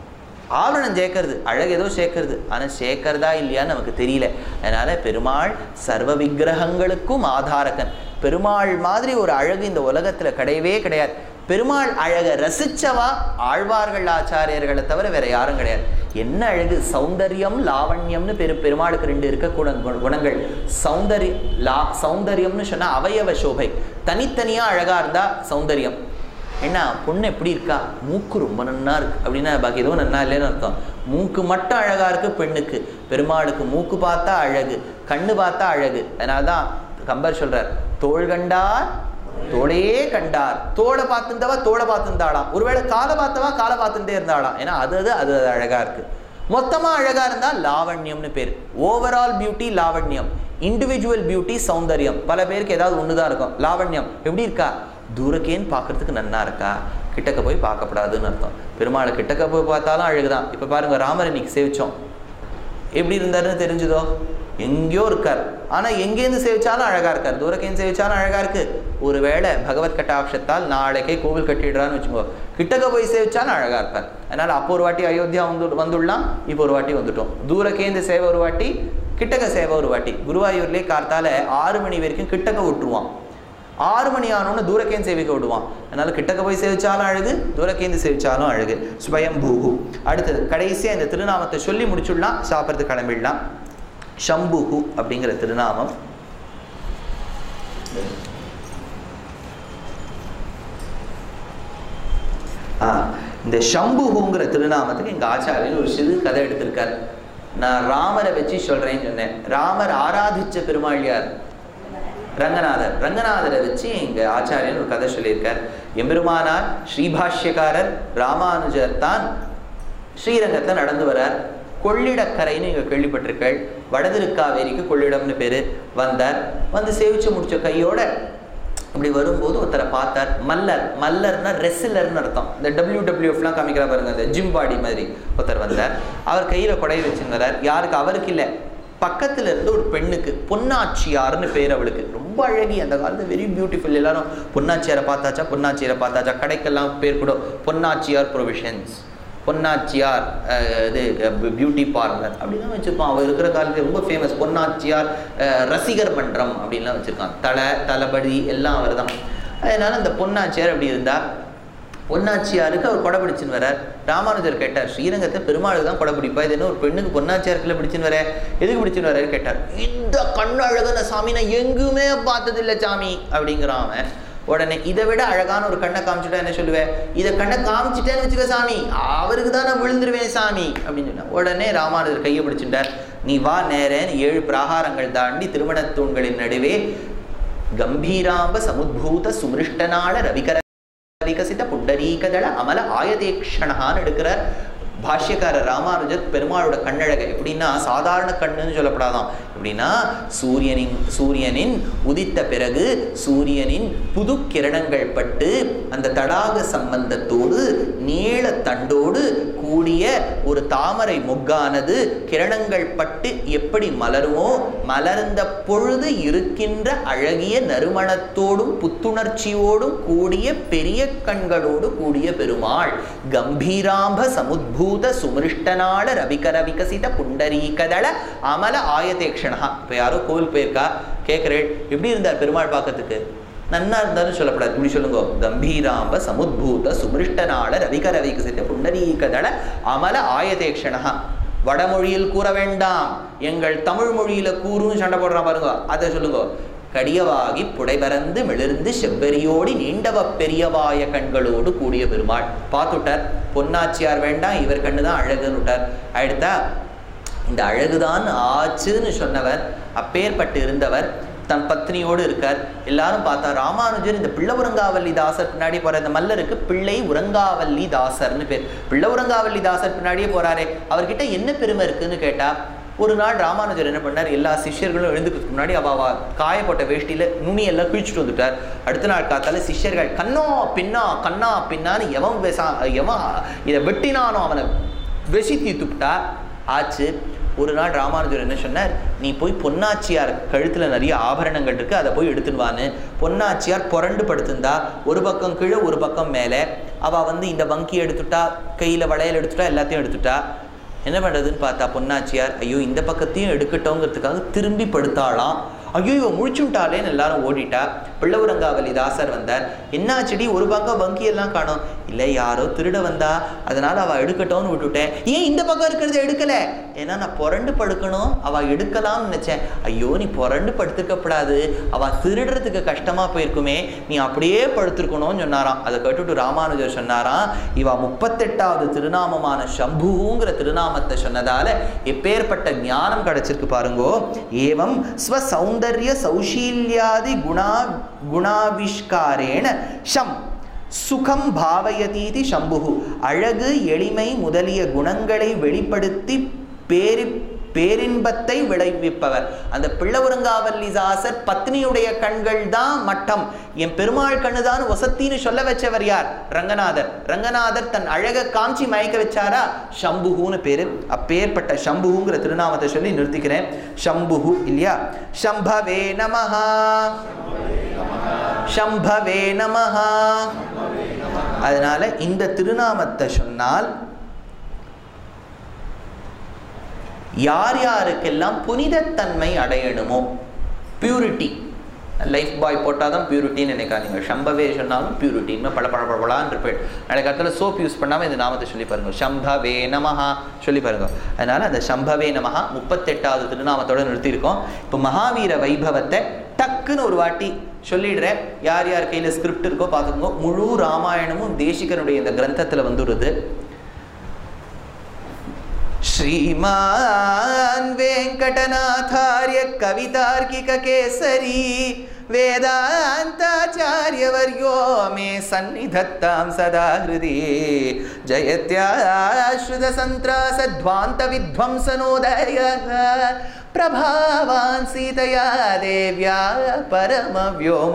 ஆபரணம் சேர்க்கறது அழகு ஏதோ சேர்க்கறது ஆனால் சேர்க்கறதா இல்லையான்னு நமக்கு தெரியல அதனால பெருமாள் சர்வ விக்கிரகங்களுக்கும் ஆதாரகன் பெருமாள் மாதிரி ஒரு அழகு இந்த உலகத்துல கிடையவே கிடையாது பெருமாள் அழகை ரசிச்சவா ஆழ்வார்கள் ஆச்சாரியர்களை தவிர வேற யாரும் கிடையாது என்ன அழகு சௌந்தரியம் லாவண்யம்னு பெரு பெருமாளுக்கு ரெண்டு இருக்கக்கூட குண- குணங்கள் சௌந்தரிய லா சௌந்தரியம்னு சொன்னா அவயவ சோபை தனித்தனியா அழகா இருந்தா சௌந்தரியம் என்ன பொண்ணு எப்படி இருக்கா மூக்கு ரொம்ப நன்னா இருக்கு அப்படின்னா பாக்கி எதுவும் நன்னா இல்லைன்னு அர்த்தம் மூக்கு மட்டும் அழகா இருக்கு பெண்ணுக்கு பெருமாளுக்கு மூக்கு பார்த்தா அழகு கண்ணு பார்த்தா அழகு அதனால தான் கம்பர் சொல்றார் தோள் கண்டார் தோளையே கண்டார் தோளை பார்த்துருந்தவா தோளை பார்த்துருந்தாளாம் ஒருவேளை காலை பார்த்தவா காலை பார்த்துட்டே இருந்தாளாம் ஏன்னா அது அது அது அது அழகா இருக்கு மொத்தமா அழகா இருந்தா லாவண்யம்னு பேர் ஓவரால் பியூட்டி லாவண்யம் இண்டிவிஜுவல் பியூட்டி சௌந்தரியம் பல பேருக்கு ஏதாவது ஒண்ணுதான் இருக்கும் லாவண்யம் எப்படி இருக்கா தூரக்கேன்னு பார்க்கறதுக்கு நன்னா இருக்கா கிட்டக்க போய் பார்க்கப்படாதுன்னு அர்த்தம் பெருமாளை கிட்டக்க போய் பார்த்தாலும் அழகுதான் இப்ப பாருங்க ராமர் இன்னைக்கு சேவிச்சோம் எப்படி இருந்தாருன்னு தெரிஞ்சுதோ எங்கேயோ இருக்கார் ஆனா எங்கேருந்து சேவிச்சாலும் அழகா இருக்கார் தூரக்கேந்து சேவிச்சாலும் அழகா இருக்கு ஒருவேளை பகவத் கட்டாட்சத்தால் நாளைக்கே கோவில் கட்டிடுறான்னு வச்சுக்கோ கிட்டக்க போய் சேவிச்சாலும் அழகா இருப்பார் அதனால அப்போ ஒரு வாட்டி அயோத்தியா வந்து வந்துடலாம் இப்போ ஒரு வாட்டி வந்துட்டோம் தூரக்கேந்து சேவை ஒரு வாட்டி கிட்டக்க சேவை ஒரு வாட்டி குருவாயூர்லேயே கார்த்தால ஆறு மணி வரைக்கும் கிட்டக்க விட்டுருவான் ஆறு மணி ஆனோன்னு தூரக்கேந்து சேவிக்க விடுவான் அதனால கிட்டக்க போய் சேவிச்சாலும் அழகு தூரக்கேந்து சேவிச்சாலும் அழகு ஸ்வயம்பூஹு அடுத்தது கடைசியா இந்த திருநாமத்தை சொல்லி முடிச்சுடலாம் சாப்பிட்றது கிளம்பிடலாம் ஷம்புஹு அப்படிங்கிற திருநாமம் ஆ, இந்த ஷம்புகுங்கிற திருநாமத்துக்கு எங்க ஆச்சாரியர் ஒரு சிறு கதை எடுத்திருக்கார் நான் ராமரை வச்சு சொல்றேன்னு சொன்னேன் ராமர் ஆராதிச்ச பெருமாள் யார் ரங்கநாதர் ரங்கநாதரை வச்சு எங்க ஆச்சாரியர் ஒரு கதை சொல்லியிருக்கார் எம்பெருமானார் ஸ்ரீபாஷ்யக்காரர் ராமானுஜர் தான் ஸ்ரீரங்கத்தை நடந்து வரார் கொள்ளிடக்கரைன்னு நீங்க கேள்விப்பட்டிருக்கள் வடதிருக்காவேரிக்கு கொள்ளிடம்னு பேரு வந்தார் வந்து சேவிச்சு முடிச்ச கையோட இப்படி வரும்போது ஒருத்தரை பார்த்தார் மல்லர் மல்லர்னா ரெஸ்லர்னு அர்த்தம் இந்த டபிள்யூ டபிள்யூஎஃப்லாம் காமிக்கிறா பாருங்க அந்த ஜிம் பாடி மாதிரி ஒருத்தர் வந்தார் அவர் கையில கொடை வச்சுருந்தார் யாருக்கு அவருக்கு இல்லை பக்கத்துல இருந்து ஒரு பெண்ணுக்கு பொன்னாச்சியார்னு பேர் அவளுக்கு ரொம்ப அழகி அந்த காலத்து வெரி பியூட்டிஃபுல் எல்லாரும் பொன்னாச்சியாரை பார்த்தாச்சா பொன்னாச்சியாரை பார்த்தாச்சா கடைக்கெல்லாம் பேர் கூட பொன்னாச்சியார் ப்ரொவிஷன்ஸ் பொன்னாச்சியார் அஹ், இது பியூட்டி பார்லர் அப்படிலாம் வச்சுருப்பான் அவர் இருக்கிற காலத்துல ரொம்ப ஃபேமஸ் பொன்னாச்சியார் அஹ், ரசிகர் மன்றம் அப்படின்லாம் வச்சுருக்கான் தலை தளபதி எல்லாம் அவர் தான் அதனால அந்த பொன்னாச்சியார் அப்படி இருந்தா பொன்னாச்சியாருக்கு அவர் கொடை பிடிச்சின்னு வரார் ராமானுஜர் கேட்டார் ஸ்ரீரங்கத்தை பெருமாளுக்கு தான் கொடை பிடிப்பா இது என்ன ஒரு பெண்ணுக்கு பொன்னாச்சியாருக்குள்ள பிடிச்சின்னு வர எதுக்கு பிடிச்சின்னு வராரு கேட்டார் இந்த கண்ணு அழகான சாமி நான் எங்குமே பார்த்ததில்லை சாமி அப்படிங்கிறான் அவன் உடனே இதை விட அழகான ஒரு கண்ணை காமிச்சுட்டா என்ன சொல்லுவேன் இதை கண்ணை காமிச்சிட்டேன்னு வச்சுக்க சாமி அவருக்கு தான் நான் விழுந்துருவேன் சாமி அப்படின்னு சொன்னா உடனே ராமானுஜர் கையை பிடிச்சிட்டார் நீ வா நேரேன்னு ஏழு பிராகாரங்கள் தாண்டி திருமணத் தூண்களின் நடுவே ಗಂಭೀರಾಂಬ ಸಮುದ್ಭೂತ ಸುಮೃಷ್ಟನಾಳ ರವಿಕರ விகசித புண்டரீகதள அமல ஆயதேக்ஷணஹான்னு எடுக்கிறார் பாஷ்யக்காரர் ராமானுஜர் பெருமாளோட கண்ணழகை எப்படின்னா சாதாரண கண்ணுன்னு சொல்லப்படாதாம் எப்படின்னா சூரியனின் சூரியனின் உதித்த பிறகு சூரியனின் புது கிரணங்கள் பட்டு அந்த தடாக சம்பந்தத்தோடு நீள தண்டோடு கூடிய ஒரு தாமரை மொக்கானது கிரணங்கள் பட்டு எப்படி மலருமோ மலர்ந்த பொழுது இருக்கின்ற அழகிய நறுமணத்தோடும் புத்துணர்ச்சியோடும் கூடிய பெரிய கண்களோடு கூடிய பெருமாள் கம்பீராம்ப சமுத்பூத சுமிருஷ்டனாட ரவிகர விகசித புண்டரீகதள அமல ஆயதேக்ஷணா இப்போ யாரோ கோவில் போயிருக்கா கேட்குறேன் எப்படி இருந்தார் பெருமாள் பார்க்கறதுக்கு நன்னா இருந்தாலும் சொல்லப்படாது இப்படி சொல்லுங்க கம்பீராம்ப சமுத்பூத சுமிருஷ்டனாள ரவிகர விகசித புண்டரீகதள அமல ஆயதேக்ஷணா வடமொழியில் கூற வேண்டாம் எங்கள் தமிழ் மொழியில கூறுன்னு சண்டை போடுறான் பாருங்க அதை சொல்லுங்க கடியவாகி புடைபறந்து மிளிர்ந்து செவ்வெறியோடி நீண்டவ பெரியவாய கண்களோடு கூடிய பெருமாள் பார்த்துட்டார் பொன்னாச்சியார் வேண்டாம் இவர் கண்ணு தான் அழகுன்னு விட்டார் அடுத்தா இந்த அழகுதான் ஆச்சுன்னு சொன்னவர் அப்பேற்பட்டு இருந்தவர் தன் பத்னியோடு இருக்கார் எல்லாரும் பார்த்தா ராமானுஜர் இந்த பிள்ளை உரங்காவல்லி தாசர் பின்னாடி போற இந்த மல்லருக்கு பிள்ளை உரங்காவல்லி தாசர்னு பேர் பிள்ளை உரங்காவல்லி தாசர் பின்னாடியே போறாரே அவர்கிட்ட என்ன பெருமை இருக்குன்னு கேட்டா ஒரு நாள் ராமானுஜர் என்ன பண்ணார் எல்லா சிஷ்யர்களும் எழுந்துக்கிறதுக்கு முன்னாடி அவ அவ காயப்பட்ட வேஷ்டியில நுனி எல்லாம் கிழிச்சிட்டு வந்துட்டார் அடுத்த நாள் காத்தால சிஷ்யர்கள் கண்ணா பின்னா கண்ணா பின்னான்னு எவன் பேசா எவன் இதை வெட்டினானோ அவனை வெசி தீத்துப்பிட்டா ஆச்சு ஒரு நாள் ராமானுஜர் என்ன சொன்னார் நீ போய் பொன்னாச்சியார் கழுத்துல நிறைய ஆபரணங்கள் இருக்கு அதை போய் எடுத்துன்னு வான்னு பொன்னாச்சியார் புரண்டு படுத்திருந்தா ஒரு பக்கம் கீழே ஒரு பக்கம் மேலே அவ வந்து இந்த வங்கி எடுத்துட்டா கையில வளையல் எடுத்துட்டா எல்லாத்தையும் எடுத்துட்டா என்ன பண்றதுன்னு பார்த்தா பொன்னாச்சியார் ஐயோ இந்த பக்கத்தையும் எடுக்கட்டோங்கிறதுக்காக திரும்பி படுத்தாளாம் ஐயோ இவ முழிச்சுட்டாளேன்னு எல்லாரும் ஓடிட்டா பிள்ளவுரங்காவலி தாசர் வந்தார் என்னாச்சடி ஒரு பக்கம் வங்கி எல்லாம் காணோம் இல்லை யாரோ திருட வந்தா அதனால அவ எடுக்கட்டும்னு விட்டுட்டேன் ஏன் இந்த பக்கம் இருக்கிறத எடுக்கல ஏன்னா நான் புரண்டு படுக்கணும் அவ எடுக்கலாம்னு நினைச்சேன் ஐயோ நீ புரண்டு படுத்துக்கப்படாது அவ திருடுறதுக்கு கஷ்டமா போயிருக்குமே நீ அப்படியே படுத்திருக்கணும்னு சொன்னாராம் அதை கேட்டுட்டு ராமானுஜர் சொன்னாராம் இவ முப்பத்தெட்டாவது திருநாமமான சம்புங்கிற திருநாமத்தை சொன்னதால எப்பேற்பட்ட ஞானம் கிடைச்சிருக்கு பாருங்கோ ஏவம் ஸ்வ சௌந்தர்ய சௌஷீல்யாதி குணா குணாவிஷ்காரேண ஷம் சுகம் பாவயதீதி சம்புகு அழகு எளிமை முதலிய குணங்களை வெளிப்படுத்தி பேரி பேரின்பத்தை விளைவிப்பவர் அந்த பிள்ளவுரங்காவல்லிதாசர் பத்னியுடைய கண்கள் தான் மட்டம் என் பெருமாள் கண்ணுதான் வசத்தின்னு சொல்ல வச்சவர் யார் ரங்கநாதர் ரங்கநாதர் தன் அழக காஞ்சி மயக்க வச்சாரா சம்புகுன்னு பேரு அப்பேற்பட்ட சம்புகுங்கிற திருநாமத்தை சொல்லி நிறுத்திக்கிறேன் சம்புகு இல்லையா சம்பவே நமஹா சம்பவே நமஹா அதனால இந்த திருநாமத்தை சொன்னால் யார் யாருக்கெல்லாம் புனிதத்தன்மை அடையணுமோ பியூரிட்டி லைஃப் பாய் போட்டால் தான் பியூரிட்டின்னு நினைக்காதீங்க சம்பவே சொன்னாலும் பியூரிட்டின்னு பல பழ பழப்பழான்னு இருப்பேன் நாளைக்கு இடத்துல சோப் யூஸ் பண்ணாமல் இந்த நாமத்தை சொல்லி பாருங்க சம்பவே நமஹா சொல்லி பாருங்க அதனால அந்த சம்பவே நமஹா முப்பத்தெட்டாவது திருநாமத்தோட நிறுத்தியிருக்கோம் இப்போ மகாவீர வைபவத்தை டக்குன்னு ஒரு வாட்டி சொல்லிடுறேன் யார் யார் கையில் ஸ்கிரிப்ட் இருக்கோ பார்த்துக்கோங்க முழு ராமாயணமும் தேசிகனுடைய இந்த கிரந்தத்தில் வந்துடுது श्रीमान् वेङ्कटनाथार्य कवितार्किककेसरी वेदान्ताचार्यवर्यो मे सन्निधत्तां सदा हृदि जयत्याश्रितसन्त्रासध्वान्तविध्वंसनोदयः प्रभावान् सीतया देव्या परमव्योम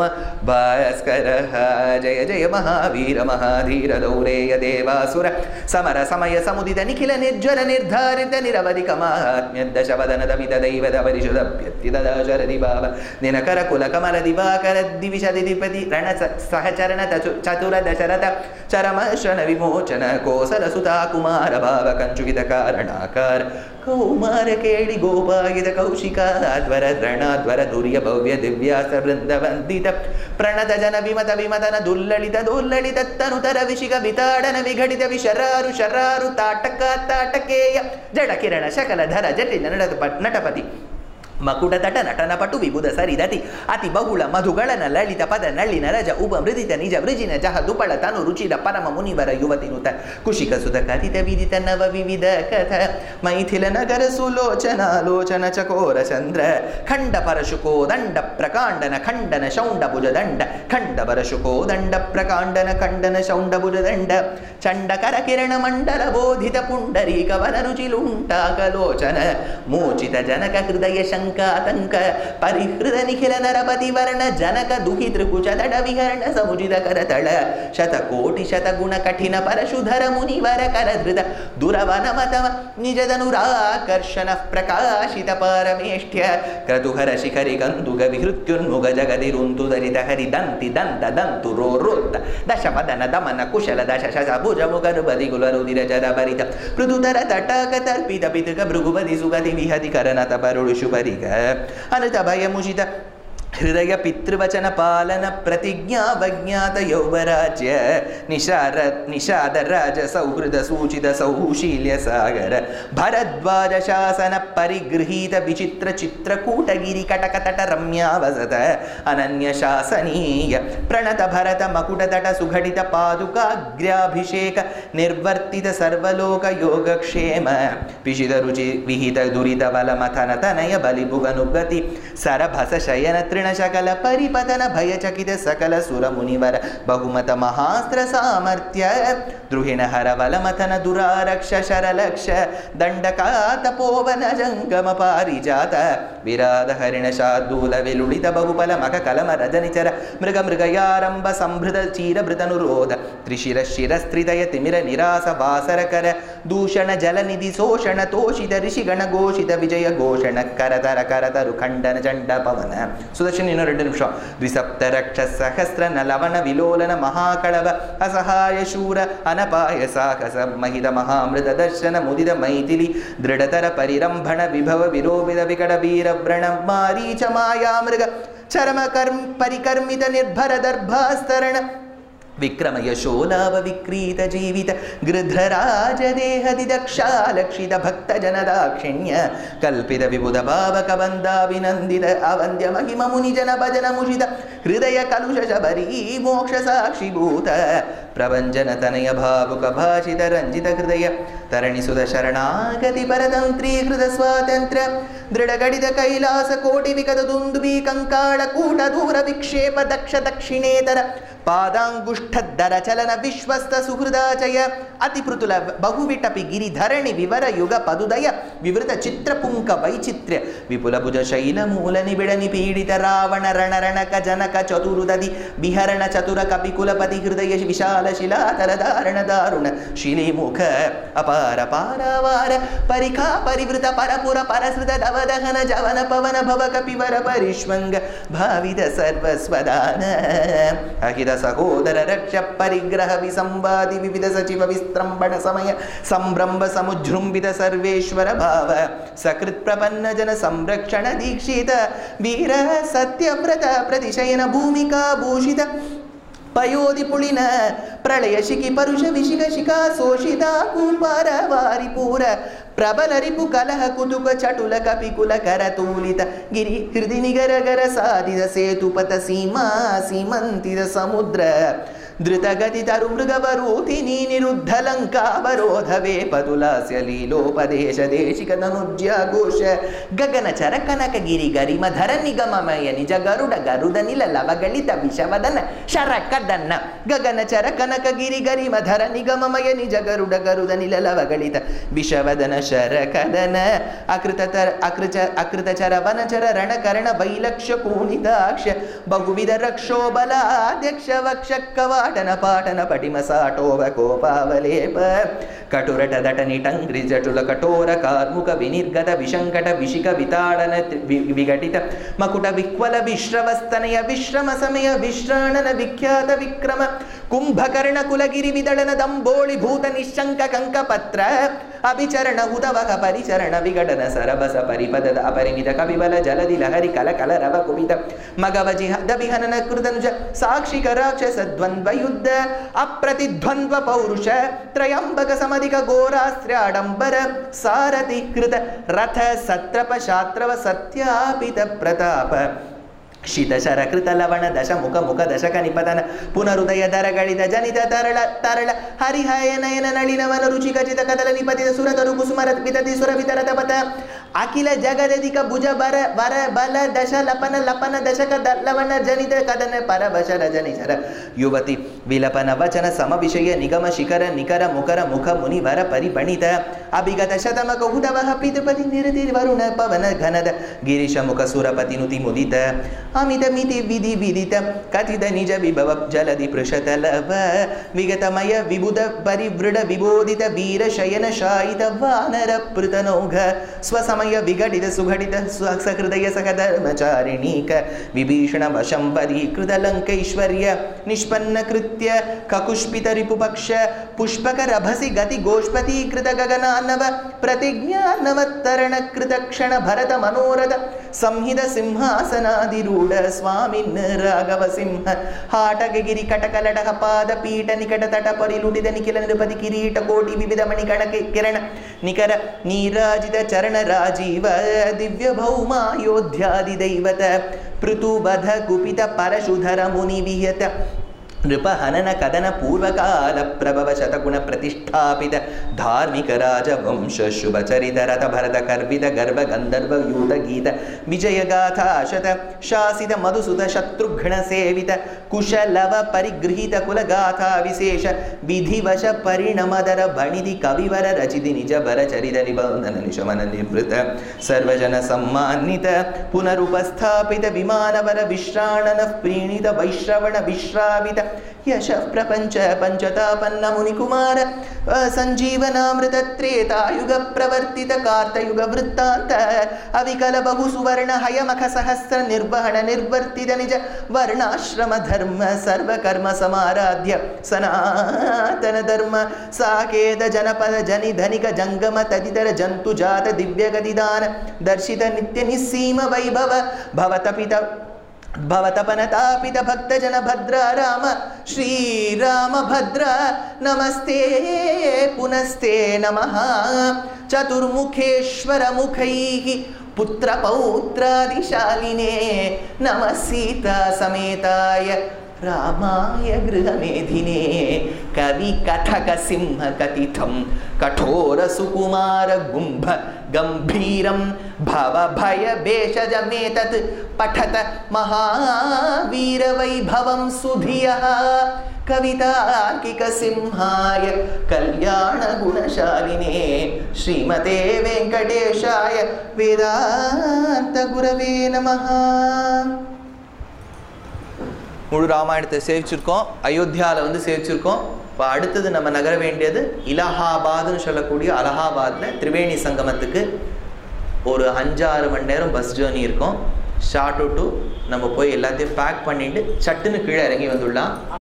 भास्करः जय जय महावीर महाधीर दौरेय देवासुर समर समय समुदित निखिल निर्जर निर्धारित निरवधिक माहात्म्य दशवदन दमित दैवद परिषदभ्यति तदा शरदि भाव दिनकर कुल कमल दिवाकर दिविशदि दिपति रण सहचरण चतुर दशरथ चरम शन विमोचन कोसल सुता कुमार भाव कंचुकित कारणाकार कौमार केळि गोपायित कौशिकाध्वर ध्रणाध्वर दुर्य भव्य दिव्यास वृन्दवन्दित प्रणत जन विमत विमतन दुल्ललित दुल्ललित तनुतर विशिख विताडन विघटित विशरारु शरारु ताटक ताटकेय जड किरण शकल धर जटिल नटपति नटपति ಮಕುಟತಟ ನಟನಪಟು ವಿಬುಧ ಸರಿದತಿ ಅತಿ ಬಹುಳ ಮಧುಗಳನ ಲಲಿತ ಪದ ನಳ್ಳಿನ ರಜ ಉಪ ಮೃದಿತ ನಿಜ ವೃಜಿನ ಜಹ ದುಪಳ ತನು ರುಚಿದ ಪರಮ ಮುನಿವರ ಯುವತಿ ನುತ ಕುಶಿಕ ಸುತ ಕಥಿತ ವಿದಿತ ನವ ವಿವಿಧ ಕಥ ಮೈಥಿಲ ನಗರ ಸುಲೋಚನಾಲೋಚನ ಚಕೋರ ಚಂದ್ರ ಖಂಡ ಪರಶುಕೋ ದಂಡ ಪ್ರಕಾಂಡನ ಖಂಡನ ಶೌಂಡ ಭುಜ ದಂಡ ಖಂಡ ಪರಶುಕೋ ದಂಡ ಪ್ರಕಾಂಡನ ಖಂಡನ ಶೌಂಡ ಭುಜ ದಂಡ ಚಂಡ ಕರ ಕಿರಣ ಮಂಡಲ ಬೋಧಿತ ಪುಂಡರೀಕ ವನ ರುಚಿಲುಂಟಾಕಲೋಚನ ಮೋಚಿತ ಜನಕ ಹೃದಯ ಶಂಕಾತಂಕ ಪರಿಹೃತ ನಿಖಿಲ ನರಪತಿ ವರ್ಣ ಜನಕ ದುಹಿ ತ್ರಿಭುಜ ದಡ ವಿಹರಣ ಸಮುಜಿತ ಕರತಳ ಶತಕೋಟಿ ಶತಗುಣ ಕಠಿಣ ಪರಶುಧರ ಮುನಿವರ ಕರಧೃತ ದುರವನ ಮತವ ನಿಜದನುರಾಕರ್ಷಣ ಪ್ರಕಾಶಿತ ಪಾರಮೇಷ್ಠ್ಯ ಕ್ರತುಹರ ಶಿಖರಿ ಗಂದುಗ ವಿಹೃತ್ಯುನ್ಮುಗ ಜಗದಿರುಂತು ದರಿತ ಹರಿ ದಂತಿ ದಂತ ದಂತು ರೋ ರೋತ್ತ ದಶಪದನ ದಮನ ಕುಶಲ ದಶ ಶಶ ಭುಜ ಮುಖರು ಬದಿಗುಲ ರುದಿರ ಜರ ಭರಿತ ಮೃದುತರ ತಟಕ ತರ್ಪಿತ ಪಿತೃಕ ಭೃಗುಪದಿ ಸುಗತಿ ವಿಹತಿ ಕರನತ ಪರುಳು ಶುಭರಿಗ ಅನತ ಭಯ ಮುಷಿತ ಹೃದಯ ಪಿತೃವಚನ ಪಾಲನ ಪ್ರತಿಜ್ಞಾವಜ್ಞಾತ ಯೌವರಾಜ್ಯ ನಿಷಾರ ನಿಷಾದ ರಾಜ ಸೌಹೃದ ಸೂಚಿತ ಸೌಶೀಲ್ಯ ಸಾಗರ ಭರದ್ವಾಜ ಶಾಸನ ಪರಿಗೃಹೀತ ವಿಚಿತ್ರ ಚಿತ್ರಕೂಟಗಿರಿ ಕಟಕತಟ ರಮ್ಯಾವಸತ ಅನನ್ಯ ಶಾಸನೀಯ ಪ್ರಣತ ಭರತ ಮಕುಟತಟ ಸುಘಟಿತ ಪಾದುಕಾಗ್ರ್ಯಾಭಿಷೇಕ ನಿರ್ವರ್ತಿತ ಸರ್ವಲೋಕ ಯೋಗಕ್ಷೇಮ ಪಿಶಿದ ರುಚಿ ವಿಹಿತ ದುರಿತ ಬಲ ಮಥನ ತನಯ ಬಲಿಭುಗನುಗತಿ ಸರಭಸ ಶಯನ ತೃಣ ಶಕಲ ಪರಿಪತನ ಭಯಚಕಿತ ಸಕಲ ಸುರ ಮುನಿವರ ಬಹುಮತ ಮಹಾಸ್ತ್ರ ಸಾಮರ್ಥ್ಯ ದ್ರುಹಿಣ ಹರ ಬಲಮಥನ ದುರಾರಕ್ಷ ಶರಲಕ್ಷ ದಂಡಕಾತ ಪೋವನ ಜಂಗಮ ಪಾರಿಜಾತ ವಿರಾದ ಹರಿಣ ಶಾರ್ದೂಲ ವಿಲುಳಿತ ಬಹುಬಲ ಮಗ ಕಲಮ ರಜನಿಚರ ಮೃಗ ಮೃಗಯಾರಂಭ ಸಂಭೃತ ಚೀರಭೃತನುರೋಧ ತ್ರಿಶಿರ ಶಿರಸ್ತ್ರಿದಯ ತಿಮಿರ ನಿರಾಸ ವಾಸರಕರ ದೂಷಣ ಜಲನಿಧಿ ಶೋಷಣ ತೋಷಿತ ಋಷಿಗಣ ಘೋಷಿತ ವಿಜಯ ಘೋಷಣ ಕರತರ ಕರತರು ಖಂಡನ ಚಂಡ ಪವನ ಸುದರ್ಶನ್ ಇನ್ನೂ ಎರಡು ನಿಮಿಷ ದ್ವಿಸಪ್ತ ರಕ್ಷ ಸಹಸ್ರ ನಲವಣ ವಿಲೋಲನ ಮಹಾಕಳವ ಅಸಹಾಯ ಶೂರ ಅನಪಾಯ ಸಾಹಸ ಮಹಿತ ಮಹಾಮೃತ ದರ್ಶನ ಮುದಿದ ಮೈಥಿಲಿ ದೃಢತರ ಪರಿರಂಭಣ ವಿಭವ ವಿರೋಪಿತ ವಿಕಟ ವೀರ ವ್ರಣ ಮಾರೀಚ ಮಾಯಾಮೃಗ ಚರಮ ಕರ್ಮ ಪರಿಕರ್ಮಿತ ನಿರ್ಭರ ದರ್ಭಾಸ್ತರಣ ವಿಕ್ರಮ ಯಶೋಲಾಭ ವಿಕ್ರೀತ ಜೀವಿತ ಗೃಧ್ರರಾಜ ದೇಹದಿ ದಕ್ಷಾಲಕ್ಷಿತ ಭಕ್ತ ಜನದಾಕ್ಷಿಣ್ಯ ಕಲ್ಪಿತ ವಿಬುಧ ಭಾವಕ ಬಂದಾಭಿನಂದಿತ ಅವಂದ್ಯ ಮಹಿಮ ಮುನಿ ಜನ ಭಜನ ಮುಷಿತ ಹೃದಯ ಕಲುಷ ಶಬರಿ ಮೋಕ್ಷ ಸಾಕ್ಷಿಭೂತ ಪ್ರಭಂಜನ ತನಯ ಭಾವುಕ ಭಾಷಿತ ರಂಜಿತ ಹೃದಯ ತರಣಿಸುದ ಶರಣಾಗತಿ ಪರತಂತ್ರೀಕೃತ ಸ್ವಾತಂತ್ರ್ಯ ದೃಢಗಡಿತ ಕೈಲಾಸ ಕೋಟಿ ವಿಕದ ದುಂದುಬಿ ಕಂಕಾಳ ಕೂಟ ದೂರ ವಿಕ್ಷೇಪ ದಕ್ಷ ದಕ್ಷಿಣೇತರ ಪಾದಾಂಗುಷ್ಠದ್ದರ ಚಲನ ವಿಶ್ವಸ್ತ ಸುಹೃದಾಚಯ ಅತಿ ಪೃತುಲ ಬಹುವಿಟಪಿ ಗಿರಿಧರಣಿ ವಿವರ ಯುಗ ಪದುದಯ ವಿವೃತ ಚಿತ್ರಪುಂಕ ವೈಚಿತ್ರ್ಯ ವಿಪುಲ ಭುಜ ಶೈಲ ಮೂಲ ನಿಬಿಡ ನಿಪೀಡಿತ ರಾವಣ ರಣರಣಕ ಜನಕ ಚತುರುದದಿ ವಿಹರಣ ಚತುರ ಕಪಿಕುಲಪತಿ ಹೃದಯ ವಿಶಾಲ ಶಿಲಾತರ ಧಾರಣ ದಾರುಣ ಶಿಲಿಮುಖ ಅಪಾರ ಪಾರಾವಾರ ಪರಿಖಾ ಪರಿವೃತ ಪರಪುರ ಪರಸೃತ ದವದಹನ ಜವನ ಪವನ ಭವ ಕಪಿವರ ಪರಿಷ್ವಂಗ ಭಾವಿದ ಸರ್ವಸ್ವದಾನ ಅಹಿತ ಸಹೋದರ ರಕ್ಷ ಪರಿಗ್ರಹ ವಿಸಂವಾದಿ ವಿವಿಧ ಸಚಿವ ವಿಸ್ತ ಸ್ತಂಭಣ ಸಮಯ ಸಂಭ್ರಂಭ ಸಮುಜೃಂಭಿತ ಸರ್ವೇಶ್ವರ ಭಾವ ಸಕೃತ್ ಪ್ರಪನ್ನ ಜನ ಸಂರಕ್ಷಣ ದೀಕ್ಷಿತ ವೀರ ಸತ್ಯವ್ರತ ಪ್ರತಿಶಯನ ಭೂಮಿಕಾ ಭೂಷಿತ ಪಯೋಧಿ ಪುಳಿನ ಪ್ರಳಯ ಶಿಖಿ ಪರುಷ ವಿಶಿಖ ಶಿಖಾ ಶೋಷಿತ ಕುಂಪಾರ ವಾರಿ ಪೂರ ಪ್ರಬಲ ರಿಪು ಕಲಹ ಕುತುಕ ಚಟುಲ ಕಪಿಕುಲ ಕರತೂಲಿತ ಗಿರಿ ಹೃದಿ ನಿಗರ ಗರ ಸಾಧಿದ ಸೇತುಪಥ ಸೀಮಾ ಸೀಮಂತಿದ ಸಮುದ್ರ ಧೃತಗತಿ ತರು ಮೃಗವರೂತಿ ನೀ ನಿರುದ್ಧ ಲಂಕಾವರೋಧವೇ ಪದುಲಾಸ್ಯ ಲೀಲೋಪದೇಶ ದೇಶಿಕ ಧನುಜ್ಯ ಘೋಷ ಗಗನ ಚರ ಕನಕ ಗಿರಿ ಗರಿಮ ಧರ ನಿಗಮಮಯ ನಿಜ ಗರುಡ ಗರುಡ ನಿಲ ಲವಗಳಿತ ವಿಷವದನ ಶರ ಕದನ್ನ ಗಗನ ಚರ ಕನಕ ಗಿರಿ ಗರಿಮ ಧರ ನಿಗಮಮಯ ನಿಜ ಗರುಡ ಗರುಡ ನಿಲ ಲವಗಳಿತ ವಿಷವದನ ಶರ ಕದನ ಅಕೃತ ತರ ಅಕೃಚ ಅಕೃತ ಚರ ವನಚರ ರಣಕರಣ ವೈಲಕ್ಷ್ಯ ಕೂಣಿತಾಕ್ಷ ಬಹುವಿಧ ರಕ್ಷೋಬಲ ಅಧ್ಯಕ್ಷ ವಕ್ಷ ಕವಾಟನ ಪಾಟನ ಪಟಿಮ ಸಾಟೋವ ಕೋಪಾವಲೇಪ ಕಟುರಟ ದಟ ನಿಟಂಗ್ರಿ ಜಟುಲ ಕಠೋರ ಕಾರ್ಮುಕ ವಿನಿರ್ಗತ ವಿಶಂಕಟ ವಿಶಿಕ ವಿತಾಡನ ತಿ- ವಿ- ವಿಘಟಿತ ಮಕುಟ ವಿಕ್ವಲ ವಿಶ್ರವಸ್ತನಯ ವಿಶ್ರಮ ಸಮಯ ವಿಶ್ರಾಣನ ವಿಖ್ಯಾತ ವಿಕ್ರಮ ಕುಂಭಕರ್ಣ ಕುಲಗಿರಿ ವಿದಳನ ದಂಬೋಳಿ ಭೂತ ನಿಶಂಕ ಕಂಕ ಪತ್ರ ಅಭಿಚರಣ ಉದವಹ ಪರಿಚರಣ ವಿಘಟನ ಸರಬಸ ಪರಿಪದದ ಅಪರಿಮಿತ ಕವಿಬಲ ಜಲದಿ ಲಹರಿ ಕಲ ಕಲ ರವ ಕುಪಿತ ಮಗವ ಜಿಹದ ವಿಹನನ ಕೃತನುಜ ಸಾಕ್ಷಿಕ ರಾಕ್ಷಸ ದ್ವಂದ್ವ ಯುದ್ಧ ಅಪ್ರತಿದ್ವಂದ್ವ ಪೌರುಷ ತ್ರಯಂಬಕ ಸಮಧಿಕ ಘೋರಾಸ್ತ್ರ್ಯಾಡಂಬರ ಸಾರಥಿ ಕೃತ ರಥ ಸತ್ರಪ ಶಾತ್ರವ ಸತ್ಯಾಪಿತ ಪ್ರತಾಪ ಶಿತಶರ ಕೃತ ಲವಣ ದಶ ಮುಖ ಮುಖ ದಶಕ ನಿಪತನ ಪುನರುದಯ ದರಗಳಿದ ಜನಿತ ತರಳ ತರಳ ಹರಿಹಯ ನಯನ ನಳಿನವನ ರುಚಿ ಖಚಿತ ಕದಲ ನಿಪತಿತ ಸುರತರು ಕುಸುಮರ ವಿತತಿ ಸುರ ವಿತರತ ಪಥ ಅಖಿಲ ಜಗದಧಿಕ ಭುಜ ಬರ ವರ ಬಲ ದಶ ಲಪನ ಲಪನ ದಶಕ ದ- ಲವಣ ಜನಿತ ಕದನ ಪರವಶರ ಜನಿಶರ ಯುವತಿ ವಿಲಪನ ವಚನ ಸಮ ವಿಷಯ ನಿಗಮ ಶಿಖರ ನಿಖರ ಮುಖರ ಮುಖ ಮುನಿವರ ಪರಿಪಣಿತ ಅಭಿಗತ ಶತಮಕ ಉದವಹ ಪಿತೃಪತಿ ನಿರತಿ ವರುಣ ಪವನ ಘನದ ಗಿರೀಶ ಮುಖ ಸುರಪತಿ ನುತಿ ಮುದಿತ ಅಮಿತ ಮಿತಿ ವಿಧಿ ವಿದಿತ ಕಥಿತ ನಿಜ ವಿಭವ ಜಲದಿ ಪೃಷತಲವ ವಿಗತಮಯ ವಿಬುಧ ಪರಿವೃಢ ವಿಬೋಧಿತ ವೀರ ಶಯನ ಶಾಯಿತ ವಾನರ ಪೃತನೌಘ ಸ್ವಸಮಯ ವಿಘಟಿತ ಸುಘಟಿತ ಸ್ವ- ಸಹೃದಯ ಸಹ ಧರ್ಮಚಾರಿಣೀಕ ವಿಭೀಷಣ ವಶಂ ವರೀಕೃತ ಲಂಕೈಶ್ವರ್ಯ ನಿಷ್ಪನ್ನ ಕೃತ್ಯ ಕಕುಷ್ಪಿತ ರಿಪುಪಕ್ಷ ಪುಷ್ಪಕ ರಭಸಿ ಗತಿ ಗೋಷ್ಪತೀಕೃತ ಗಗನಾನ್ನವ ಪ್ರತಿಜ್ಞಾನವತ್ತರಣ ಕೃತ ಕ್ಷಣ ಭರತ ಮನೋರಥ ಸಂಹಿತ ಸಿಂಹಾಸನಾದಿರೂಢ ಸ್ವಾಮಿನ್ ರಾಘವ ಸಿಂಹ ಹಾಟಗಗಿರಿ ಕಟಕಲಟಕ ಪಾದ ಪೀಠ ನಿಕಟ ತಟ ಪರಿಲುಟಿದ ನಿಖಿಲ ನಿರುಪತಿ ಕಿರೀಟ ಕೋಟಿ ವಿವಿಧ ಮಣಿಕಣ ಕಿ- ಕಿರಣ ನಿಖರ ನೀರಾಜಿತ ಚರಣ ರಾಜೀವ ದಿವ್ಯ ಭೌಮಾಯೋಧ್ಯಾದಿ ದೈವತ ಪೃಥುಬಧ ಕುಪಿತ ಪರಶುಧರ ಮುನಿ ವಿಹತ ನೃಪ ಹನನ ಕದನ ಪೂರ್ವಕಾಲ ಪ್ರಭವ ಶತಗುಣ ಪ್ರತಿಷ್ಠಾಪಿತ ಧಾರ್ಮಿಕ ರಾಜವಂಶ ಶುಭ ಚರಿತ ರಥ ಭರತ ಕರ್ವಿತ ಗರ್ಭ ಗಂಧರ್ವ ಯೂತ ಗೀತ ವಿಜಯ ಗಾಥಾ ಶತ ಶಾಸಿತ ಮಧುಸುತ ಶತ್ರುಘ್ನ ಸೇವಿತ ಕುಶಲವ ಪರಿಗೃಹೀತ ಕುಲಗಾಥಾ ವಿಶೇಷ ವಿಧಿವಶ ಪರಿಣಮದರ ಬಣಿದಿ ಕವಿವರ ರಚಿತಿ ನಿಜ ಬರ ಚರಿತ ನಿಬಂಧನ ನಿಶಮನ ನಿವೃತ ಸರ್ವಜನ ಸಮ್ಮಾನಿತ ಪುನರುಪಸ್ಥಾಪಿತ ವಿಮಾನವರ ವಿಶ್ರಾಣನ ಪ್ರೀಣಿತ ವೈಶ್ರವಣ ವಿಶ್ರಾವಿತ ಯಶ ಪ್ರಪಂಚ ಪಂಚತಾಪನ್ನ ಮುನಿಕುಮಾರ ಸಂಜೀವನಾಮೃತ ತ್ರೇತಾಯುಗ ಪ್ರವರ್ತಿತ ಕಾರ್ತಯುಗ ವೃತ್ತಾಂತ ಅವಿಕಲ ಬಹು ಸುವರ್ಣ ಹಯಮಖ ಸಹಸ್ರ ನಿರ್ವಹಣ ನಿರ್ವರ್ತಿತ ನಿಜ ವರ್ಣಾಶ್ರಮ ಧರ್ಮ ಸರ್ವಕರ್ಮ ಸಮಾರಾಧ್ಯ ಸನಾತನ ಧರ್ಮ ಸಾಕೇತ ಜನಪದ ಜನಿ ಧನಿಕ ಜಂಗಮ ತದಿತರ ಜಂತು ಜಾತ ದಿವ್ಯ ಗತಿದಾನ ದರ್ಶಿತ ನಿತ್ಯ ನಿಸ್ಸೀಮ ವೈಭವ ಭವತಪಿತ ಭವತಪನತಾಪಿತ ಭಕ್ತಜನ ಭದ್ರ ರಾಮ ಶ್ರೀರಾಮ ಭದ್ರ ನಮಸ್ತೆ ಪುನಸ್ತೆ ನಮಃ ಚತುರ್ಮುಖೇಶ್ವರ ಮುಖೈಃ ಪುತ್ರ ಪೌತ್ರಾದಿಶಾಲಿನೇ ನಮಃ ಸೀತಾ ಸಮೇತಾಯ ರಾಮಾಯ ಗೃಹಮೇಧಿನೇ ಕವಿ ಕಥಕ ಸಿಂಹ ಕಥಿತಂ ಕಠೋರ ಸುಕುಮಾರ ಗುಂಭ ಗಂಭೀರಂ ಭವ ಭಯ ಭೇಷಜಮೇತತ್ ಪಠತ ಮಹಾವೀರ ವೈಭವಂ ಸುಧಿಯ ಕವಿತಾರ್ಕಿಕ ಸಿಂಹಾಯ ಕಲ್ಯಾಣ ಗುಣಶಾಲಿನೇ ಶ್ರೀಮತೆ ವೆಂಕಟೇಶಾಯ ವೇದಾಂತ ಗುರವೇ நமஹ முழு ராமாயணத்தை சேவிச்சிருக்கோம் அயோத்தியாவில் வந்து சேவிச்சிருக்கோம் இப்போ அடுத்தது நம்ம நகர வேண்டியது இலஹாபாத்னு சொல்லக்கூடிய அலகாபாத்தில் திரிவேணி சங்கமத்துக்கு ஒரு அஞ்சாறு மணி நேரம் பஸ் ஜேர்னி இருக்கும் ஷார்ட் டு நம்ம போய் எல்லாத்தையும் பேக் பண்ணிட்டு சட்டுன்னு கீழே இறங்கி வந்துடலாம்